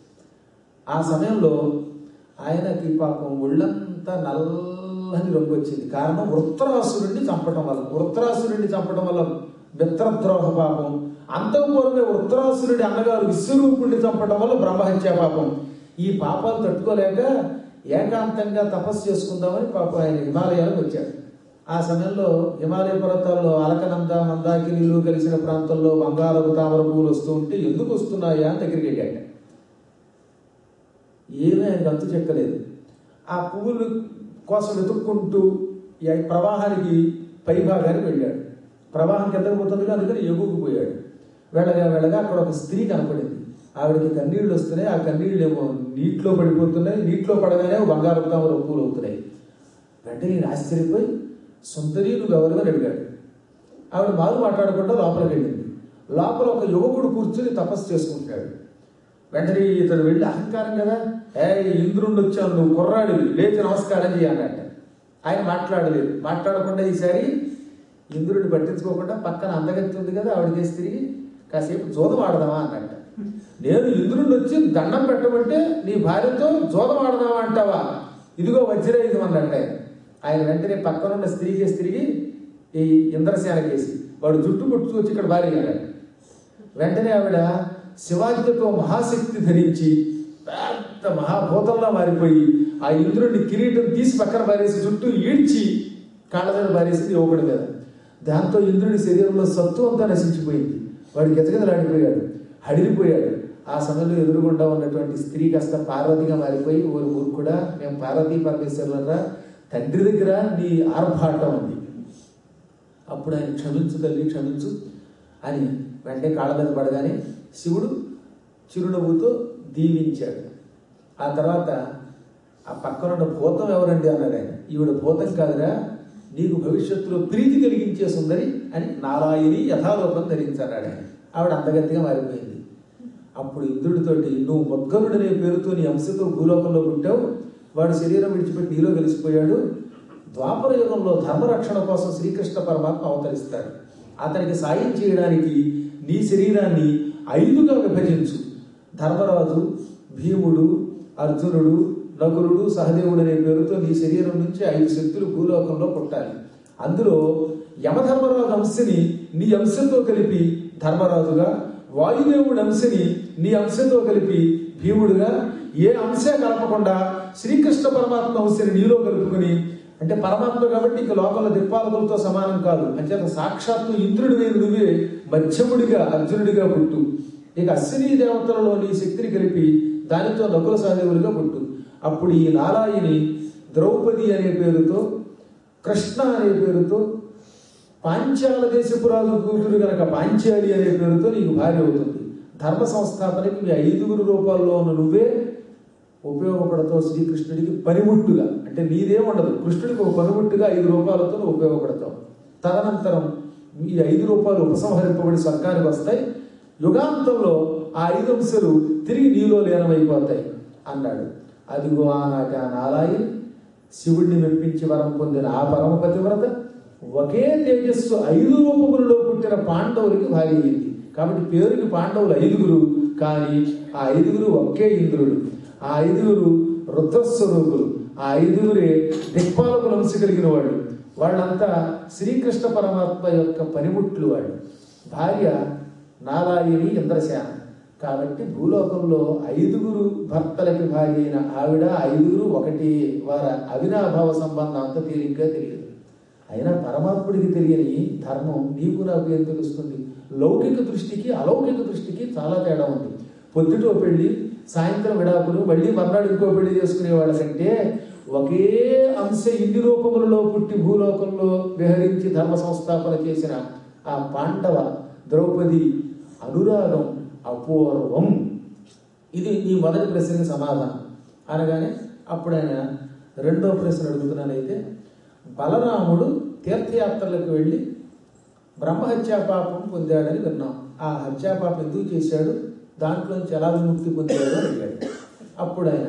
ఆ సమయంలో ఆయనకి పాపం ఒళ్ళంతా నల్లని రంగు వచ్చింది కారణం వృత్రాసురుడిని చంపటం వల్ల వృత్రాసురుడిని చంపటం వల్ల మిత్రద్రోహ పాపం అంతఃపూర్వమే వృత్రాసురుడి అన్నగారు విశ్వరూపుడిని చంపటం వల్ల బ్రహ్మహత్య పాపం ఈ పాపాలు తట్టుకోలేక ఏకాంతంగా తపస్సు చేసుకుందామని పాపం ఆయన హిమాలయాలకు వచ్చాడు ఆ సమయంలో హిమాలయ పర్వతాల్లో అలకనంద మందాకినీలు కలిసిన ప్రాంతంలో బంగారపు తామర పువ్వులు వస్తూ ఉంటే ఎందుకు వస్తున్నాయా అని దగ్గరికి వెళ్ళాడు ఏమీ ఆయనకు అంతు చెక్కలేదు ఆ పువ్వుల కోసం వెతుక్కుంటూ ఈ ప్రవాహానికి పైభాగానికి వెళ్ళాడు ప్రవాహం కిందకు పోతుంది అందుకని ఎగుకుపోయాడు వెళ్ళగా వెళ్ళగా అక్కడ ఒక స్త్రీ కనపడింది ఆవిడకి కన్నీళ్లు వస్తున్నాయి ఆ కన్నీళ్ళు ఏమో నీటిలో పడిపోతున్నాయి నీటిలో పడగానే బంగారపు తామర పువ్వులు అవుతున్నాయి వెంటనే నేను ఆశ్చర్యపోయి సుందరి నువ్వు ఎవరు అని అడిగాడు ఆవిడ మారు మాట్లాడకుండా లోపలికి వెళ్ళింది లోపల ఒక యువకుడు కూర్చుని తపస్సు చేసుకుంటాడు వెంటనే ఇతడు వెళ్ళి అహంకారం కదా ఏ ఇంద్రుణ్ణి వచ్చావు నువ్వు కుర్రాడివి లేచి నమస్కారం చేయి అన్నట్ట ఆయన మాట్లాడలేదు మాట్లాడకుండా ఈసారి ఇంద్రుడిని పట్టించుకోకుండా పక్కన అందగత్తి ఉంది కదా ఆవిడ చేసి తిరిగి కాసేపు జోదం ఆడదామా అన్నట్ట నేను ఇంద్రుడిని వచ్చి దండం పెట్టమంటే నీ భార్యతో జోదం ఆడదామా అంటావా ఇదిగో వజ్రాయుధం అన్నట్ట ఆయన ఆయన వెంటనే పక్కనున్న స్త్రీ చేసి తిరిగి ఈ ఇంద్రసేన చేసి వాడు జుట్టు పుట్టుకొచ్చి ఇక్కడ భార్య అన్నాడు వెంటనే ఆవిడ శివాజ్ఞతో మహాశక్తి ధరించి పెద్ద మహాభూతంలా మారిపోయి ఆ ఇంద్రుడిని కిరీటం తీసి పక్కన పారేసి చుట్టూ ఈడ్చి కాళ్ళ మీద పారేసింది యువకుడి మీద దాంతో ఇంద్రుడి శరీరంలో సత్తు అంతా నశించిపోయింది వాడు గజగజలాడిపోయాడు హడిలిపోయాడు ఆ సమయంలో ఎదురుగుండా ఉన్నటువంటి స్త్రీ కాస్త పార్వతిగా మారిపోయి ఊరు ఊరు కూడా మేము పార్వతీ పరమేశ్వరులరా తండ్రి దగ్గర నీ ఆర్భాటం ఉంది అప్పుడు ఆయన క్షమించు తల్లి క్షమించు అని వెంటనే కాళ్ళ మీద పడగానే శివుడు చిరునవ్వుతో దీవించాడు ఆ తర్వాత ఆ పక్కనున్న భూతం ఎవరండి అన్నాడు ఆయన ఈవిడ భూతం కాదురా నీకు భవిష్యత్తులో ప్రీతి కలిగించే సుందరి అని నారాయణి యథారూపం ధరించన్నాడు ఆయన ఆవిడ అందగత్తిగా మారిపోయింది అప్పుడు ఇంద్రుడితోటి నువ్వు మొగ్గలుడనే పేరుతో నీ అంశతో భూలోకంలో పుట్టావు వాడు శరీరం విడిచిపెట్టి నీలో కలిసిపోయాడు ద్వాపర యుగంలో ధర్మరక్షణ కోసం శ్రీకృష్ణ పరమాత్మ అవతరిస్తాడు అతనికి సాయం చేయడానికి నీ శరీరాన్ని ఐదుగా విభజించు ధర్మరాజు భీముడు అర్జునుడు నకులుడు సహదేవుడు అనే పేరుతో నీ శరీరం నుంచి ఐదు శక్తులు భూలోకంలో పుట్టాలి అందులో యమధర్మరాజు అంశని నీ అంశంతో కలిపి ధర్మరాజుగా వాయుదేవుడి అంశని నీ అంశంతో కలిపి భీముడుగా ఏ అంశ కలపకుండా శ్రీకృష్ణ పరమాత్మ అంశని నీలో కలుపుకొని అంటే పరమాత్మ కాబట్టి ఇక లోకంలో దిక్పాలకులతో సమానం కాదు అంచేత సాక్షాత్తు ఇంద్రుడి వేరు నువ్వే మధ్యముడిగా అర్జునుడిగా పుట్టు ఇక అశ్విని దేవతలలో నీ శక్తిని కలిపి దానితో నకుల సహదేవులుగా పుట్టు అప్పుడు ఈ నారాయణి ద్రౌపది అనే పేరుతో కృష్ణ అనే పేరుతో పాంచాల దేశపు రాజు కూతురు గనక పాంచాలి అనే పేరుతో నీకు భార్య అవుతుంది ధర్మ సంస్థాపనకి మీ ఐదుగురు రూపాల్లో ఉన్న నువ్వే ఉపయోగపడతావు శ్రీకృష్ణుడికి పనిముట్టుగా అంటే నీదే ఉండదు కృష్ణుడికి ఒక పనిముట్టుగా ఐదు రూపాయలతో నువ్వు ఉపయోగపడతావు తదనంతరం ఈ ఐదు రూపాయలు ఉపసంహరింపబడి స్వర్గానికి వస్తాయి యుగాంతంలో ఆ ఐదు అంశాలు తిరిగి నీలో లీనమైపోతాయి అన్నాడు అదిగో ఆనాటి ఆ నారాయణి శివుడిని మెప్పించి వరం పొందిన ఆ పరమ పతివ్రత ఒకే తేజస్సు ఐదు రూపములలో పుట్టిన పాండవులకి భార్య అయింది కాబట్టి పేరుకి పాండవులు ఐదుగురు కానీ ఆ ఐదుగురు ఒకే ఇంద్రుడు ఆ ఐదుగురు రుద్రస్వరూపులు ఆ ఐదుగురే దిక్పాలకుల అంశ కలిగిన వాళ్ళు వాళ్ళంతా శ్రీకృష్ణ పరమాత్మ యొక్క పనిముట్లు వాళ్ళు భార్య నారాయణి ఇంద్రసేన కాబట్టి భూలోకంలో ఐదుగురు భర్తలకి భార్య అయిన ఆవిడ ఐదుగురు ఒకటి వారి అవినాభావ సంబంధం అంత తేలిగ్గా తెలియదు అయినా పరమాత్ముడికి తెలియని ధర్మం నీకు నాకు ఏం తెలుస్తుంది లౌకిక దృష్టికి అలౌకిక దృష్టికి చాలా తేడా ఉంది పొద్దుటో పెళ్లి సాయంత్రం విడాకులు మళ్ళీ మర్నాడు ఇంకో పెళ్లి చేసుకునే వాళ్ళకంటే ఒకే అంశ ఇన్ని రూపములలో పుట్టి భూలోకంలో విహరించి ధర్మ సంస్థాపన చేసిన ఆ పాండవ ద్రౌపది అనురాగం అపూర్వం ఇది ఈ మొదటి ప్రశ్నకి సమాధానం అనగానే అప్పుడు ఆయన రెండో ప్రశ్న అడుగుతున్నానైతే బలరాముడు తీర్థయాత్రలకు వెళ్ళి బ్రహ్మహత్యా పాపం పొందాడని విన్నాం ఆ హత్యా పాపం ఎందుకు చేశాడు దాంట్లోంచి ఎలా విముక్తి పొందాడు అని అడిగాడు అప్పుడు ఆయన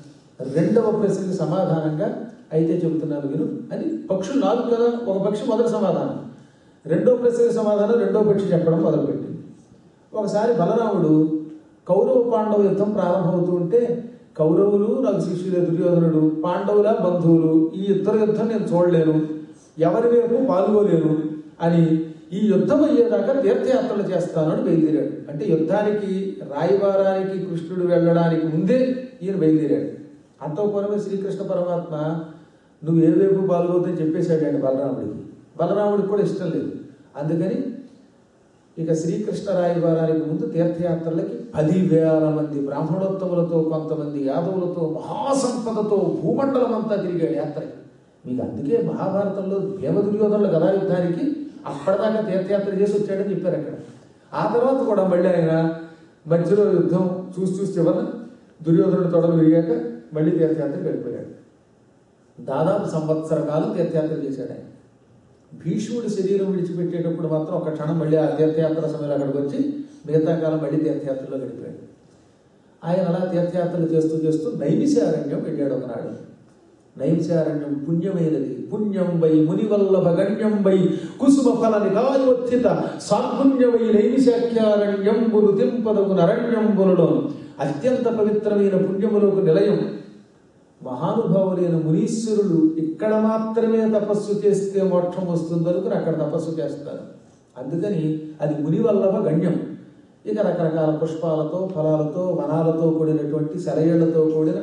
రెండవ ప్రశ్నకి సమాధానంగా అయితే చెబుతున్నాను విను అని పక్షులు నాలుగు కదా ఒక పక్షి మొదటి సమాధానం రెండో ప్రశ్నకి సమాధానం రెండో పక్షి చెప్పడం మొదలుపెట్టింది ఒకసారి బలరాముడు కౌరవ పాండవ యుద్ధం ప్రారంభమవుతూ ఉంటే కౌరవులు నాకు శిష్యులే దుర్యోధనుడు పాండవుల బంధువులు ఈ ఇద్దరు యుద్ధం నేను చూడలేను ఎవరి వైపు పాల్గొలేను అని ఈ యుద్ధం అయ్యేదాకా తీర్థయాత్రలు చేస్తానని బయలుదేరాడు అంటే యుద్ధానికి రాయబారానికి కృష్ణుడు వెళ్ళడానికి ముందే ఈయన బయలుదేరాడు అంతో పూర్వమే శ్రీకృష్ణ పరమాత్మ నువ్వు ఏ వైపు పాల్గొద్దని చెప్పేశాడండి బలరాముడికి బలరాముడికి కూడా ఇష్టం లేదు అందుకని ఇక శ్రీకృష్ణ రాయబారానికి ముందు తీర్థయాత్రలకి పదివేల మంది బ్రాహ్మణోత్తములతో కొంతమంది యాదవులతో మహాసంపదతో భూమండలం అంతా తిరిగాడు యాత్రకి మీకు అందుకే మహాభారతంలో భీమ దుర్యోధనుల గదాయుద్ధానికి అప్పటిదాకా తీర్థయాత్ర చేసి వచ్చాడని చెప్పారు అక్కడ ఆ తర్వాత కూడా మళ్ళీ ఆయన మధ్యలో యుద్ధం చూసి చూసి చివరన దుర్యోధనుడు తొడలు విరిగాక మళ్ళీ తీర్థయాత్రకు వెళ్ళిపోయాడు దాదాపు సంవత్సర కాలం తీర్థయాత్ర చేశాడు ఆయన భీష్ముడి శరీరం విడిచిపెట్టేటప్పుడు మాత్రం ఒక క్షణం మళ్ళీ ఆ తీర్థయాత్ర సమయంలో అక్కడికి వచ్చి మిగతా కాలం మళ్ళీ తీర్థయాత్రలో గడిపాడు ఆయన అలా తీర్థయాత్రలు చేస్తూ చేస్తూ నైమిషారణ్యం వెళ్ళాడు ఒకనాడు నైమిషారణ్యం పుణ్యమైనది పుణ్యం వై మునివల్లభ గణ్యం వై కుసుమ ఫల నిగాయోత్థిత సాపుణ్యమై నైమిషాఖ్యారణ్యం బురు తింపదగు నరణ్యం బులలో అత్యంత పవిత్రమైన పుణ్యములకు నిలయం మహానుభావులైన మునీశ్వరులు ఇక్కడ మాత్రమే తపస్సు చేస్తే మోక్షం వస్తుందనుకుని అక్కడ తపస్సు చేస్తారు అందుకని అది ముని వల్లభ గణ్యం ఇక రకరకాల పుష్పాలతో ఫలాలతో వనాలతో కూడినటువంటి సెలయేళ్లతో కూడిన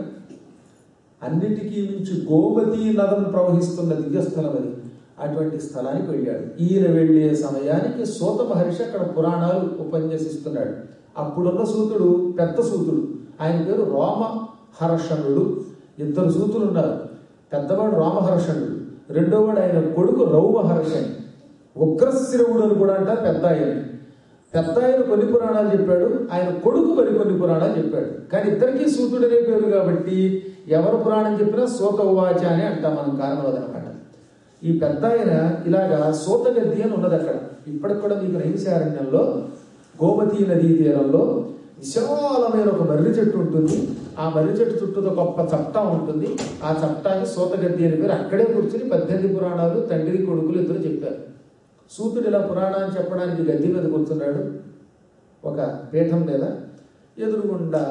అన్నిటికీ మించి గోమతి నదం ప్రవహిస్తున్న దివ్యస్థలం అది అటువంటి స్థలానికి వెళ్ళాడు ఈయన వెళ్ళే సమయానికి సూత మహర్షి అక్కడ పురాణాలు ఉపన్యసిస్తున్నాడు అప్పుడున్న సూతుడు పెద్ద సూతుడు ఆయన పేరు రోమహర్షణుడు ఇద్దరు సూతులు ఉన్నారు పెద్దవాడు రామహర్షణుడు రెండోవాడు ఆయన కొడుకు రౌమహర్షణి ఉగ్రశిరవుడు అని కూడా అంటారు పెద్ద ఆయన పెద్ద ఆయన కొన్ని పురాణాలు చెప్పాడు ఆయన కొడుకు మరి కొన్ని పురాణాలు చెప్పాడు కానీ ఇద్దరికీ సూతుడనే పేరు కాబట్టి ఎవరు పురాణం చెప్పినా సోత ఉవాచ అని అంటాం మనం కారణవదనమాట ఈ పెద్ద ఆయన ఇలాగా సోత గద్ది అని ఉన్నది అక్కడ ఇప్పటికి కూడా మీకు నైమిషారణ్యంలో గోమతీ నదీ తీరంలో విశాలమైన ఒక మర్రి చెట్టు ఉంటుంది ఆ మర్రి చెట్టు చుట్టూ గొప్ప చట్టా ఉంటుంది ఆ చట్టానికి సూతగద్ది అని పేరు అక్కడే కూర్చుని పద్దెనిమిది పురాణాలు తండ్రి కొడుకులు ఇద్దరు చెప్పారు సూతుడు ఇలా పురాణాన్ని చెప్పడానికి గద్దె మీద కూర్చున్నాడు ఒక పీఠం మీద ఎదురుగుండా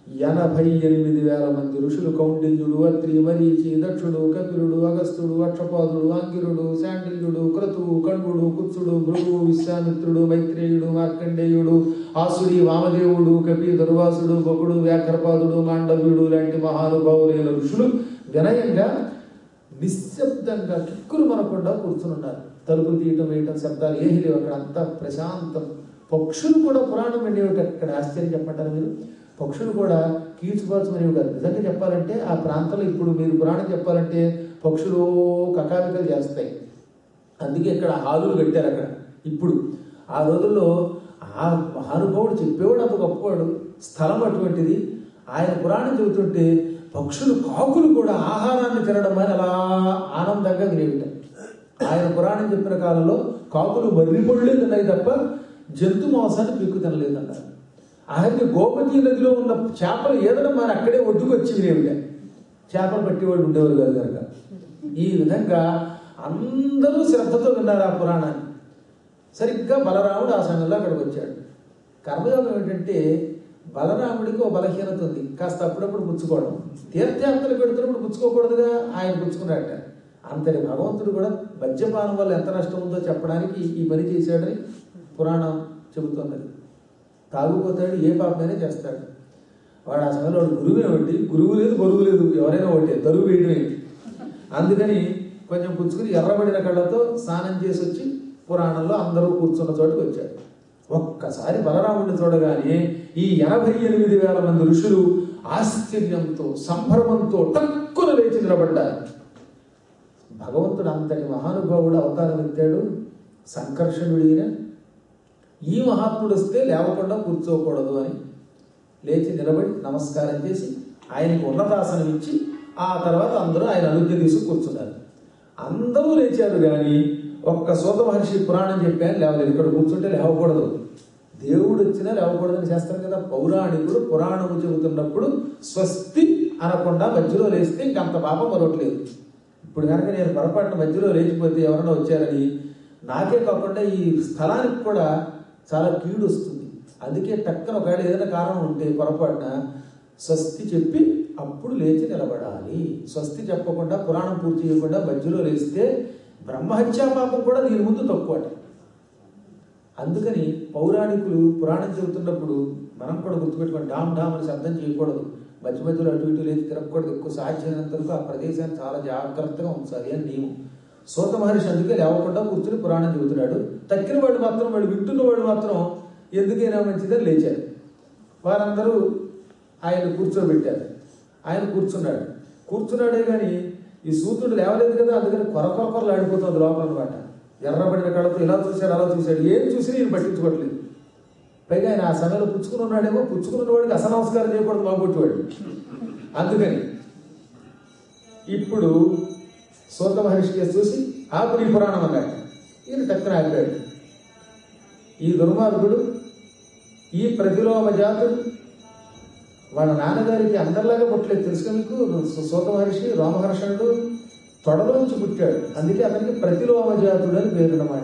ఎనభై ఎనిమిది వేల మంది ఋషులు కౌండిన్యుడు అత్రి మరీచి దక్షుడు కపిలుడు అగస్త్యుడు అక్షపాదుడు ఆంగిరుడు శాండిల్యుడు క్రతువు కణ్వుడు కుత్సుడు భృగు విశ్వామిత్రుడు మైత్రేయుడు మార్కండేయుడు ఆసుడి వామదేవుడు కపి దుర్వాసుడు బొకుడు వ్యాఘ్రపాదుడు మాండవ్యుడు లాంటి మహానుభావులైన ఋషులు వినయంగా నిశ్శబ్దంగా కిక్కులు మనకుండా కూర్చునున్నారు తలుపులు తీయటం వేయటం శబ్దాలు ఏమీ లేవు అక్కడ అంతా ప్రశాంతం పక్షులు కూడా పురాణం వెళ్ళేవి అక్కడ ఆశ్చర్యం చెప్పంటారు మీరు పక్షులు కూడా కీచుపాల్చమనేవి కాదు నిజంగా చెప్పాలంటే ఆ ప్రాంతంలో ఇప్పుడు మీరు పురాణం చెప్పాలంటే పక్షులు కకావికలు చేస్తాయి అందుకే ఇక్కడ హాలులు కట్టారు అక్కడ ఇప్పుడు ఆ రోజుల్లో ఆ మహానుభావుడు చెప్పేవాడు అంత గొప్పవాడు స్థలం అటువంటిది ఆయన పురాణం చెబుతుంటే పక్షులు కాకులు కూడా ఆహారాన్ని తినడం అని అలా ఆనందంగా వినేవిట ఆయన పురాణం చెప్పిన కాలంలో కాకులు మర్రి పళ్ళే తిన్నాయి తప్ప జంతు మాంసాన్ని పీక్కు తినలేదన్నారు ఆయన గోమతి నదిలో ఉన్న చేపలు ఏదైనా మరి అక్కడే ఒడ్డుకు వచ్చి వినేవిట చేపలు పట్టేవాళ్ళు ఉండేవారు కాదు కనుక ఈ విధంగా అందరూ శ్రద్ధతో విన్నారు ఆ పురాణాన్ని సరిగ్గా బలరాముడు ఆ సమయంలో అక్కడికి వచ్చాడు కర్మయోగం ఏంటంటే బలరాముడికి ఒక బలహీనత ఉంది కాస్త అప్పుడప్పుడు పుచ్చుకోవడం తీర్థయాత్రలు పెడుతున్నప్పుడు పుచ్చుకోకూడదుగా ఆయన పుచ్చుకున్నాడట అంతటి భగవంతుడు కూడా మద్యపానం వల్ల ఎంత నష్టం ఉందో చెప్పడానికి ఈ పని చేశాడని పురాణం చెబుతున్నది తాగుపోతాడు ఏ పాపమైనా చేస్తాడు వాడు ఆ సమయంలో వాడు గురువు ఏమిటి గురువు లేదు బరువు లేదు ఎవరైనా ఒకటే తరువు వేయడమే అందుకని కొంచెం పుచ్చుకుని ఎర్రబడిన కళ్ళతో స్నానం చేసి వచ్చి పురాణంలో అందరూ కూర్చున్న చోటుకు వచ్చాడు ఒక్కసారి బలరాముడిని చూడగానే ఈ ఎనభై ఎనిమిది వేల మంది ఋషులు ఆశ్చర్యంతో సంభ్రమంతో తక్కువ లేచి నిలబడ్డారు భగవంతుడు అంతటి మహానుభావుడు అవతారం ఎత్తాడు సంకర్షణుడిన ఈ మహాత్ముడు వస్తే లేవకుండా కూర్చోకూడదు అని లేచి నిలబడి నమస్కారం చేసి ఆయనకు ఉన్నతాసనం ఇచ్చి ఆ తర్వాత అందరూ ఆయన అనుజ్ఞ తీసుకు కూర్చున్నారు అందరూ లేచారు కానీ ఒక్క సూత మహర్షి పురాణం చెప్పాను లేవలేదు ఇక్కడ కూర్చుంటే లేవకూడదు దేవుడు వచ్చినా లేవకూడదని చేస్తారు కదా పౌరాణికుడు పురాణము చెబుతున్నప్పుడు స్వస్తి అనకుండా మధ్యలో లేస్తే ఇంకంత పాపం మరొకట్లేదు ఇప్పుడు కనుక నేను పొరపాటున మధ్యలో లేచిపోతే ఎవరైనా వచ్చారని నాకే కాకుండా ఈ స్థలానికి కూడా చాలా కీడు వస్తుంది అందుకే టక్కన ఒకవేళ ఏదైనా కారణం ఉంటే పొరపాటున స్వస్తి చెప్పి అప్పుడు లేచి నిలబడాలి స్వస్తి చెప్పకుండా పురాణం పూర్తి చేయకుండా మధ్యలో లేస్తే బ్రహ్మహత్యా పాపం కూడా దీని ముందు తక్కువట అందుకని పౌరాణికులు పురాణం చెబుతున్నప్పుడు మనం కూడా గుర్తుపెట్టుకోండి డామ్ డామ్ అని శబ్దం చేయకూడదు మధ్య మధ్యలో అటు ఇటు లేచి తిరగకూడదు ఎక్కువ సాధ్యమైనంత వరకు ఆ ప్రదేశాన్ని చాలా జాగ్రత్తగా ఉంచాలి అని నియమం సూత మహర్షి అందుకే లేవకుండా కూర్చుని పురాణం చెబుతున్నాడు తక్కిన వాడు మాత్రం వాడు వింటున్న వాడు మాత్రం ఎందుకైనా మంచిదని లేచారు వారందరూ ఆయన కూర్చోబెట్టారు ఆయన కూర్చున్నాడు కూర్చున్నాడే కానీ ఈ సూతుడు లేవలేదు కదా అందుకని కొర కొర కొరలు ఆడిపోతుంది లోపల అనమాట ఎర్రబడిన కళ్ళతో ఇలా చూశాడు అలా చూశాడు ఏం చూసి నేను పట్టించుకోవట్లేదు పైగా ఆయన ఆ సమయంలో పుచ్చుకుని ఉన్నాడేమో పుచ్చుకున్న వాడికి అసలు నమస్కారం చేయకూడదు బాగుపట్టేవాడు అందుకని ఇప్పుడు సూత మహర్షి కేసు చూసి ఆపు నీ పురాణం అన్నాడు ఈయన టక్కున ఆపాడు ఈ దుర్మార్గుడు ఈ ప్రతిలోమ జాతుడు వాళ్ళ నాన్నగారికి అందరిలాగా పుట్టలేదు తెలుసుగా మీకు సూత మహర్షి రామహర్షణుడు తొడలోంచి పుట్టాడు అందుకే అతనికి ప్రతిలోమ జాతుడు అని పేరు అన్నమాట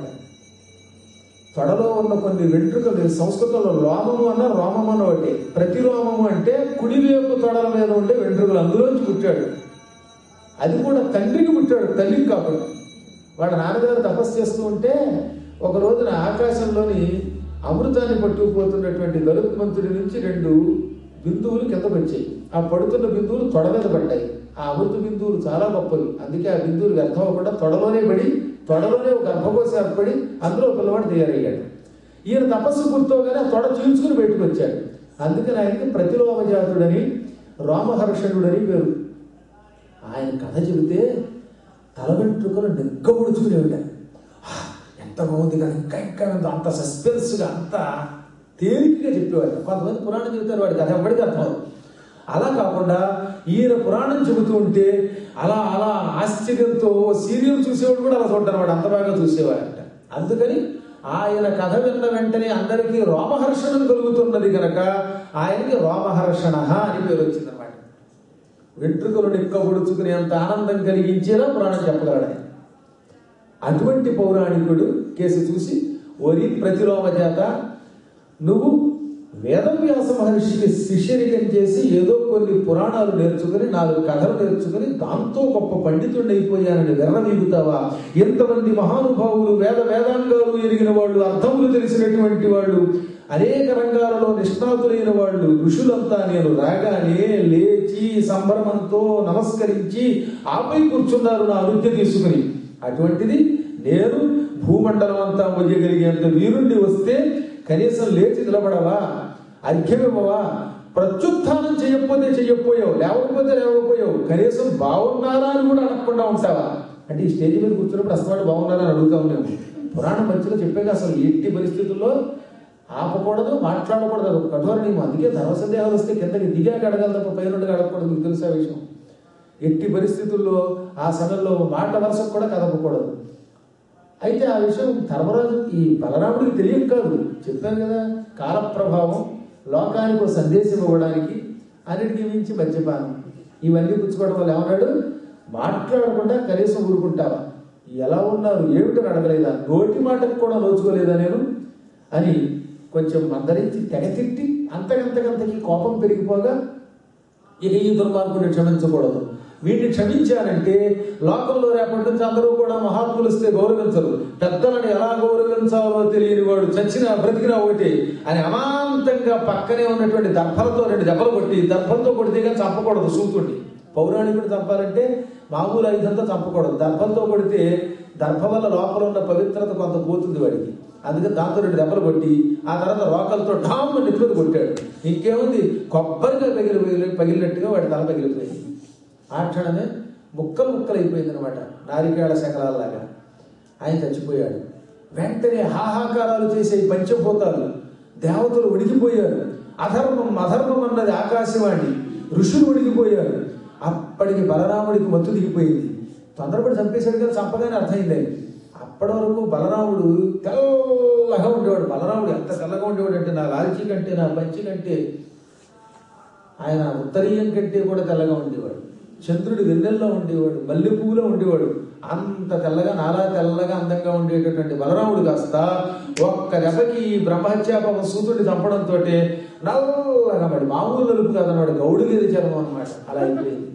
తొడలో ఉన్న కొన్ని వెంట్రుకలు సంస్కృతంలో లోమము అన్న రోమము అన్న ఒకటి ప్రతిలోమము అంటే కుడివైపు తొడల మీద ఉండే వెంట్రుకలు అందులోంచి పుట్టాడు అది కూడా తండ్రికి పుట్టాడు తల్లికి కాకుండా వాళ్ళ నాన్నగారు తపస్సు చేస్తూ ఉంటే ఒక రోజున ఆకాశంలోని అమృతాన్ని పట్టుకుపోతున్నటువంటి గరుత్మంతుడి నుంచి రెండు బిందువులు కిందకు వచ్చాయి ఆ పడుతున్న బిందువులు తొడ మీద పడ్డాయి ఆ అమృత బిందువులు చాలా గొప్పవి అందుకే ఆ బిందువులు వ్యర్థం అవ్వకుండా తొడలోనే పడి తొడలోనే ఒక గర్భకోశం ఏర్పడి అందులో పిల్లవాడు తయారయ్యాడు ఈయన తపస్సు పూర్తవగానే ఆ తొడ చీల్చుకుని బయటకు వచ్చాడు అందుకని ఆయనకి ప్రతిలోమజాతుడని రామహర్షణుడని పేరు ఆయన కథ చెబితే తల వెంట్రుకలు నిగ్గబుడుచుకునేవిట ఎంత బాగుంది కానీ ఇంకా ఇంకా ఎంత అంత సస్పెన్స్గా అంత తేలికగా చెప్పేవాడు కొంతమంది పురాణం చెబుతారు వాడికి అది ఎవ్వడికి అర్థం అవ్వదు. అలా కాకుండా ఈయన పురాణం చెబుతూ ఉంటే అలా అలా ఆశ్చర్యంతో సీరియల్ చూసేవాడు కూడా అలా చూడ్డారు వాడు అంత బాగా చూసేవాడంట అందుకని ఆయన కథ విన్న వెంటనే అందరికీ రోమహర్షణం కలుగుతున్నది కనుక ఆయనకి రోమహర్షణ అని పేరు వచ్చిందన్నమాట వెంట్రుకలు నిక్కబొడుచుకునే అంత ఆనందం కలిగించేలా పురాణం చెప్పగలడు ఆయన అటువంటి పౌరాణికుడు కేసు చూసి ఒరి ప్రతిలోమ చేత నువ్వు వేదవ్యాస మహర్షికి శిష్యరికం చేసి ఏదో కొన్ని పురాణాలు నేర్చుకుని నాలుగు కథలు నేర్చుకుని దాంతో గొప్ప పండితుడిని అయిపోయానని వెర్రవీగుతావా ఎంతమంది మహానుభావులు వేద వేదాంగాలు ఎరిగిన వాళ్ళు అర్థములు తెలిసినటువంటి వాళ్ళు అనేక రంగాలలో నిష్ణాతులైన వాళ్ళు ఋషులంతా నేను రాగానే లేచి సంభ్రమంతో నమస్కరించి ఆపై కూర్చున్నారు నా అనుజ్ఞ తీసుకుని అటువంటిది నేను భూమండలం అంతా మొయ్యగలిగేంత వీరుణ్ణి వస్తే కనీసం లేచి నిలబడవా అర్ఘ్యమివ్వవా ప్రత్యుత్థానం చేయకపోతే చెయ్యకపోయావు లేవకపోతే లేవకపోయావు కనీసం బాగున్నారా అని కూడా అడగకుండా ఉంటావా అంటే ఈ స్టేజ్ మీద కూర్చున్నప్పుడు అసలు బాగున్నారా అని అడుగుతా ఉన్నాము పురాణం మధ్యలో చెప్పాక అసలు ఎట్టి పరిస్థితుల్లో ఆపకూడదు మాట్లాడకూడదు అది ఒక కఠోర నియమం అందుకే ధర్మ సందేహాలు వస్తే కిందకి దిగాక అడగాలి తప్ప పైన అడగకూడదు మీకు తెలుసా విషయం ఎట్టి పరిస్థితుల్లో ఆ సమయంలో మాట వరుసకు కూడా కదపకూడదు అయితే ఆ విషయం ధర్మరాజు ఈ బలరాముడికి తెలియక కాదు చెప్పాను కదా కాల ప్రభావం లోకానికి ఒక సందేశం ఇవ్వడానికి అన్నిటికీ మించి మద్యపానం ఇవన్నీ పుచ్చుకోవడం వల్ల ఏమన్నాడు మాట్లాడకుండా కనీసం ఊరుకుంటావా ఎలా ఉన్నారు ఏమిటని అడగలేదా నోటి మాటకు కూడా నోచుకోలేదా నేను అని కొంచెం మందరించి తెగతిట్టి అంతకంతకంతకి కోపం పెరిగిపోగా ఇక ఈ దుర్మార్గుని క్షమించకూడదు వీటిని క్షమించానంటే లోకంలో రేపటి నుంచి అందరూ కూడా మహాత్ములు వస్తే గౌరవించరు పెద్దలను ఎలా గౌరవించాలో తెలియని వాడు చచ్చినా బ్రతికినా ఒకటి అని అమాంతంగా పక్కనే ఉన్నటువంటి దర్భలతో రెండు దెబ్బలు కొట్టి దర్భలతో కొడితే కానీ చంపకూడదు సూతుడిని పౌరాణికుడు చంపాలంటే మామూలు ఐదంతా చంపకూడదు దర్భంతో కొడితే దర్భ వల్ల లోపల ఉన్న పవిత్రత కొంత పోతుంది వాడికి అందుకని దాంతో రెండు దెబ్బలు కొట్టి ఆ తర్వాత రోకలతో ఢామ్ నెత్తి కొట్టాడు ఇంకేముంది కొబ్బరిగా పగిలి పగిలి పగిలినట్టుగా వాడి తల పగిలిపోయింది ఆ క్షణమే ముక్కలు ముక్కలు అయిపోయింది అనమాట నారికేళ శకలాల్లాగా ఆయన చచ్చిపోయాడు వెంటనే హాహాకారాలు చేసే ఈ పంచభూతాలు దేవతలు ఉడికిపోయారు అధర్మం అధర్మం అన్నది ఆకాశవాణి ఋషులు ఉడికిపోయారు అప్పటికి బలరాముడికి మత్తు దిగిపోయింది తొందరపడి చంపేశాడు కదా చంపగానే అర్థమైంది ఆయనకి. అప్పటి వరకు బలరాముడు తెల్లగా ఉండేవాడు బలరాముడు ఎంత తెల్లగా ఉండేవాడు అంటే నా లాల్చీ కంటే నా పంచి కంటే ఆయన ఉత్తరీయం కంటే కూడా తెల్లగా ఉండేవాడు చంద్రుడు వెన్నెల్లో ఉండేవాడు మల్లె పువ్వులో ఉండేవాడు అంత తెల్లగా నాలా తెల్లగా అందంగా ఉండేటటువంటి బలరాముడు కాస్త ఒక్క దెబ్బకి ఈ బ్రహ్మహత్యాపం సూతుడిని చంపడంతో నల్లగా మరి మామూలు నలుపు కాదన్నమాట గౌడు గేది చర్మం అనమాట అలా అయిపోయింది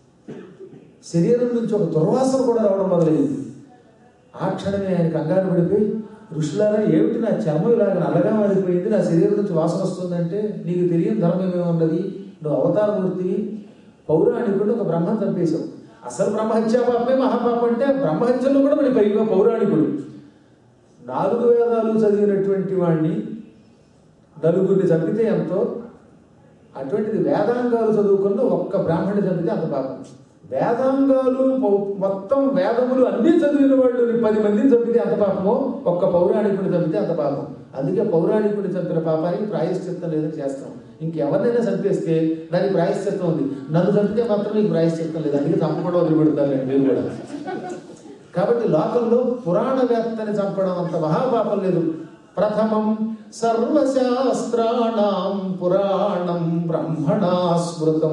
శరీరం నుంచి ఒక దుర్వాసన కూడా రావడం మొదలైంది ఆ క్షణమే ఆయన కంగారు పడిపోయి ఋషులారా ఏమిటి నా చర్మం ఇలాగ నల్లగా మారిపోయింది నా శరీరం నుంచి వాసన వస్తుందంటే నీకు తెలియని ధర్మం ఏమున్నది నువ్వు అవతారమూర్తివి పౌరాణికుడు ఒక బ్రహ్మ చంపేశావు అసలు బ్రహ్మహత్యా పాపమే మహాపాపం అంటే బ్రహ్మహత్యలో కూడా మరి పైగా పౌరాణికుడు నాలుగు వేదాలు చదివినటువంటి వాణ్ణి నలుగురిని చంపితే ఎంతో అటువంటిది వేదాంగాలు చదువుకున్న ఒక్క బ్రాహ్మణుని చంపితే అంత పాపం వేదాంగాలు పౌ- మొత్తం వేదములు అన్ని చదివిన వాళ్ళు పది మందిని చంపితే అంత పాపమో ఒక్క పౌరాణికుడిని చంపితే అంత పాపం అందుకే పౌరాణికుడిని చంపిన పాపానికి ప్రాయశ్చిత్తం లేదని చేస్తాం ఇంకెవరినైనా చంపేస్తే దానికి ప్రాయశ్చిత్తం ఉంది నన్ను చంపితే మాత్రం నీకు ప్రాయశ్చిత్తం లేదు అందుకే చంపకుండా వదిలిపెడతాను నేను మీరు కూడా కాబట్టి లోకంలో పురాణవేత్తని చంపడం అంత మహాపాపం లేదు ప్రథమం సర్వశాస్త్రాణం పురాణం బ్రహ్మణా స్మృతం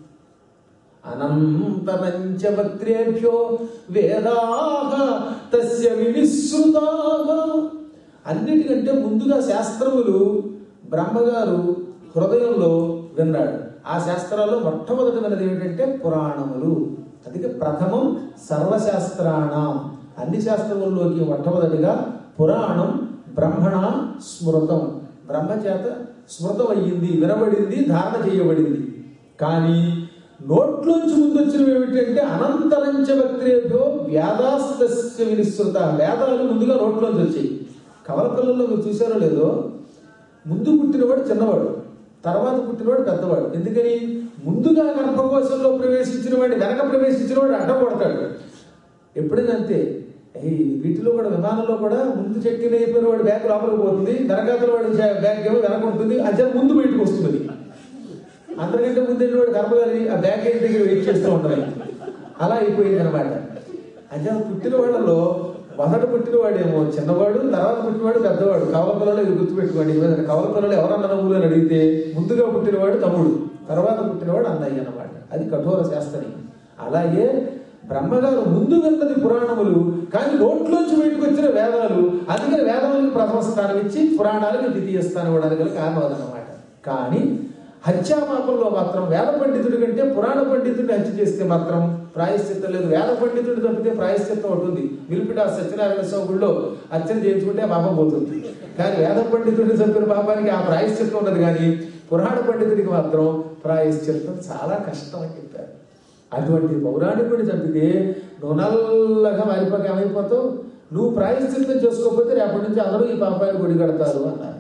అనంతరంచ వక్రేభ్యో వేదాహ తస్య వినిశ్రుతాహ అన్నిటికంటే ముందుగా శాస్త్రములు బ్రహ్మగారు హృదయంలో విన్నాడు ఆ శాస్త్రాల్లో మొట్టమొదటి విన్నది ఏమిటంటే పురాణములు అందుకే ప్రథమం సర్వశాస్త్రాణం అన్ని శాస్త్రముల్లోకి మొట్టమొదటిగా పురాణం బ్రహ్మణ స్మృతం బ్రహ్మ చేత స్మృతం అయ్యింది వినబడింది ధారణ చేయబడింది కానీ నోట్లోంచి ముందొచ్చినవి ఏమిటంటే అనంతరంచ వక్రేభ్యో వ్యాదాస్తస్య వినిశ్రుత వేదాలు ముందుగా నోట్లోంచి వచ్చాయి కవల పిల్లల్లో మీరు చూసారో లేదో ముందు పుట్టినవాడు చిన్నవాడు తర్వాత పుట్టినవాడు పెద్దవాడు ఎందుకని ముందుగా గర్భకోశంలో ప్రవేశించిన వాడిని వెనక ప్రవేశించిన వాడు అడ్డం కొడతాడు ఎప్పుడైనా అంతే ఈ వీటిలో కూడా విమానంలో కూడా ముందు చెక్కిన అయిపోయిన వాడు బ్యాగ్ లోపలికి పోతుంది వెనకాతల వాడి బ్యాగ్ ఏమో వెనక ఉంటుంది అదే ముందు బయటకు వస్తుంది అందరికంటే ముందు వాడు గర్భగారి ఆ బ్యాగ్ గేట్ దగ్గర వెయిట్ చేస్తూ ఉంటారు అలా అయిపోయింది అనమాట అంటే పుట్టిన వాళ్ళలో మొదట పుట్టినవాడేమో చిన్నవాడు తర్వాత పుట్టినవాడు పెద్దవాడు కవల పిల్లలు ఇది గుర్తుపెట్టుకోండి ఏమైనా కవల పిల్లలు ఎవరన్నా నవ్వులు అని అడిగితే ముందుగా పుట్టినవాడు తమ్ముడు తర్వాత పుట్టినవాడు అన్నయ్య అన్నమాట అది కఠోర శాస్త్రం అలాగే బ్రహ్మగారు ముందు విన్నది పురాణములు కానీ నోట్లోంచి బయటకు వచ్చిన వేదాలు అందుకని వేదములకు ప్రథమ స్థానం ఇచ్చి పురాణాలకు ద్వితీయ స్థానం ఇవ్వడానికి గల కారణం అదనమాట కానీ హత్యాపాపంలో మాత్రం వేద పండితుడి కంటే పురాణ పండితుడిని హత్య చేస్తే మాత్రం ప్రాయశ్చిత్తం లేదు వేద పండితుడు తప్పితే ప్రాయశ్చిత్తం ఉంటుంది విలిపిట సత్యనారాయణ స్వామి గుళ్ళో అర్చన చేయించుకుంటే ఆ పాపం పోతుంది కానీ వేద పండితుడిని చంపిన పాపానికి ఆ ప్రాయశ్చిత్తం ఉండదు కానీ పురాణ పండితుడికి మాత్రం ప్రాయశ్చిత్తం చాలా కష్టం అని చెప్పారు అటువంటి పౌరాణికుడిని చంపితే నువ్వు నల్లగా మారిపోక ఏమైపోతావు నువ్వు ప్రాయశ్చిత్తం చేసుకోకపోతే రేపటి నుంచి అందరూ ఈ పాపాన్ని కొడిగడతారు అన్నారు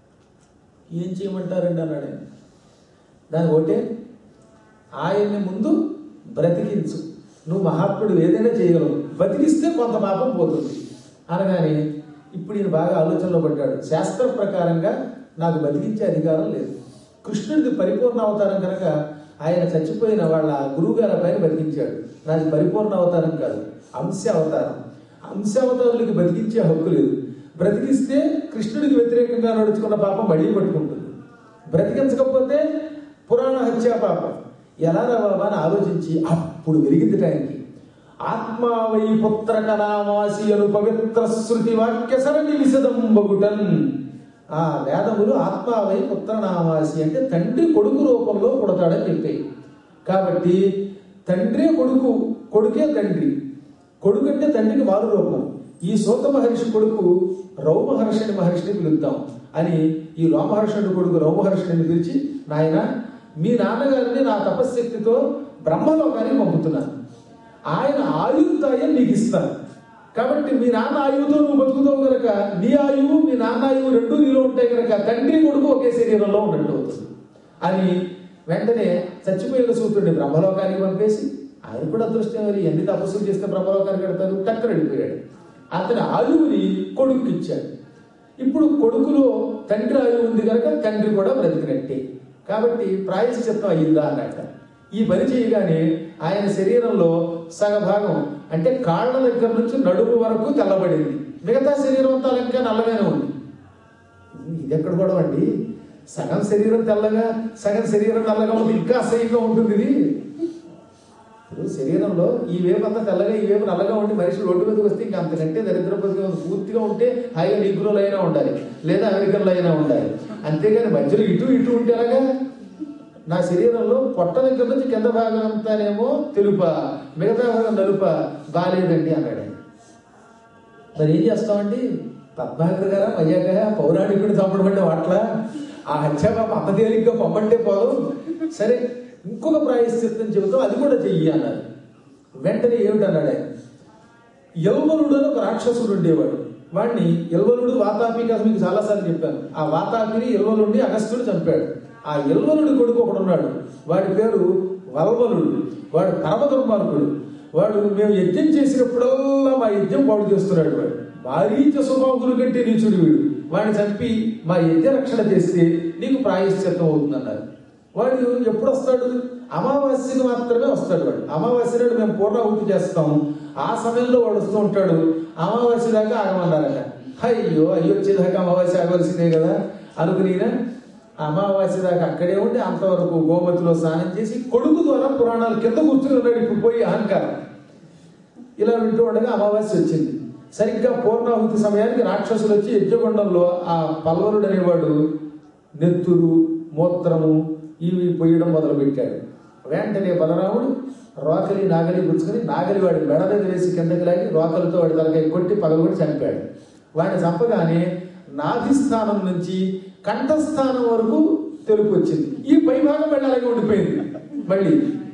ఏం చేయమంటారండి అన్నాడు ఆయన. దాని ఒకటే ఆయన్ని ముందు బ్రతికించు నువ్వు మహాత్ముడు ఏదైనా చేయగలవు బతికిస్తే కొంత పాపం పోతుంది అనగానే ఇప్పుడు ఈయన బాగా ఆలోచనలో పడ్డాడు శాస్త్ర ప్రకారంగా నాకు బతికించే అధికారం లేదు కృష్ణుడిది పరిపూర్ణ అవతారం కనుక ఆయన చచ్చిపోయిన వాళ్ళ గురువుగారి పైన బతికించాడు నాది పరిపూర్ణ అవతారం కాదు అంశ అవతారం అంశ అవతారులకి బతికించే హక్కు లేదు బ్రతికిస్తే కృష్ణుడికి వ్యతిరేకంగా నడుచుకున్న పాపం మళ్ళీ పట్టుకుంటుంది బ్రతికించకపోతే పురాణ హత్యా పాపం ఎలా రా బాబా అని ఆలోచించి అప్పుడు వెలిగింది టైంకి ఆత్మావై పుత్రక నామాసి అను పవిత్ర శృతి వాక్య సరణి విశదంబగుటన్ ఆ వేదములు ఆత్మావై పుత్రనామాసి అంటే తండ్రి కొడుకు రూపంలో పుడతాడని చెప్పాయి కాబట్టి తండ్రే కొడుకు కొడుకే తండ్రి కొడుకు అంటే తండ్రికి మారు రూపం ఈ సూత మహర్షి కొడుకు రౌమహర్షణి మహర్షిని పిలుద్దాం అని ఈ రోమహర్షణుడి కొడుకు రౌమహర్షణిని పిలిచి నాయన మీ నాన్నగారిని నా తపశ్శక్తితో బ్రహ్మలోకానికి పంపుతున్నాను ఆయన ఆయుర్దాయం నీకు ఇస్తాను కాబట్టి మీ నాన్న ఆయువుతో నువ్వు బతుకుతావు గనక నీ ఆయువు మీ నాన్న ఆయువు రెండు నీలో ఉంటాయి గనక తండ్రి కొడుకు ఒకే శరీరంలో ఉన్నట్టు అవుతుంది అని వెంటనే చచ్చిపోయిన సూత్రుడిని బ్రహ్మలోకానికి పంపేసి ఆయన కూడా అదృష్టం మరి ఎన్ని తపస్సులు చేస్తే బ్రహ్మలోకానికి వెడతారు టక్కన వెళ్ళిపోయాడు అతని ఆయువుని కొడుకుకి ఇచ్చాడు ఇప్పుడు కొడుకులో తండ్రి ఆయువు ఉంది కనుక తండ్రి కూడా బ్రతికినట్టే కాబట్టి ప్రాయశ్చిత్తం అయ్యిందా అన్నట్ట ఈ పని చేయగానే ఆయన శరీరంలో సగభాగం అంటే కాళ్ళ దగ్గర నుంచి నడుము వరకు తెల్లబడింది మిగతా శరీరం అంతా ఇంకా నల్లగానే ఉంది ఇది ఎక్కడ కూడా అండి సగం శరీరం తెల్లగా సగం శరీరం నల్లగా ఉంది ఇంకా అసహ్యంగా ఉంటుంది ఇది ఇప్పుడు శరీరంలో ఈ వేపు అంతా తెల్లగా ఈ వేపు నల్లగా ఉండి మనిషి రోడ్డు మీదకి వస్తే ఇంకా అంతకంటే దరిద్రపతిగా ఉంది. పూర్తిగా ఉంటే హాయిగా నిగ్రోలు అయినా ఉండాలి లేదా అమెరికన్లో అయినా ఉండాలి అంతేగాని మధ్యలో ఇటు ఇటు ఉంటే అలాగా నా శరీరంలో పొట్ట దగ్గర నుంచి కింద భాగం అంతానేమో తెలుప మిగతా భాగం నలుప బాగాలేదండి అన్నాడు ఆయన. మరి ఏం చేస్తామండి పద్మాకర్ గారా మయ్యాక పౌరాణికుడు చంపడం అంటే వాట్ల ఆ హత్యాపాప అంత తేలిగ్గా పంపంటే పోదు సరే ఇంకొక ప్రాయశ్చిత్తం చెబుతాం అది కూడా చెయ్యి అన్నారు వెంటనే ఏమిటన్నాడు ఆయన యల్వనుడు అని ఒక రాక్షసుడు ఉండేవాడు వాడిని యల్వనుడు వాతాపి కథ మీకు చాలాసార్లు చెప్పాను ఆ వాతాపిని యల్వనుడిని అగస్త్యుడు చంపాడు ఆ యల్వనుడి కొడుకు ఒకడు ఉన్నాడు వాడి పేరు వల్వలుడు వాడు పరమ దుర్మార్గుడు వాడు మేము యజ్ఞం చేసినప్పుడల్లా మా యజ్ఞం పాడు చేస్తున్నాడు వాడు భారీచ స్వభావులు కంటే నీచుడు వీడు వాడిని చంపి మా యజ్ఞ రక్షణ చేస్తే నీకు ప్రాయశ్చిత్తం అవుతుందన్నారు వాడు ఎప్పుడు వస్తాడు అమావాస్యకి మాత్రమే వస్తాడు వాడు అమావాస్య నాడు మేము పూర్ణాహుతి చేస్తాం ఆ సమయంలో వాడు వస్తూ ఉంటాడు అమావాస్య దాకా ఆగమన్నారట అయ్యో అయ్యో వచ్చేదాకా అమావాస్య ఆగవలసిందే కదా అనుకునినా అమావాస్య దాకా అక్కడే ఉండి అంతవరకు గోమతిలో స్నానం చేసి కొడుకు ద్వారా పురాణాలు కింద కూర్చుని ఉన్నాడు ఇప్పుడు పోయి అహంకారం ఇలా వింటూ ఉండగా అమావాస్య వచ్చింది సరిగ్గా పూర్ణాహుతి సమయానికి రాక్షసులు వచ్చి యజ్ఞగుండంలో ఆ పల్వరుడు అనేవాడు నెత్తురు మూత్రము ఇవి పొయ్యడం మొదలు పెట్టాడు వెంటనే బలరాముడు రోకలి నాగలి గుచ్చుకుని నాగలి వాడి మెడ మీద వేసి కిందకి లాగి రోకలతో వాడి తలకాయ కొట్టి పగలగొట్టి చంపాడు వాడిని చంపగానే నాభిస్థానం నుంచి కంఠస్థానం వరకు తెలుపు వచ్చింది ఈ పై భాగం మళ్ళీ అలాగే ఉండిపోయింది మళ్ళీ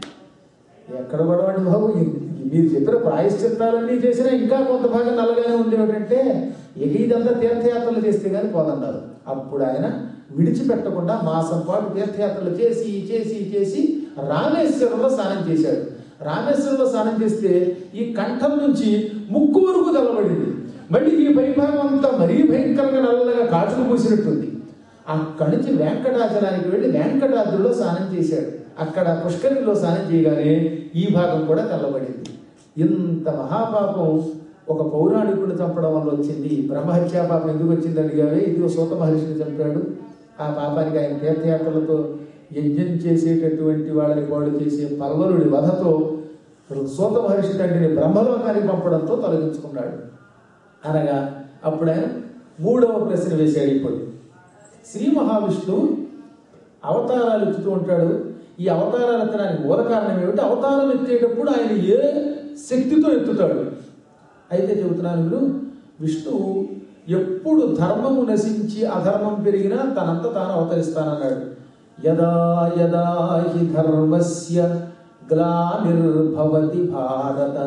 ఎక్కడ గొడవండి బాబు ఈ- మీరు చెప్పిన ప్రాయశ్చిత్తాలన్నీ చేసినా ఇంకా కొంత భాగం నల్లగానే ఉంది ఏమిటంటే ఇక ఇదంతా తీర్థయాత్రలు చేస్తే కానీ పోదన్నారు అప్పుడు ఆయన విడిచిపెట్టకుండా మాసం పాటు తీర్థయాత్రలు చేసి చేసి చేసి రామేశ్వరంలో స్నానం చేశాడు రామేశ్వరంలో స్నానం చేస్తే ఈ కంఠం నుంచి ముక్కు వరకు తెల్లబడింది మళ్ళీ ఈ పైభాగం అంతా మరీ భయంకరంగా నల్లగా కాచుకు పూసినట్టుంది అక్కడి నుంచి వెంకటాచలానికి వెళ్ళి వెంకటాద్రిలో స్నానం చేశాడు అక్కడ పుష్కరిలో స్నానం చేయగానే ఈ భాగం కూడా తెల్లబడింది ఇంత మహాపాపం ఒక పౌరాణికుడిని చంపడం వల్ల వచ్చింది బ్రహ్మహత్యా పాపం ఎందుకు వచ్చింది అడిగావే ఇది సూత మహర్షిని చంపాడు ఆ పాపానికి ఆయన తీర్థయాత్రలతో యజ్ఞం చేసేటటువంటి వాళ్ళని పాడు చేసే పల్వరుడి వధతో సూత మహర్షి తండ్రిని బ్రహ్మలోకానికి పంపడంతో తొలగించుకున్నాడు అనగా అప్పుడు ఆయన మూడవ ప్రశ్న వేశాడు ఇప్పుడు శ్రీ మహావిష్ణువు అవతారాలు ఎత్తుతూ ఉంటాడు ఈ అవతారాలు ఎత్తడానికి మూల కారణం ఏమిటి అవతారం ఎత్తేటప్పుడు ఆయన ఏ శక్తితో ఎత్తుతాడు అయితే చెబుతున్నాను మీరు విష్ణువు ఎప్పుడు ధర్మము నశించి అధర్మం పెరిగినా తనంత తాను అవతరిస్తానన్నాడు యదా యదా హి ధర్మస్య గ్లానిర్భవతి భారత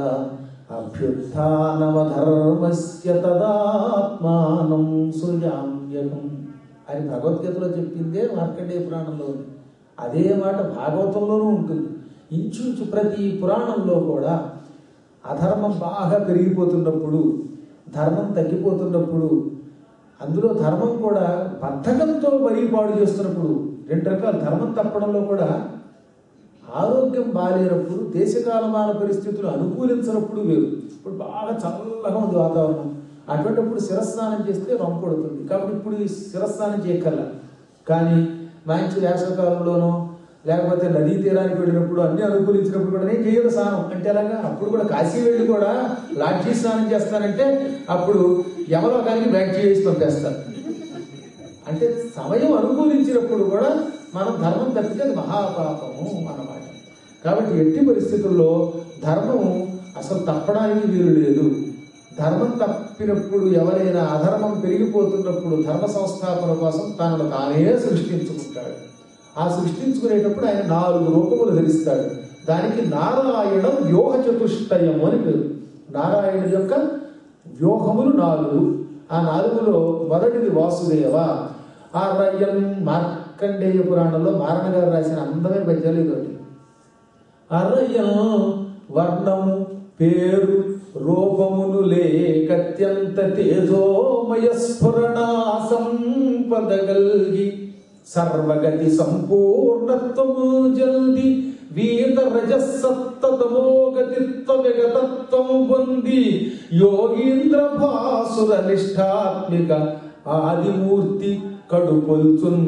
అభ్యుత్నవధర్మస్య తదాత్మానం సృజామ్యకం అని భగవద్గీతలో చెప్పిందే మార్కండేయ పురాణంలో ఉంది అదే మాట భాగవతంలోనూ ఉంటుంది ఇంచుంచు ప్రతి పురాణంలో కూడా అధర్మం బాగా పెరిగిపోతున్నప్పుడు ధర్మం తగ్గిపోతున్నప్పుడు అందులో ధర్మం కూడా బద్ధకంతో మరీ పాడు చేస్తున్నప్పుడు రెండు రకాల ధర్మం తప్పడంలో కూడా ఆరోగ్యం బాగాలేనప్పుడు దేశకాలమాన పరిస్థితులు అనుకూలించినప్పుడు వేరు ఇప్పుడు బాగా చల్లగా ఉంది వాతావరణం అటువంటిప్పుడు శిరస్నానం చేస్తే రొంపడుతుంది కాబట్టి ఇప్పుడు ఈ శిరస్నానం చేయక్కర్లా కానీ మంచి వేసవకాలంలోనో లేకపోతే నదీ తీరానికి వెళ్ళినప్పుడు అన్ని అనుకూలించినప్పుడు కూడా నేను చేయను స్నానం అంటే ఎలాగా అప్పుడు కూడా కాశీ వెళ్ళి కూడా లాడ్జీ స్నానం చేస్తానంటే అప్పుడు యమలోకానికి బ్యాక్ చేసి పంపేస్తారు అంటే సమయం అనుకూలించినప్పుడు కూడా మనం ధర్మం తప్పితే అది మహాపాపము అన్నమాట కాబట్టి ఎట్టి పరిస్థితుల్లో ధర్మము అసలు తప్పడానికి వీలు లేదు ధర్మం తప్పినప్పుడు ఎవరైనా అధర్మం పెరిగిపోతున్నప్పుడు ధర్మ సంస్థాపన కోసం తనను తానే సృష్టించుకుంటాడు ఆ సృష్టించుకునేటప్పుడు ఆయన నాలుగు రూపములు ధరిస్తాడు దానికి నారాయణ వ్యూహ చతుష్టయము అని పేరు నారాయణ యొక్క వ్యూహములు నాలుగు ఆ నాలుగులో మొదటిది వాసుదేవ ఆ రయ్యం మార్కండేయ పురాణంలో మారణ గారు రాసిన అందమైన పద్యాలు ఇదొకటి అరయం వర్ణము పేరు రూపమును లేకత్యంత తేజోమయ స్ఫురణ సంపదగల్గి సర్వగతి సంపూర్ణత్వము జల్ది వీత రజసత్తమోగతిత్వ విగతత్వము పొంది యోగీంద్ర భాసుర నిష్ఠాత్మిక ఆదిమూర్తి కడుపొల్చున్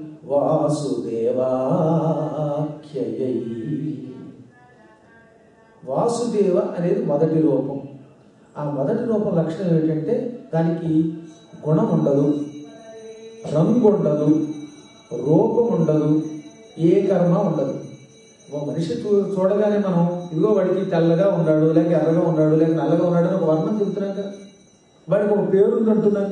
వాసుదేవాఖ్యయై వాసుదేవ అనేది మొదటి రూపం ఆ మొదటి రూపం లక్షణం ఏమిటంటే దానికి గుణం ఉండదు రంగు ఉండదు రూపం ఉండదు ఏ కర్మ ఉండదు ఓ మనిషి చూ చూడగానే మనం ఇదిగో వాడికి తెల్లగా ఉన్నాడు లేక ఎర్రగా ఉన్నాడు లేక నల్లగా ఉన్నాడు అని ఒక వర్ణం చెబుతున్నాక వాడికి ఒక పేరు ఉంది అంటున్నాక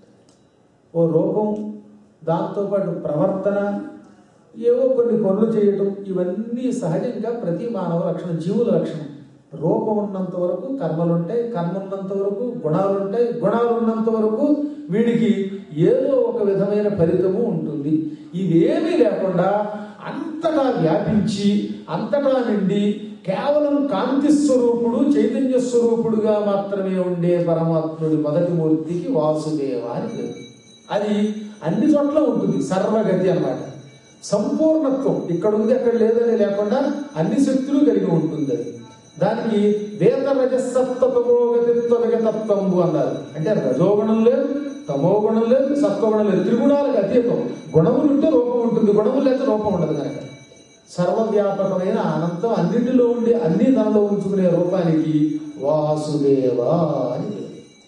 ఓ రూపం దాంతోపాటు ప్రవర్తన ఏవో కొన్ని పనులు చేయటం ఇవన్నీ సహజంగా ప్రతి మానవ లక్షణం జీవుల లక్షణం రూపం ఉన్నంత వరకు కర్మలు ఉంటాయి కర్మ ఉన్నంత వరకు గుణాలు ఉంటాయి గుణాలు ఉన్నంత వరకు వీడికి ఏదో ఒక విధమైన ఫలితము ఉంటుంది ఇవేమీ లేకుండా అంతటా వ్యాపించి అంతటా నిండి కేవలం కాంతి స్వరూపుడు చైతన్య స్వరూపుడుగా మాత్రమే ఉండే పరమాత్ముడి మొదటి మూర్తికి వాసుదేవ అని పేరు అది అన్ని చోట్ల ఉంటుంది సర్వగతి అన్నమాట సంపూర్ణత్వం ఇక్కడ ఉంది అక్కడ లేదని లేకుండా అన్ని శక్తులు కలిగి ఉంటుంది అది దానికి వేద రజసత్వమోగతిత్వ విగతత్వంబు అన్నారు అంటే రజోగుణం లేదు తమో గుణం లేదు సత్వగుణం లేదు త్రిగుణాలకు అతీతం గుణములు ఉంటే రూపం ఉంటుంది గుణములు లేకపోతే రూపం ఉండదు కనుక సర్వవ్యాపకమైన అనంతం అన్నింటిలో ఉండి అన్ని తనలో ఉంచుకునే రూపానికి వాసుదేవ అని పేరు.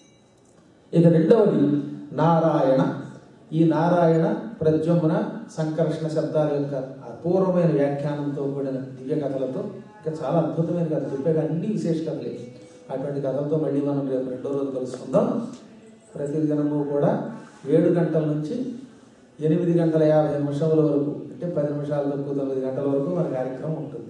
ఇక రెండవది నారాయణ ఈ నారాయణ ప్రద్యుమ్న సంకర్షణ శబ్దాల యొక్క అపూర్వమైన వ్యాఖ్యానంతో కూడిన దివ్య కథలతో ఇంకా చాలా అద్భుతమైన కథ చెప్పాక అన్ని విశేష కథలే అటువంటి కథలతో మళ్ళీ మనం రేపు రెండో రోజు కలుసుకుందాం ప్రతి దినము కూడా ఏడు గంటల నుంచి ఎనిమిది గంటల యాభై నిమిషముల వరకు అంటే పది నిమిషాల తక్కువ తొమ్మిది గంటల వరకు మన కార్యక్రమం ఉంటుంది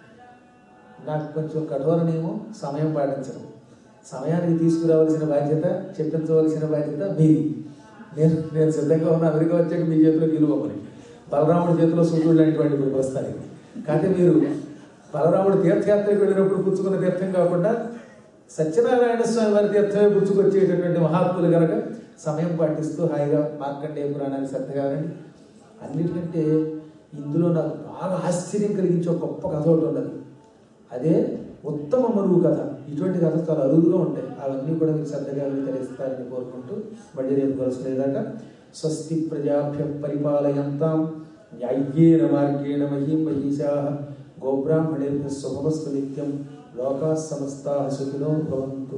నాకు కొంచెం కఠోర నియమం సమయం పాటించడం సమయానికి తీసుకురావాల్సిన బాధ్యత చెప్పించవలసిన బాధ్యత మీది నేను నేను సిద్ధంగా ఉన్న అమెరికా వచ్చాక మీ చేతిలో గెలువమని బలరాముడి చేతిలో సూర్యుడు లాంటివాడిని ఇప్పుడు ప్రస్తుతానికి కాకపోతే మీరు బలరాముడు తీర్థయాత్రకు వెళ్ళినప్పుడు పుచ్చుకున్న తీర్థం కాకుండా సత్యనారాయణ స్వామి వారి తీర్థమే పుచ్చుకొచ్చేటటువంటి మహాత్ములు కనుక సమయం పాటిస్తూ హాయిగా మార్కండేయ పురాణాన్ని శ్రద్ధగా వినండి అన్నిటికంటే ఇందులో నాకు బాగా ఆశ్చర్యం కలిగించే ఒక గొప్ప కథ ఒకటి ఉన్నది అదే ఉత్తమ మరువు కథ ఇటువంటి కథ చాలా అరుదుగా ఉంటాయి అవన్నీ కూడా మీరు శ్రద్ధగా వితరిస్తారని కోరుకుంటూ మళ్ళీ రేపు కలుసుకునేదాకా స్వస్తి ప్రజాభ్య పరిపాలయంతాం న్యాయ్యేన మార్గేణ మహీం మహిషా గోబ్రాహ్మణేభ్య శుభమస్తు నిత్యం లోకా సమస్తా సుఖినో భవంతు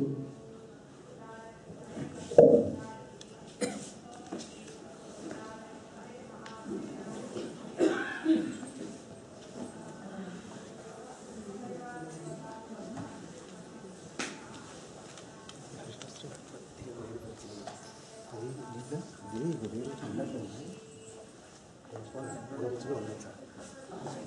ఇది ఉదయం చల్లగా ఉంది గొప్పగా ఉంది సార్